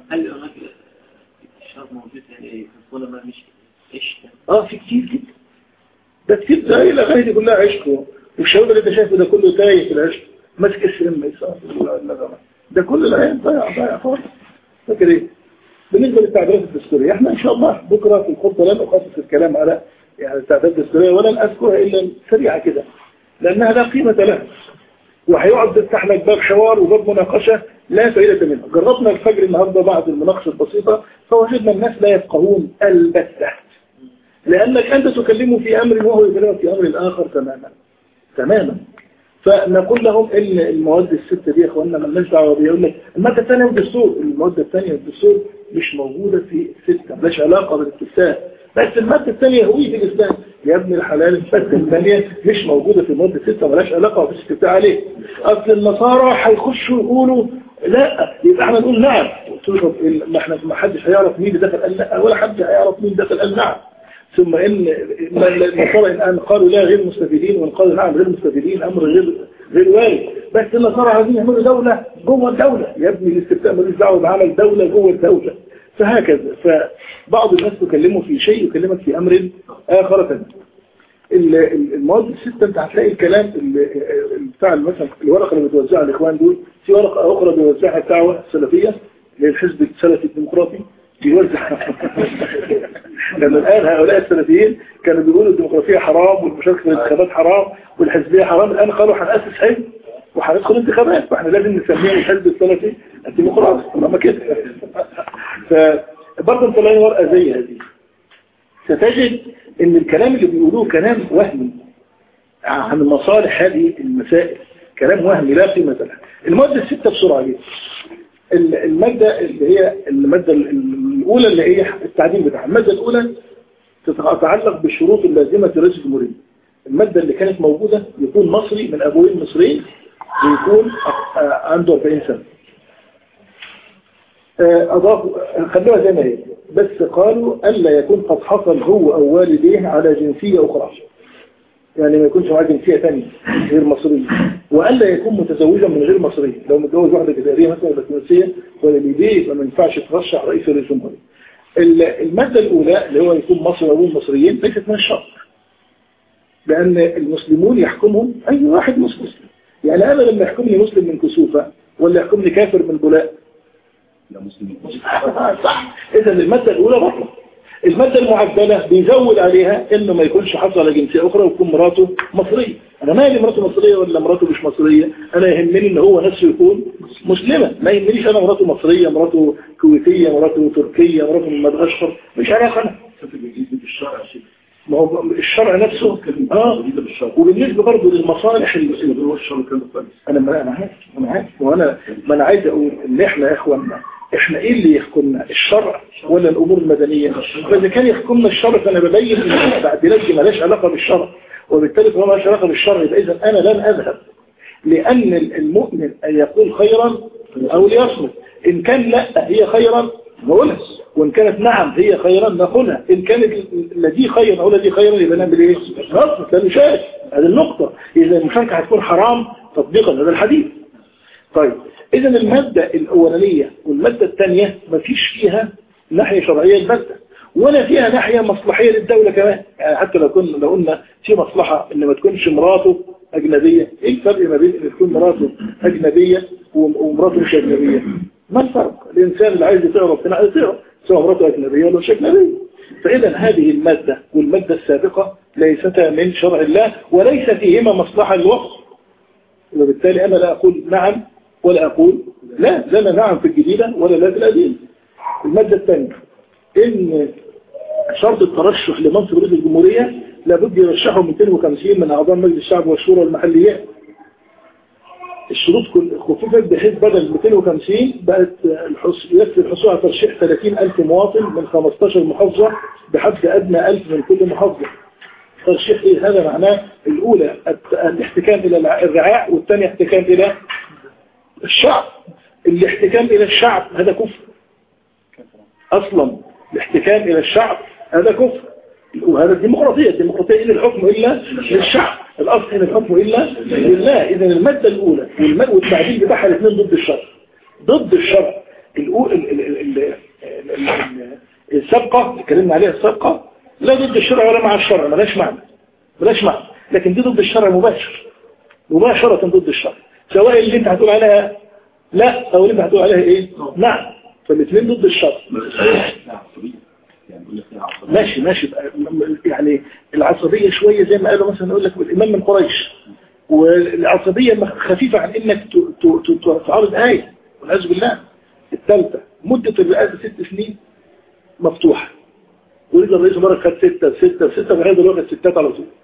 موجود يعني الظلمة مش عشق اه في كتير كده ده كتير ده ايه الاغاني دي كلها عشق والشباب اللي انت شايفه ده كله تايه في العشق ماسك السلم ما يصاب ده كل العين ضايع ضايع خالص فاكر ايه بالنسبه للتعديلات الدستوريه احنا ان شاء الله بكره في الخطه لن اخصص الكلام على يعني التعديلات الدستوريه ولن اذكرها الا سريعه كده لانها لا قيمه لها وهيقعد يفتح لك باب حوار وباب مناقشه لا فائده منه جربنا الفجر النهارده بعد المناقشه البسيطه فوجدنا الناس لا يفقهون البتة لأنك أنت تكلمه في أمر وهو يكلمك في أمر آخر تماما تماما فنقول لهم ان المواد الستة دي يا اخوانا مالناش دعوه بيها يقول لك الماده الثانيه والدستور المواد الثانيه والدستور مش موجوده في ستة مالهاش علاقه بالاستفتاء بس الماده الثانيه هويه الاسلام يا ابن الحلال الماده الثانيه مش موجوده في الماده الستة مالهاش علاقه بالاستفتاء عليه اصل النصارى هيخشوا يقولوا لا يبقى احنا نقول نعم قلت له ما احنا ما حدش هيعرف مين اللي دخل قال لا ولا حد هيعرف مين دخل قال نعم ثم ان النصارى الان قالوا لا غير مستفيدين وان قالوا نعم غير مستفيدين امر غير غير وارد بس النصارى عايزين يعملوا دوله جوه الدوله يا ابني الاستفتاء ملوش دعوه بعمل دوله جوه الدوله فهكذا فبعض الناس تكلمه في شيء يكلمك في امر اخر ثاني المواد الستة انت هتلاقي الكلام بتاع مثلا الورقة اللي بتوزعها الاخوان دول في ورقة اخرى بيوزعها الدعوة السلفية للحزب السلفي الديمقراطي بيوزع لأن الآن هؤلاء السلفيين كانوا بيقولوا الديمقراطية حرام والمشاركة في الانتخابات حرام والحزبية حرام الآن قالوا هنأسس حزب وهندخل انتخابات فاحنا لازم نسميه الحزب السلفي الديمقراطي طالما كده فبرضه انت لاقي ورقة زي هذه ستجد ان الكلام اللي بيقولوه كلام وهمي عن مصالح هذه المسائل كلام وهمي لا قيمة له المادة الستة بسرعة جدا المادة اللي هي المادة الأولى اللي هي التعديل بتاعها المادة الأولى تتعلق بالشروط اللازمة لرئيس الجمهورية المادة اللي كانت موجودة يكون مصري من أبوين مصريين ويكون عنده 40 سنة أضافوا خلوها زي ما هي بس قالوا ألا يكون قد حصل هو أو والديه على جنسية أخرى يعني ما يكونش معاه جنسية ثانية غير مصرية وألا يكون متزوجا من غير مصرية لو متجوز واحدة جزائرية مثلا ولا تونسية ولا ليبية يبقى ما ينفعش ترشح رئيس الجمهورية ال- المادة الأولى اللي هو يكون مصري وأبوه مصريين ليست من الشرط لأن المسلمون يحكمهم أي واحد مسلم يعني أنا لما يحكمني مسلم من كسوفة ولا يحكمني كافر من بولاء لا مسلمين صح إذا المادة الأولى بطلة المادة المعدلة بيزود عليها إنه ما يكونش حصل على جنسية أخرى ويكون مراته مصرية أنا مالي مراته مصرية ولا مراته مش مصرية أنا يهمني إن هو نفسه يكون مسلمة ما يهمنيش أنا مراته مصرية مراته كويتية مراته تركية مراته من مدغشقر مش علاقة أنا شوف الجديد في الشرع يا شيخ ما هو الشرع نفسه اه جديد بالشرع وبالنسبة برضه للمصالح ال- اللي هو الشرع كان كويس انا ما انا عارف انا عارف وانا ما انا عايز اقول ان احنا يا اخوانا احنا ايه اللي يحكمنا الشرع ولا الامور المدنيه فاذا كان يحكمنا الشرع فانا ببين ان التعديلات دي مالهاش علاقه بالشرع وبالتالي طالما مالهاش علاقه بالشرع يبقى اذا انا لن اذهب لان المؤمن ان يقول خيرا او ليصمت ان كان لا هي خيرا نقولها وان كانت نعم هي خيرا نقولها ان كانت الذي خيرا او الذي خيرا يبقى نعمل ايه نصمت لا نشارك هذه النقطه اذا المشاركه هتكون حرام تطبيقا لهذا الحديث طيب إذا المادة الأولانية والمادة الثانية ما فيش فيها ناحية شرعية البتة ولا فيها ناحية مصلحية للدولة كمان يعني حتى لو كنا لو قلنا في مصلحة إن ما تكونش مراته أجنبية إيه الفرق ما بين إن تكون مراته أجنبية وم- ومراته مش أجنبية ما الفرق الإنسان اللي عايز يطيع ربنا عايز يطيع سواء مراته أجنبية ولا مش أجنبية فإذا هذه المادة والمادة السابقة ليستا من شرع الله وليس فيهما مصلحة للوقت وبالتالي أنا لا أقول نعم ولا أقول لا لا أنا نعم في الجديدة ولا لا في القديمة المادة الثانية إن شرط الترشح لمنصب رئيس الجمهورية لابد يرشحه 250 من أعضاء مجلس الشعب والشورى والمحليات الشروط كل خففت بحيث بدل 250 بقت الحص... يكفي الحصول على ترشيح 30 ألف مواطن من 15 محافظة بحد أدنى 1000 من كل محافظة ترشيح إيه هذا معناه الأولى الت- الاحتكام إلى الع- الرعاع والثانية احتكام إلى الشعب الاحتكام إلى الشعب هذا كفر أصلا الاحتكام إلى الشعب هذا كفر وهذا الديمقراطية الديمقراطية إن الحكم إلا للشعب الأصل إن الحكم إلا لله إذا المادة الأولى والم- والتعديل بتاعها الاثنين ضد الشرع ضد الشرع الأو- ال- ال- ال- ال- ال- ال- السابقة اللي اتكلمنا عليها السابقة لا ضد الشرع ولا مع الشرع ملاش معنى ملاش معنى لكن دي ضد الشرع مباشر مباشرة ضد الشرع سواء اللي انت هتقول عليها لا او اللي انت هتقول عليها ايه نعم فالاثنين ضد الشرع لا عصبية يعني يقول لك لا عصبية ماشي ماشي بقى. م- يعني العصبية شوية زي ما قالوا مثلا يقول لك الإمام من قريش والعصبية مخ- خفيفة عن إنك ت- ت- ت- تعارض آية والعياذ بالله الثالثة مدة الرئاسة ست سنين مفتوحة ورجل الرئيس مرة خد ستة ستة ستة وهذا الوقت ستات على طول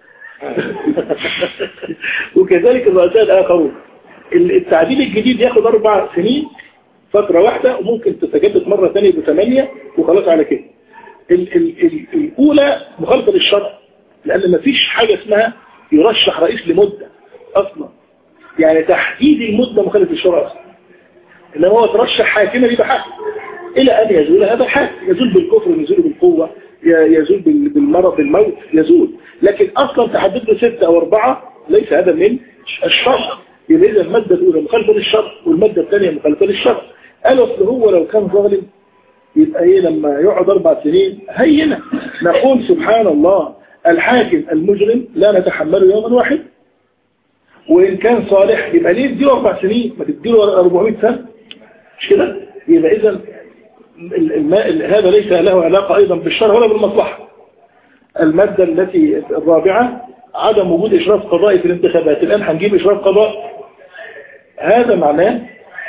وكذلك الرؤساء الآخرون التعديل الجديد ياخد أربع سنين فترة واحدة وممكن تتجدد مرة ثانية بثمانية وخلاص على كده ال ال ال الأولى مخالفة للشرع لأن مفيش حاجة اسمها يرشح رئيس لمدة أصلا يعني تحديد المدة مخالف للشرع أصلا إنما هو ترشح حاكما يبقى حاكم إلى أن يزول هذا الحاكم يزول بالكفر يزول بالقوة ي- يزول بال- بالمرض بالموت يزول لكن أصلا تحدد له ستة أو أربعة ليس هذا من الشرع يبقى إذا المادة الأولى مخالفة للشرع والمادة الثانية مخالفة للشرع قال أصل هو لو كان ظالم يبقى ايه لما يقعد اربع سنين هينا نقول سبحان الله الحاكم المجرم لا نتحمله يوما واحد وان كان صالح يبقى ليه تديله اربع سنين ما تديله 400 سنة مش كده يبقى اذا الماء هذا ليس له علاقة ايضا بالشرع ولا بالمصلحة المادة التي الرابعة عدم وجود اشراف قضائي في الانتخابات الان هنجيب اشراف قضاء هذا معناه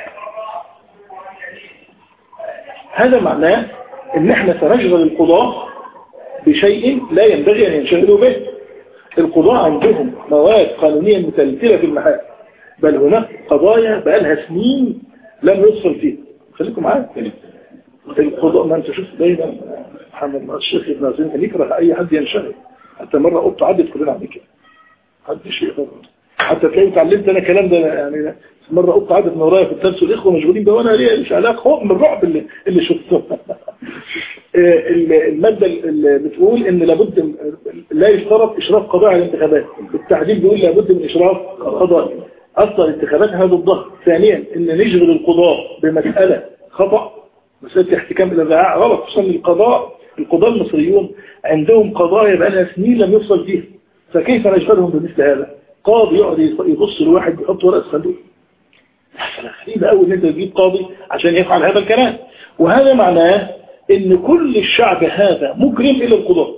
هذا معناه ان احنا سنشغل القضاء بشيء لا ينبغي ان ينشغلوا به القضاء عندهم مواد قانونية متلتلة في المحاكم بل هناك قضايا بقالها سنين لم يدخل فيها خليكم معايا القضاء ما انت شفت دايما محمد الشيخ ابن عزيز كان يكره اي حد ينشغل حتى مرة قلت عدت كلنا عن كده محدش يقدر حتى تلاقي اتعلمت انا الكلام ده يعني مرة قلت عدت من ورايا في الدرس والاخوه مشغولين بيه وانا ليه مش علاقه خوف من الرعب اللي اللي شفته آه، ال- المادة اللي بتقول ان لابد م- لا يشترط اشراف قضاء على الانتخابات التعديل بيقول لابد من اشراف قضاء اصلا الانتخابات هذا الضغط ثانيا ان نشغل القضاء بمسألة خطأ مسألة احتكام الى الرعاع غلط خصوصا القضاء القضاء المصريون عندهم قضايا بقى لها سنين لم يفصل فيها فكيف نشغلهم بمثل هذا قاضي يقعد يبص لواحد يحط ورقه الصندوق غريبة قوي ان انت تجيب قاضي عشان يفعل هذا الكلام وهذا معناه ان كل الشعب هذا مجرم الى القضاء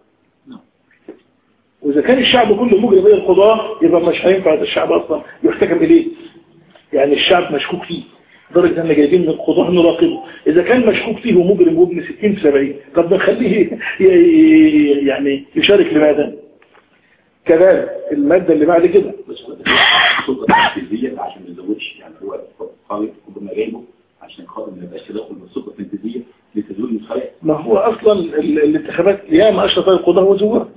واذا كان الشعب كله مجرم الى القضاء يبقى مش هينفع هذا الشعب اصلا يحتكم اليه يعني الشعب مشكوك فيه لدرجه ان جايبين من القضاء نراقبه اذا كان مشكوك فيه ومجرم وابن 60 في 70 طب نخليه ي- ي- يعني يشارك لماذا كذلك الماده اللي بعد كده بس هو ده السلطه التنفيذيه عشان ما يزودش يعني هو قوي ربما جايبه عشان خاطر ما يبقاش تدخل من السلطه التنفيذيه لتزويد المصالح ما هو اصلا ال- الانتخابات ياما اشرف القضاء وزورها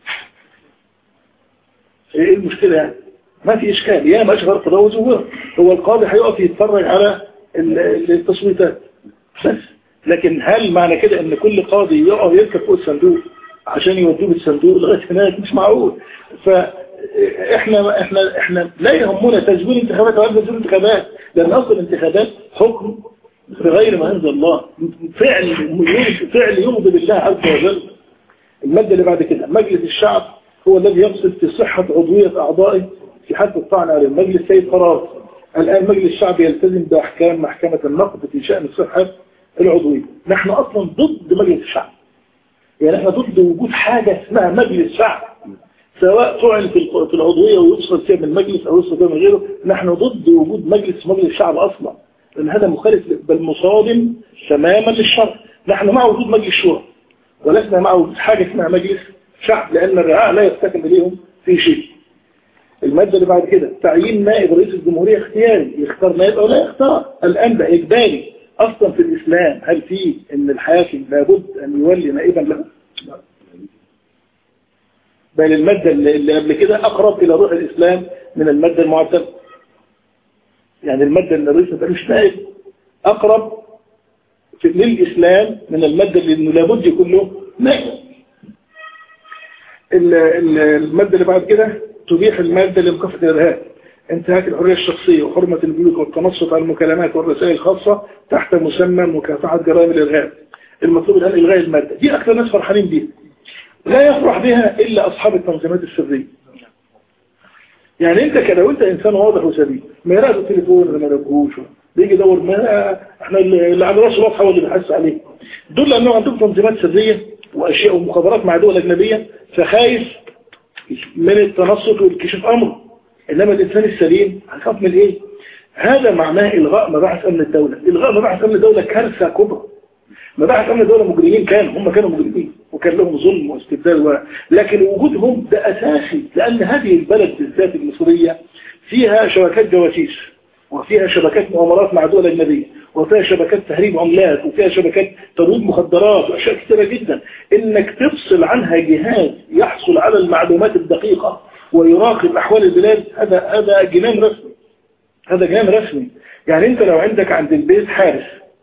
ايه المشكلة يعني ما في اشكال ياما اشرف القضاء وزورها هو القاضي هيقف يتفرج على ال- ال- التصويتات بس لكن هل معنى كده ان كل قاضي يقف يركب فوق الصندوق عشان يودوه بالصندوق لغايه هناك مش معقول فاحنا احنا احنا لا يهمنا تزوير انتخابات ولا تزوير انتخابات لان اصل الانتخابات حكم بغير ما انزل الله فعل فعل يغضب الله عز وجل المادة اللي بعد كده مجلس الشعب هو الذي يقصد في صحة عضوية أعضائه في حد الطعن على المجلس سيد قرار الآن مجلس الشعب يلتزم بأحكام محكمة النقد في شأن صحة العضوية نحن أصلا ضد مجلس الشعب يعني احنا ضد وجود حاجة اسمها مجلس شعب سواء طعن في الق- في العضوية ويفصل فيها من مجلس أو يفصل فيها من غيره نحن ضد وجود مجلس مجلس الشعب أصلا لأن هذا مخالف بل مصادم تماما للشرع نحن مع وجود مجلس شورى ولسنا مع وجود حاجة اسمها مجلس شعب لأن الرعاع لا يستكن إليهم في شيء المادة اللي بعد كده تعيين نائب رئيس الجمهورية اختياري يختار نائب أو لا يختار الآن ده إجباري أصلا في الإسلام هل في أن الحاكم لابد أن يولي نائبا له بل المادة اللي اللي قبل كده أقرب إلى روح الإسلام من المادة المعتدة يعني المادة اللي الرئيس ما تقالوش نائب أقرب في للإسلام من المادة اللي إنه لابد يكون له نائب ال- ال- المادة اللي بعد كده تبيح المادة لمكافحة الإرهاب انتهاك الحرية الشخصية وحرمة البيوت والتنصت على المكالمات والرسائل الخاصة تحت مسمى مكافحة جرائم الإرهاب المطلوب الآن إلغاء المادة دي أكثر ناس فرحانين بيها لا يفرح بها إلا أصحاب التنظيمات السرية يعني انت كده وانت انسان واضح وسليم ما يراقب التليفون ولا ما يراقبوش بيجي يدور ما احنا اللي اللي على راسه واضحه هو اللي بيحس عليه دول لانه عندهم تنظيمات سريه واشياء ومخابرات مع دول اجنبيه فخايف من التنصت والكشف امره انما الانسان السليم هيخاف من ايه هذا معناه الغاء مباحث امن الدوله الغاء مباحث امن الدوله كارثه كبرى مباحث امن الدوله مجرمين كانوا هم كانوا مجرمين وكان لهم ظلم واستبدال و... لكن وجودهم ده اساسي لان هذه البلد بالذات المصريه فيها شبكات جواسيس وفيها شبكات مؤامرات مع دول اجنبيه وفيها شبكات تهريب عملات وفيها شبكات ترويج مخدرات واشياء كثيره جدا انك تفصل عنها جهاز يحصل على المعلومات الدقيقه ويراقب احوال البلاد هذا هذا جنان رسمي هذا جنان رسمي يعني انت لو عندك عند البيت حارس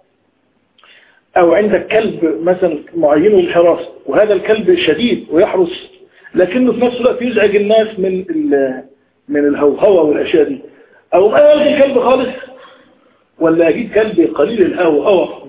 او عندك كلب مثلا معين للحراسة وهذا الكلب شديد ويحرس لكنه في نفس الوقت يزعج الناس من ال- من الهوهوة والاشياء دي او ما يلغي الكلب خالص ولا اجيب كلب قليل الهوهوة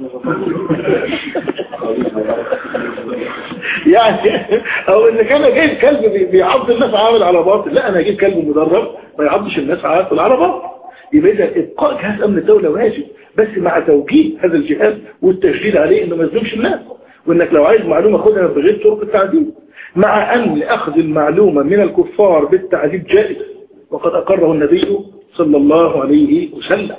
يعني او ان كان جايب كلب بي- بيعض الناس عامل على باطل لا انا اجيب كلب مدرب ما يعضش الناس عامل على باطل يبقى اذا ابقاء جهاز امن الدوله واجب بس مع توجيه هذا الجهاز والتشديد عليه انه ما يظلمش الناس وانك لو عايز معلومه خدها بغير طرق التعذيب مع ان اخذ المعلومه من الكفار بالتعذيب جائز وقد اقره النبي صلى الله عليه وسلم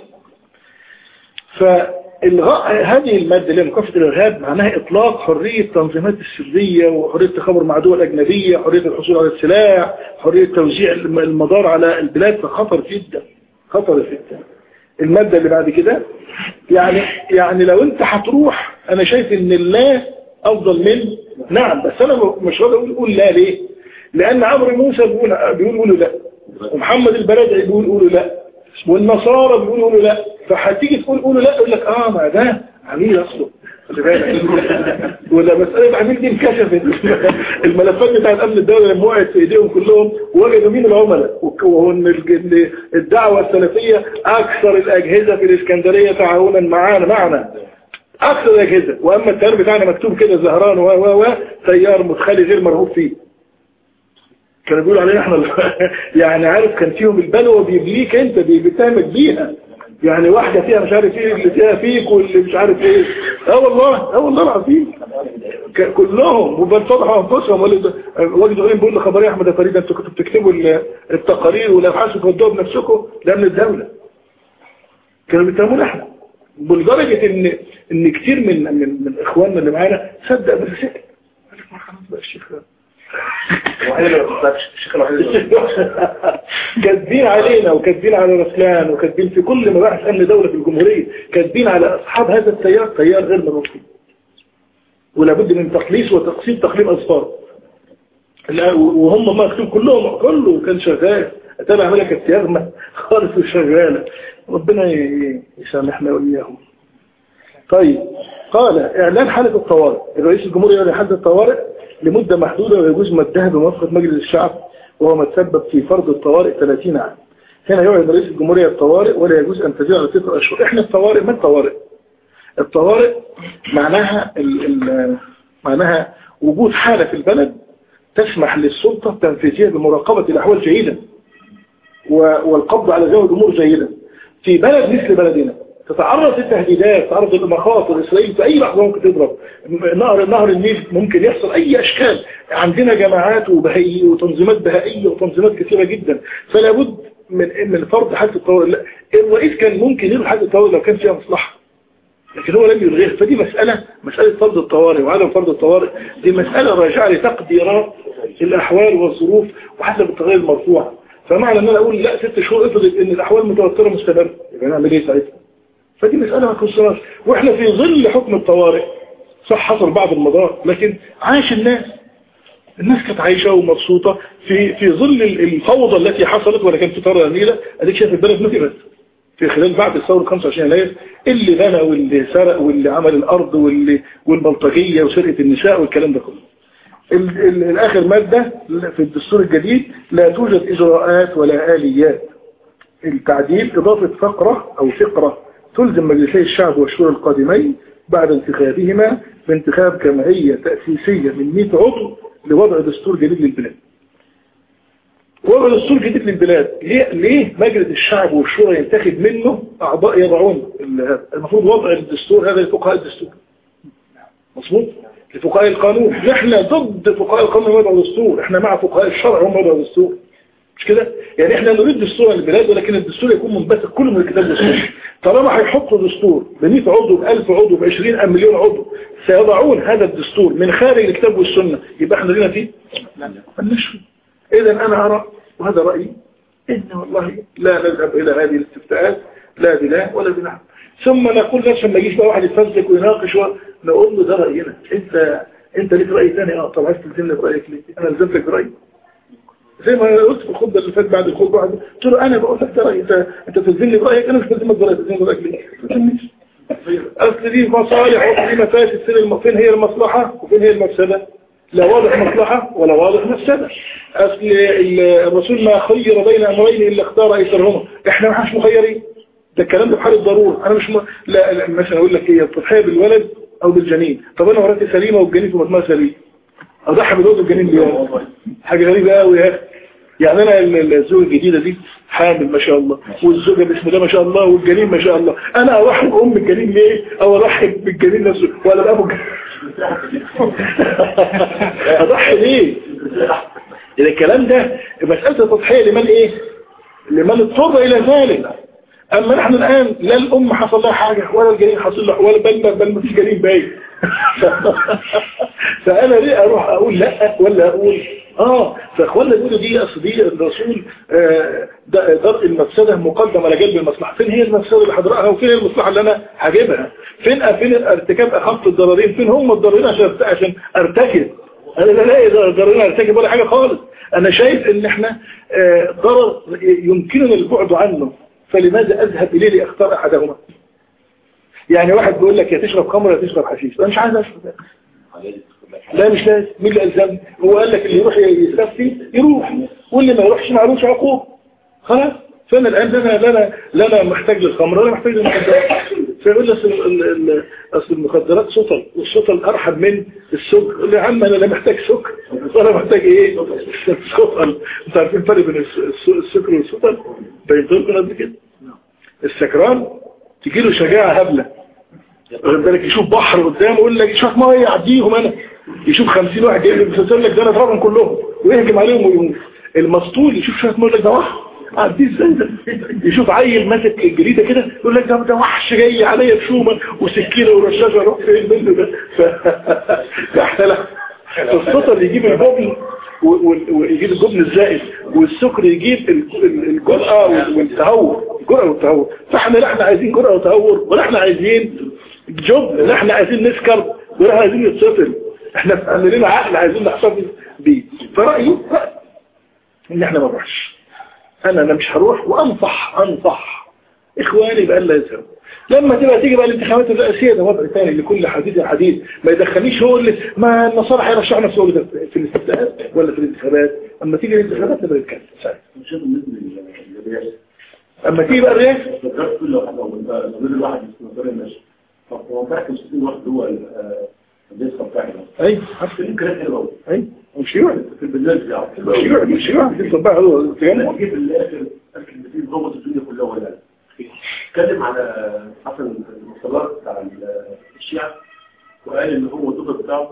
فالغاء هذه المادة اللي هي مكافحة الإرهاب معناها إطلاق حرية تنظيمات السرية وحرية التخابر مع دول أجنبية حرية الحصول على السلاح حرية توزيع الم- المدار على البلاد فخطر جدا خطر جدا المادة اللي بعد كده يعني يعني لو انت هتروح انا شايف ان الله افضل من نعم بس انا مش راضي اقول قول لا ليه لان عمرو موسى بيقول بيقول قولوا لا ومحمد البرادعي بيقول قولوا لا والنصارى بيقولوا قولوا لا فهتيجي تقول قولوا لا يقول لك اه ما ده عميل اصله خلي بالك ولا مسألة بعدين دي انكشفت الملفات بتاعت أمن الدولة لما وقعت في إيديهم كلهم وجدوا مين العملاء وإن الج- الدعوة السلفية أكثر الأجهزة في الإسكندرية تعاونا معانا معنا أكثر الأجهزة وأما التيار بتاعنا مكتوب كده زهران و و و تيار مدخلي غير مرغوب فيه كانوا بيقولوا علينا احنا ال- يعني عارف كان فيهم البلوى بيبليك انت بي- بيتهمك بيها يعني واحدة فيها مش عارف ايه اللي فيها فيك واللي مش عارف ايه اه والله اه والله العظيم ك- كلهم وبنفضحوا انفسهم ولا وجد غريب بيقول لخبريه احمد يا فريد انتوا كنتوا بتكتبوا ال- التقارير والابحاث وتودوها بنفسكم لامن الدوله كانوا بيتهمونا احنا لدرجه ان ان كتير من من من اخواننا اللي معانا صدق بالرسائل قال لك ما خلاص بقى الشيخ الوحيد اللي ما بيخطئش الشيخ الوحيد اللي كاتبين علينا وكاتبين على رسلان وكاتبين في كل مباحث امن دولة في الجمهورية كاتبين على اصحاب هذا التيار تيار غير مرغوب ولابد من تقليص وتقسيم تقليم اصفار لا وهم مكتوب كلهم كله كان شغال اتابع ملكة التيار خالص وشغالة ربنا ي- يسامحنا وإياهم طيب قال إعلان حالة الطوارئ الرئيس الجمهوري يعلن حالة الطوارئ لمدة محدودة ويجوز مدها بموافقة مجلس الشعب وهو ما تسبب في فرض الطوارئ 30 عام هنا يعلن رئيس الجمهورية الطوارئ ولا يجوز أن تزيد على ستة أشهر إحنا الطوارئ ما الطوارئ الطوارئ معناها ال ال معناها وجود حالة في البلد تسمح للسلطة التنفيذية بمراقبة الأحوال جيدا و- والقبض على ذوي الأمور جيدا في بلد مثل بلدنا تتعرض للتهديدات تتعرض للمخاطر إسرائيل في أي لحظة ممكن تضرب نهر نهر النيل ممكن يحصل أي أشكال عندنا جماعات وبهائية وتنظيمات بهائية وتنظيمات كثيرة جدا فلا بد من من فرض حالة الطوارئ لا، الرئيس كان ممكن يلغي حالة الطوارئ لو كان فيها مصلحة لكن هو لم يلغيها فدي مسألة مسألة فرض الطوارئ وعدم فرض الطوارئ دي مسألة راجعة لتقديرات الأحوال والظروف وحسب التغير المرفوع فمعنى ان انا اقول لا ست شهور افرض ان الاحوال متوتره مستمره يبقى نعمل ايه ساعتها فدي مساله ما تخصناش واحنا في ظل حكم الطوارئ صح حصل بعض المضار لكن عاش الناس الناس كانت عايشه ومبسوطه في في ظل الفوضى التي حصلت ولا كانت في طاره نيله اديك شايف البلد نفرت في خلال بعد الثوره 25 يناير اللي بنى واللي سرق واللي عمل الارض واللي والبلطجيه وسرقه النساء والكلام ده كله ال- ال- الآخر مادة في الدستور الجديد لا توجد إجراءات ولا آليات التعديل إضافة فقرة أو فقرة تلزم مجلسي الشعب والشورى القادمين بعد انتخابهما بانتخاب جمعية تأسيسية من 100 عضو لوضع دستور جديد للبلاد وضع دستور جديد للبلاد ليه, ليه مجلس الشعب والشورى ينتخب منه أعضاء يضعون ال- المفروض وضع الدستور هذا لفقهاء الدستور مظبوط لفقهاء القانون احنا ضد فقهاء القانون وضع الدستور احنا مع فقهاء الشرع هم وضع الدستور مش كده يعني احنا نريد دستور للبلاد ولكن الدستور يكون منبثق كله من الكتاب والسنه طالما هيحطوا دستور ب 100 عضو ب 1000 عضو ب 20 أم مليون عضو سيضعون هذا الدستور من خارج الكتاب والسنه يبقى احنا لنا فيه مالناش فيه اذا انا ارى وهذا رايي ان والله لا نذهب الى هذه الاستفتاءات لا بلا ولا بنعم ثم نقول ليش لما يجيش بقى واحد يتفزلك ويناقش و- نقول له ده راينا انت انت ليك راي ثاني اه طب عايز تلزمني برايك ليه انا لزمتك برايي زي ما أنا قلت في الخطبه اللي فاتت بعد الخطبه واحد قلت له انا بقول لك ده رايي انت انت تلزمني برايك انا مش بلزمك برايك تلزمني برايك ليه ما تلزمنيش. اصل دي مصالح واصل دي مفاسد فين الم- فين هي المصلحه وفين هي المفسده لا واضح مصلحة ولا واضح مفسدة أصل ال- الرسول ما خير بين أمرين إلا اختار أيسرهما إحنا ما مش مخيرين ده الكلام ده في حالة ضرورة أنا مش م... لا, لا مثلا أقول لك إيه التضحية بالولد أو بالجنين طب أنا مراتي سليمة والجنين في مجموعة سليم أضحي بالولد والجنين ليه حاجة غريبة قوي يا أخي يعني أنا ال- ال- الزوجة الجديدة دي حامل ما شاء الله والزوجة بسم الله ما شاء الله والجنين ما شاء الله أنا أضحي بأم الجنين ليه أو أضحي بالجنين نفسه ولا بأبو الجنين أضحي ليه إذا الكلام ده مسألة التضحية لمن إيه لمن اضطر إلى ذلك أما نحن الآن لا الأم حصل لها حاجة ولا الجنين حصل لها ولا بل بل, بل ما فيش جنين باين فأنا ليه أروح أقول لا ولا أقول آه فأخوانا يقولوا دي أصل دي الرسول آه، د- درء المفسدة مقدم على جلب المصلحة فين هي المفسدة اللي هدرأها وفين هي المصلحة اللي أنا هجيبها فين فين ارتكاب أخف الضررين فين هم الضررين عشان عشان أرتكب أنا لا لاقي ضررين أرتكب ولا حاجة خالص أنا شايف إن إحنا آه، ضرر يمكننا البعد عنه فلماذا أذهب إليه لأختار أحدهما يعني واحد بيقول لك يا تشرب خمر يا تشرب حشيش انا مش عايز اشرب ده. لازم تاخد لك لا مش لازم مين اللي ألزمني هو قال لك اللي يروح يستفتي يروح واللي ما يروحش معلوش عقوبة خلاص فانا الان لا انا لا انا لا انا محتاج للخمر ولا محتاج للمخدرات فيقول لي اصل ال- ال- اصل المخدرات سطل والسطل ارحب من السكر يقول لي يا عم انا لا محتاج سكر ولا محتاج ايه سطل انتوا عارفين الفرق بين الس- الس- السكر والسطل بينت لكم قبل كده السكران تجي له شجاعه هبله واخد بالك يشوف بحر قدامه يقول لك شوف ما يعديهم انا يشوف 50 واحد جاي له يقول لك ده انا اضربهم كلهم ويهجم عليهم ويموت المسطول يشوف شويه يقول لك ده وحش عديه ازاي ده يشوف عيل ماسك الجريده كده يقول لك ده ده وحش جاي عليا بشومه وسكينه ورشاشه اروح فين منه ده ف- فاحنا لا السطر يجيب الجبن و- و- ويجيب الجبن الزائد والسكر يجيب ال- ال- الجرأة وال- والتهور الجرأة والتهور فاحنا لا احنا عايزين جرأة وتهور ولا احنا عايزين جبن لا احنا عايزين نسكر ولا احنا عايزين نتسطل احنا عاملين عقل عايزين نحتفظ بيه فرأيي رأي ان احنا ما نروحش انا انا مش هروح وانصح انصح اخواني بأن لا يذهبوا لما تبقى تيجي بقى الانتخابات الرئاسية ده وضع ثاني لكل حديد حديد ما يدخلنيش هو اللي ما النصارى هيرشحوا نفسه هو اللي في الاستفتاءات ولا في الانتخابات اما تيجي الانتخابات نبقى نتكلم ساعتها مش بالنسبه للرئاسه اما تيجي بقى الرئاسة فكرت كل واحد لو لو غير الواحد في مصدر المشي طب هو بحكم 60 واحد هو النسخه بتاعتنا ايوه عارف يمكن حلو قوي ايوه مش يوعد في البرنامج بتاعه مش يوعد مش يوعد في الصباح هو التجمع جه في الاخر الكلمتين ضبط الدنيا كلها ولا لا اتكلم على حسن المصطلحات بتاع الشيعة وقال ان هو الدكتور بتاعه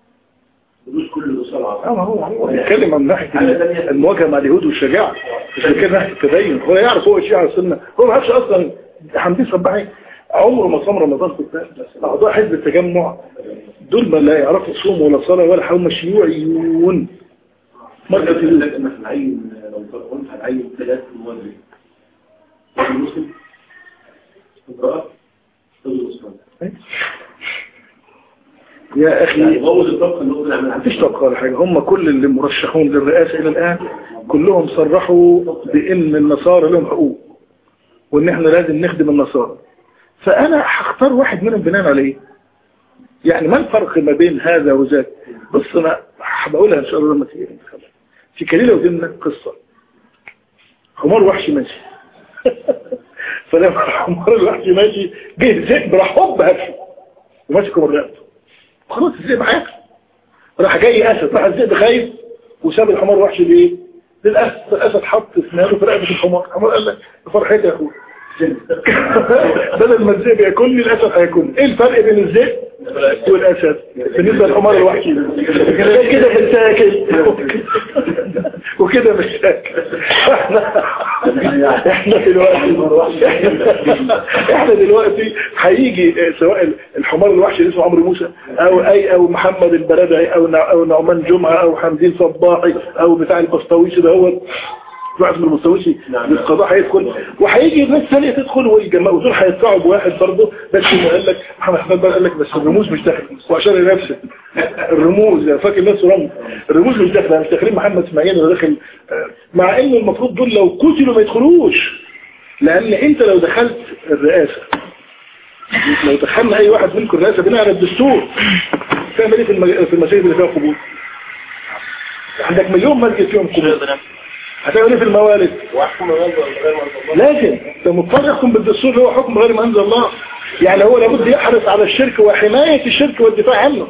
ملوش كل الوصال اه عظيم ما هو هو بيتكلم عن ناحية المواجهة مع اليهود والشجاعة مش بيتكلم ناحية التدين هو يعرف هو الشيعة السنة هو ما يعرفش اصلا حمدين صباحي عمره ما صام رمضان في الثاني اعضاء حزب التجمع دول ما لا يعرفوا صوم ولا صلاة ولا هم شيوعيون مرة لكن احنا هنعين لو قلت هنعين ثلاث موازين راجل مسلم امرأة رجل مسلم يا يعني اخي بوظ الطبقة اللي هو بنعمل مفيش طبقة ولا حاجة هم كل اللي مرشحون للرئاسة الى الان كلهم صرحوا بان النصارى لهم حقوق وان احنا لازم نخدم النصارى فانا هختار واحد منهم بناء على ايه يعني ما الفرق ما بين هذا وذاك بص انا هبقولها ان شاء الله لما تيجي الانتخابات في كليلة وديننا قصة حمار وحش ماشي فلما حمار الوحش ماشي جه ذئب راح هوب هاتفه وماسكه من رقبته خلاص الذئب هياكل راح جاي اسد راح الذئب خايف وساب الحمار وحش ليه للاسد الاسد حط اسنانه في رقبه الحمار الحمار قال لك فرحتي يا اخويا بدل ما الذئب ياكلني الاسد هياكلني ايه الفرق بين الذئب والاسد بالنسبه للحمار الوحشي ده كده مشاكل وكده مشاكل احنا احنا دلوقتي احنا دلوقتي هيجي سواء الحمار الوحشي اللي اسمه عمرو موسى او اي او محمد البرادعي او نع- او نعمان جمعه او حمدين صباحي او بتاع البسطويسي ده هو واحد من المستويسي للقضاء هيدخل وهيجي ناس ثانيه تدخل والجماعه ودول هيدفعوا بواحد برضه بس ما قال لك محمد احمد بقى قال لك بس الرموز مش داخله واشار لنفسه الرموز فاكر نفسه رمز الرموز مش داخله مش داخلين محمد اسماعيل ولا داخل آه، مع ان المفروض دول لو قتلوا ما يدخلوش لان انت لو دخلت الرئاسه لو دخلنا اي واحد منكم الرئاسه بناء على الدستور تعمل ايه في المج- في المساجد اللي فيها قبور عندك مليون مسجد فيهم قبور هتعمل ايه في الموالد لازم انت مضطر يحكم بالدستور اللي هو حكم غير ما انزل الله يعني هو لابد يحرص على الشرك وحماية الشرك والدفاع عنه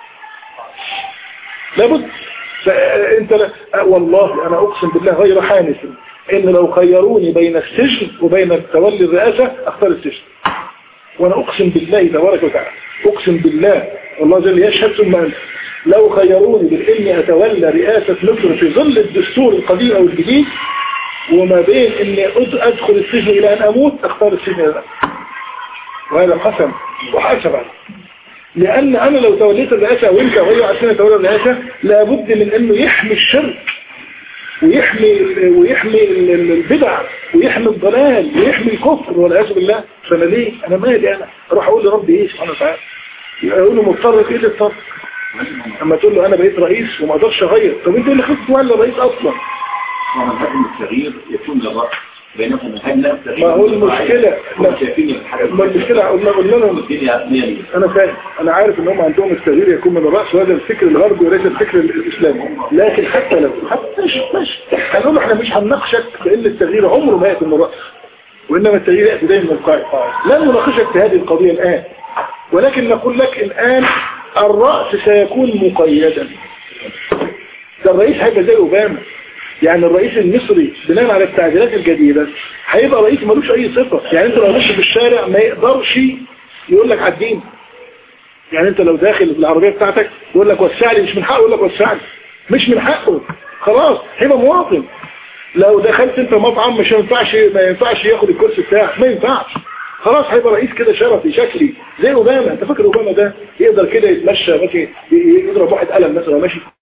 لابد فانت لا والله انا اقسم بالله غير حانس ان لو خيروني بين السجن وبين تولي الرئاسة اختار السجن وانا اقسم بالله تبارك وتعالى اقسم بالله والله جل يشهد ثم انت لو خيروني باني اتولى رئاسة مصر في ظل الدستور القديم او الجديد وما بين اني أد- ادخل السجن الى ان اموت اختار السجن الى ان أموت. وهذا قسم وحسب عليه لان انا لو توليت الرئاسة وانت وهي عشان تولى الرئاسة لابد من انه يحمي الشرك ويحمي ويحمي ال- ال- البدع ويحمي الضلال ويحمي الكفر والعياذ بالله فانا ليه انا مالي انا اروح اقول لربي ايه سبحانه وتعالى يقول له مضطر في ايه اضطر اما تقول له انا بقيت رئيس وما اقدرش اغير طب انت اللي خفت تولى رئيس اصلا ومن حكم التغيير يكون للرأس بينما احنا هل ما هو المشكلة هم شايفين الحاجة ما المشكلة قلنا قلنا لهم الدنيا مية انا فاهم انا عارف ان هم عندهم التغيير يكون من الرأس وهذا الفكر الغربي وليس الفكر الاسلامي لكن حتى لو حتى مش ماشي هنقول احنا مش هنناقشك لان التغيير عمره ما ياتي من الرأس وانما التغيير ياتي دايما من القاعدة لن نناقشك في هذه القضية الان ولكن نقول لك الان الرأس سيكون مقيدا ده الرئيس هيبقى زي اوباما يعني الرئيس المصري بناء على التعديلات الجديدة هيبقى رئيس ملوش اي صفة يعني انت لو ماشي في الشارع ما يقدرش يقول لك عدين يعني انت لو داخل بالعربية بتاعتك يقول لك وسع لي مش من حقه يقول لك وسع لي مش من حقه خلاص هيبقى مواطن لو دخلت انت مطعم مش ينفعش ما ينفعش ياخد الكرسي بتاعك ما ينفعش خلاص هيبقى رئيس كده شرفي شكلي زي اوباما انت فاكر اوباما ده يقدر كده يتمشى ماشي يضرب واحد قلم مثلا ماشي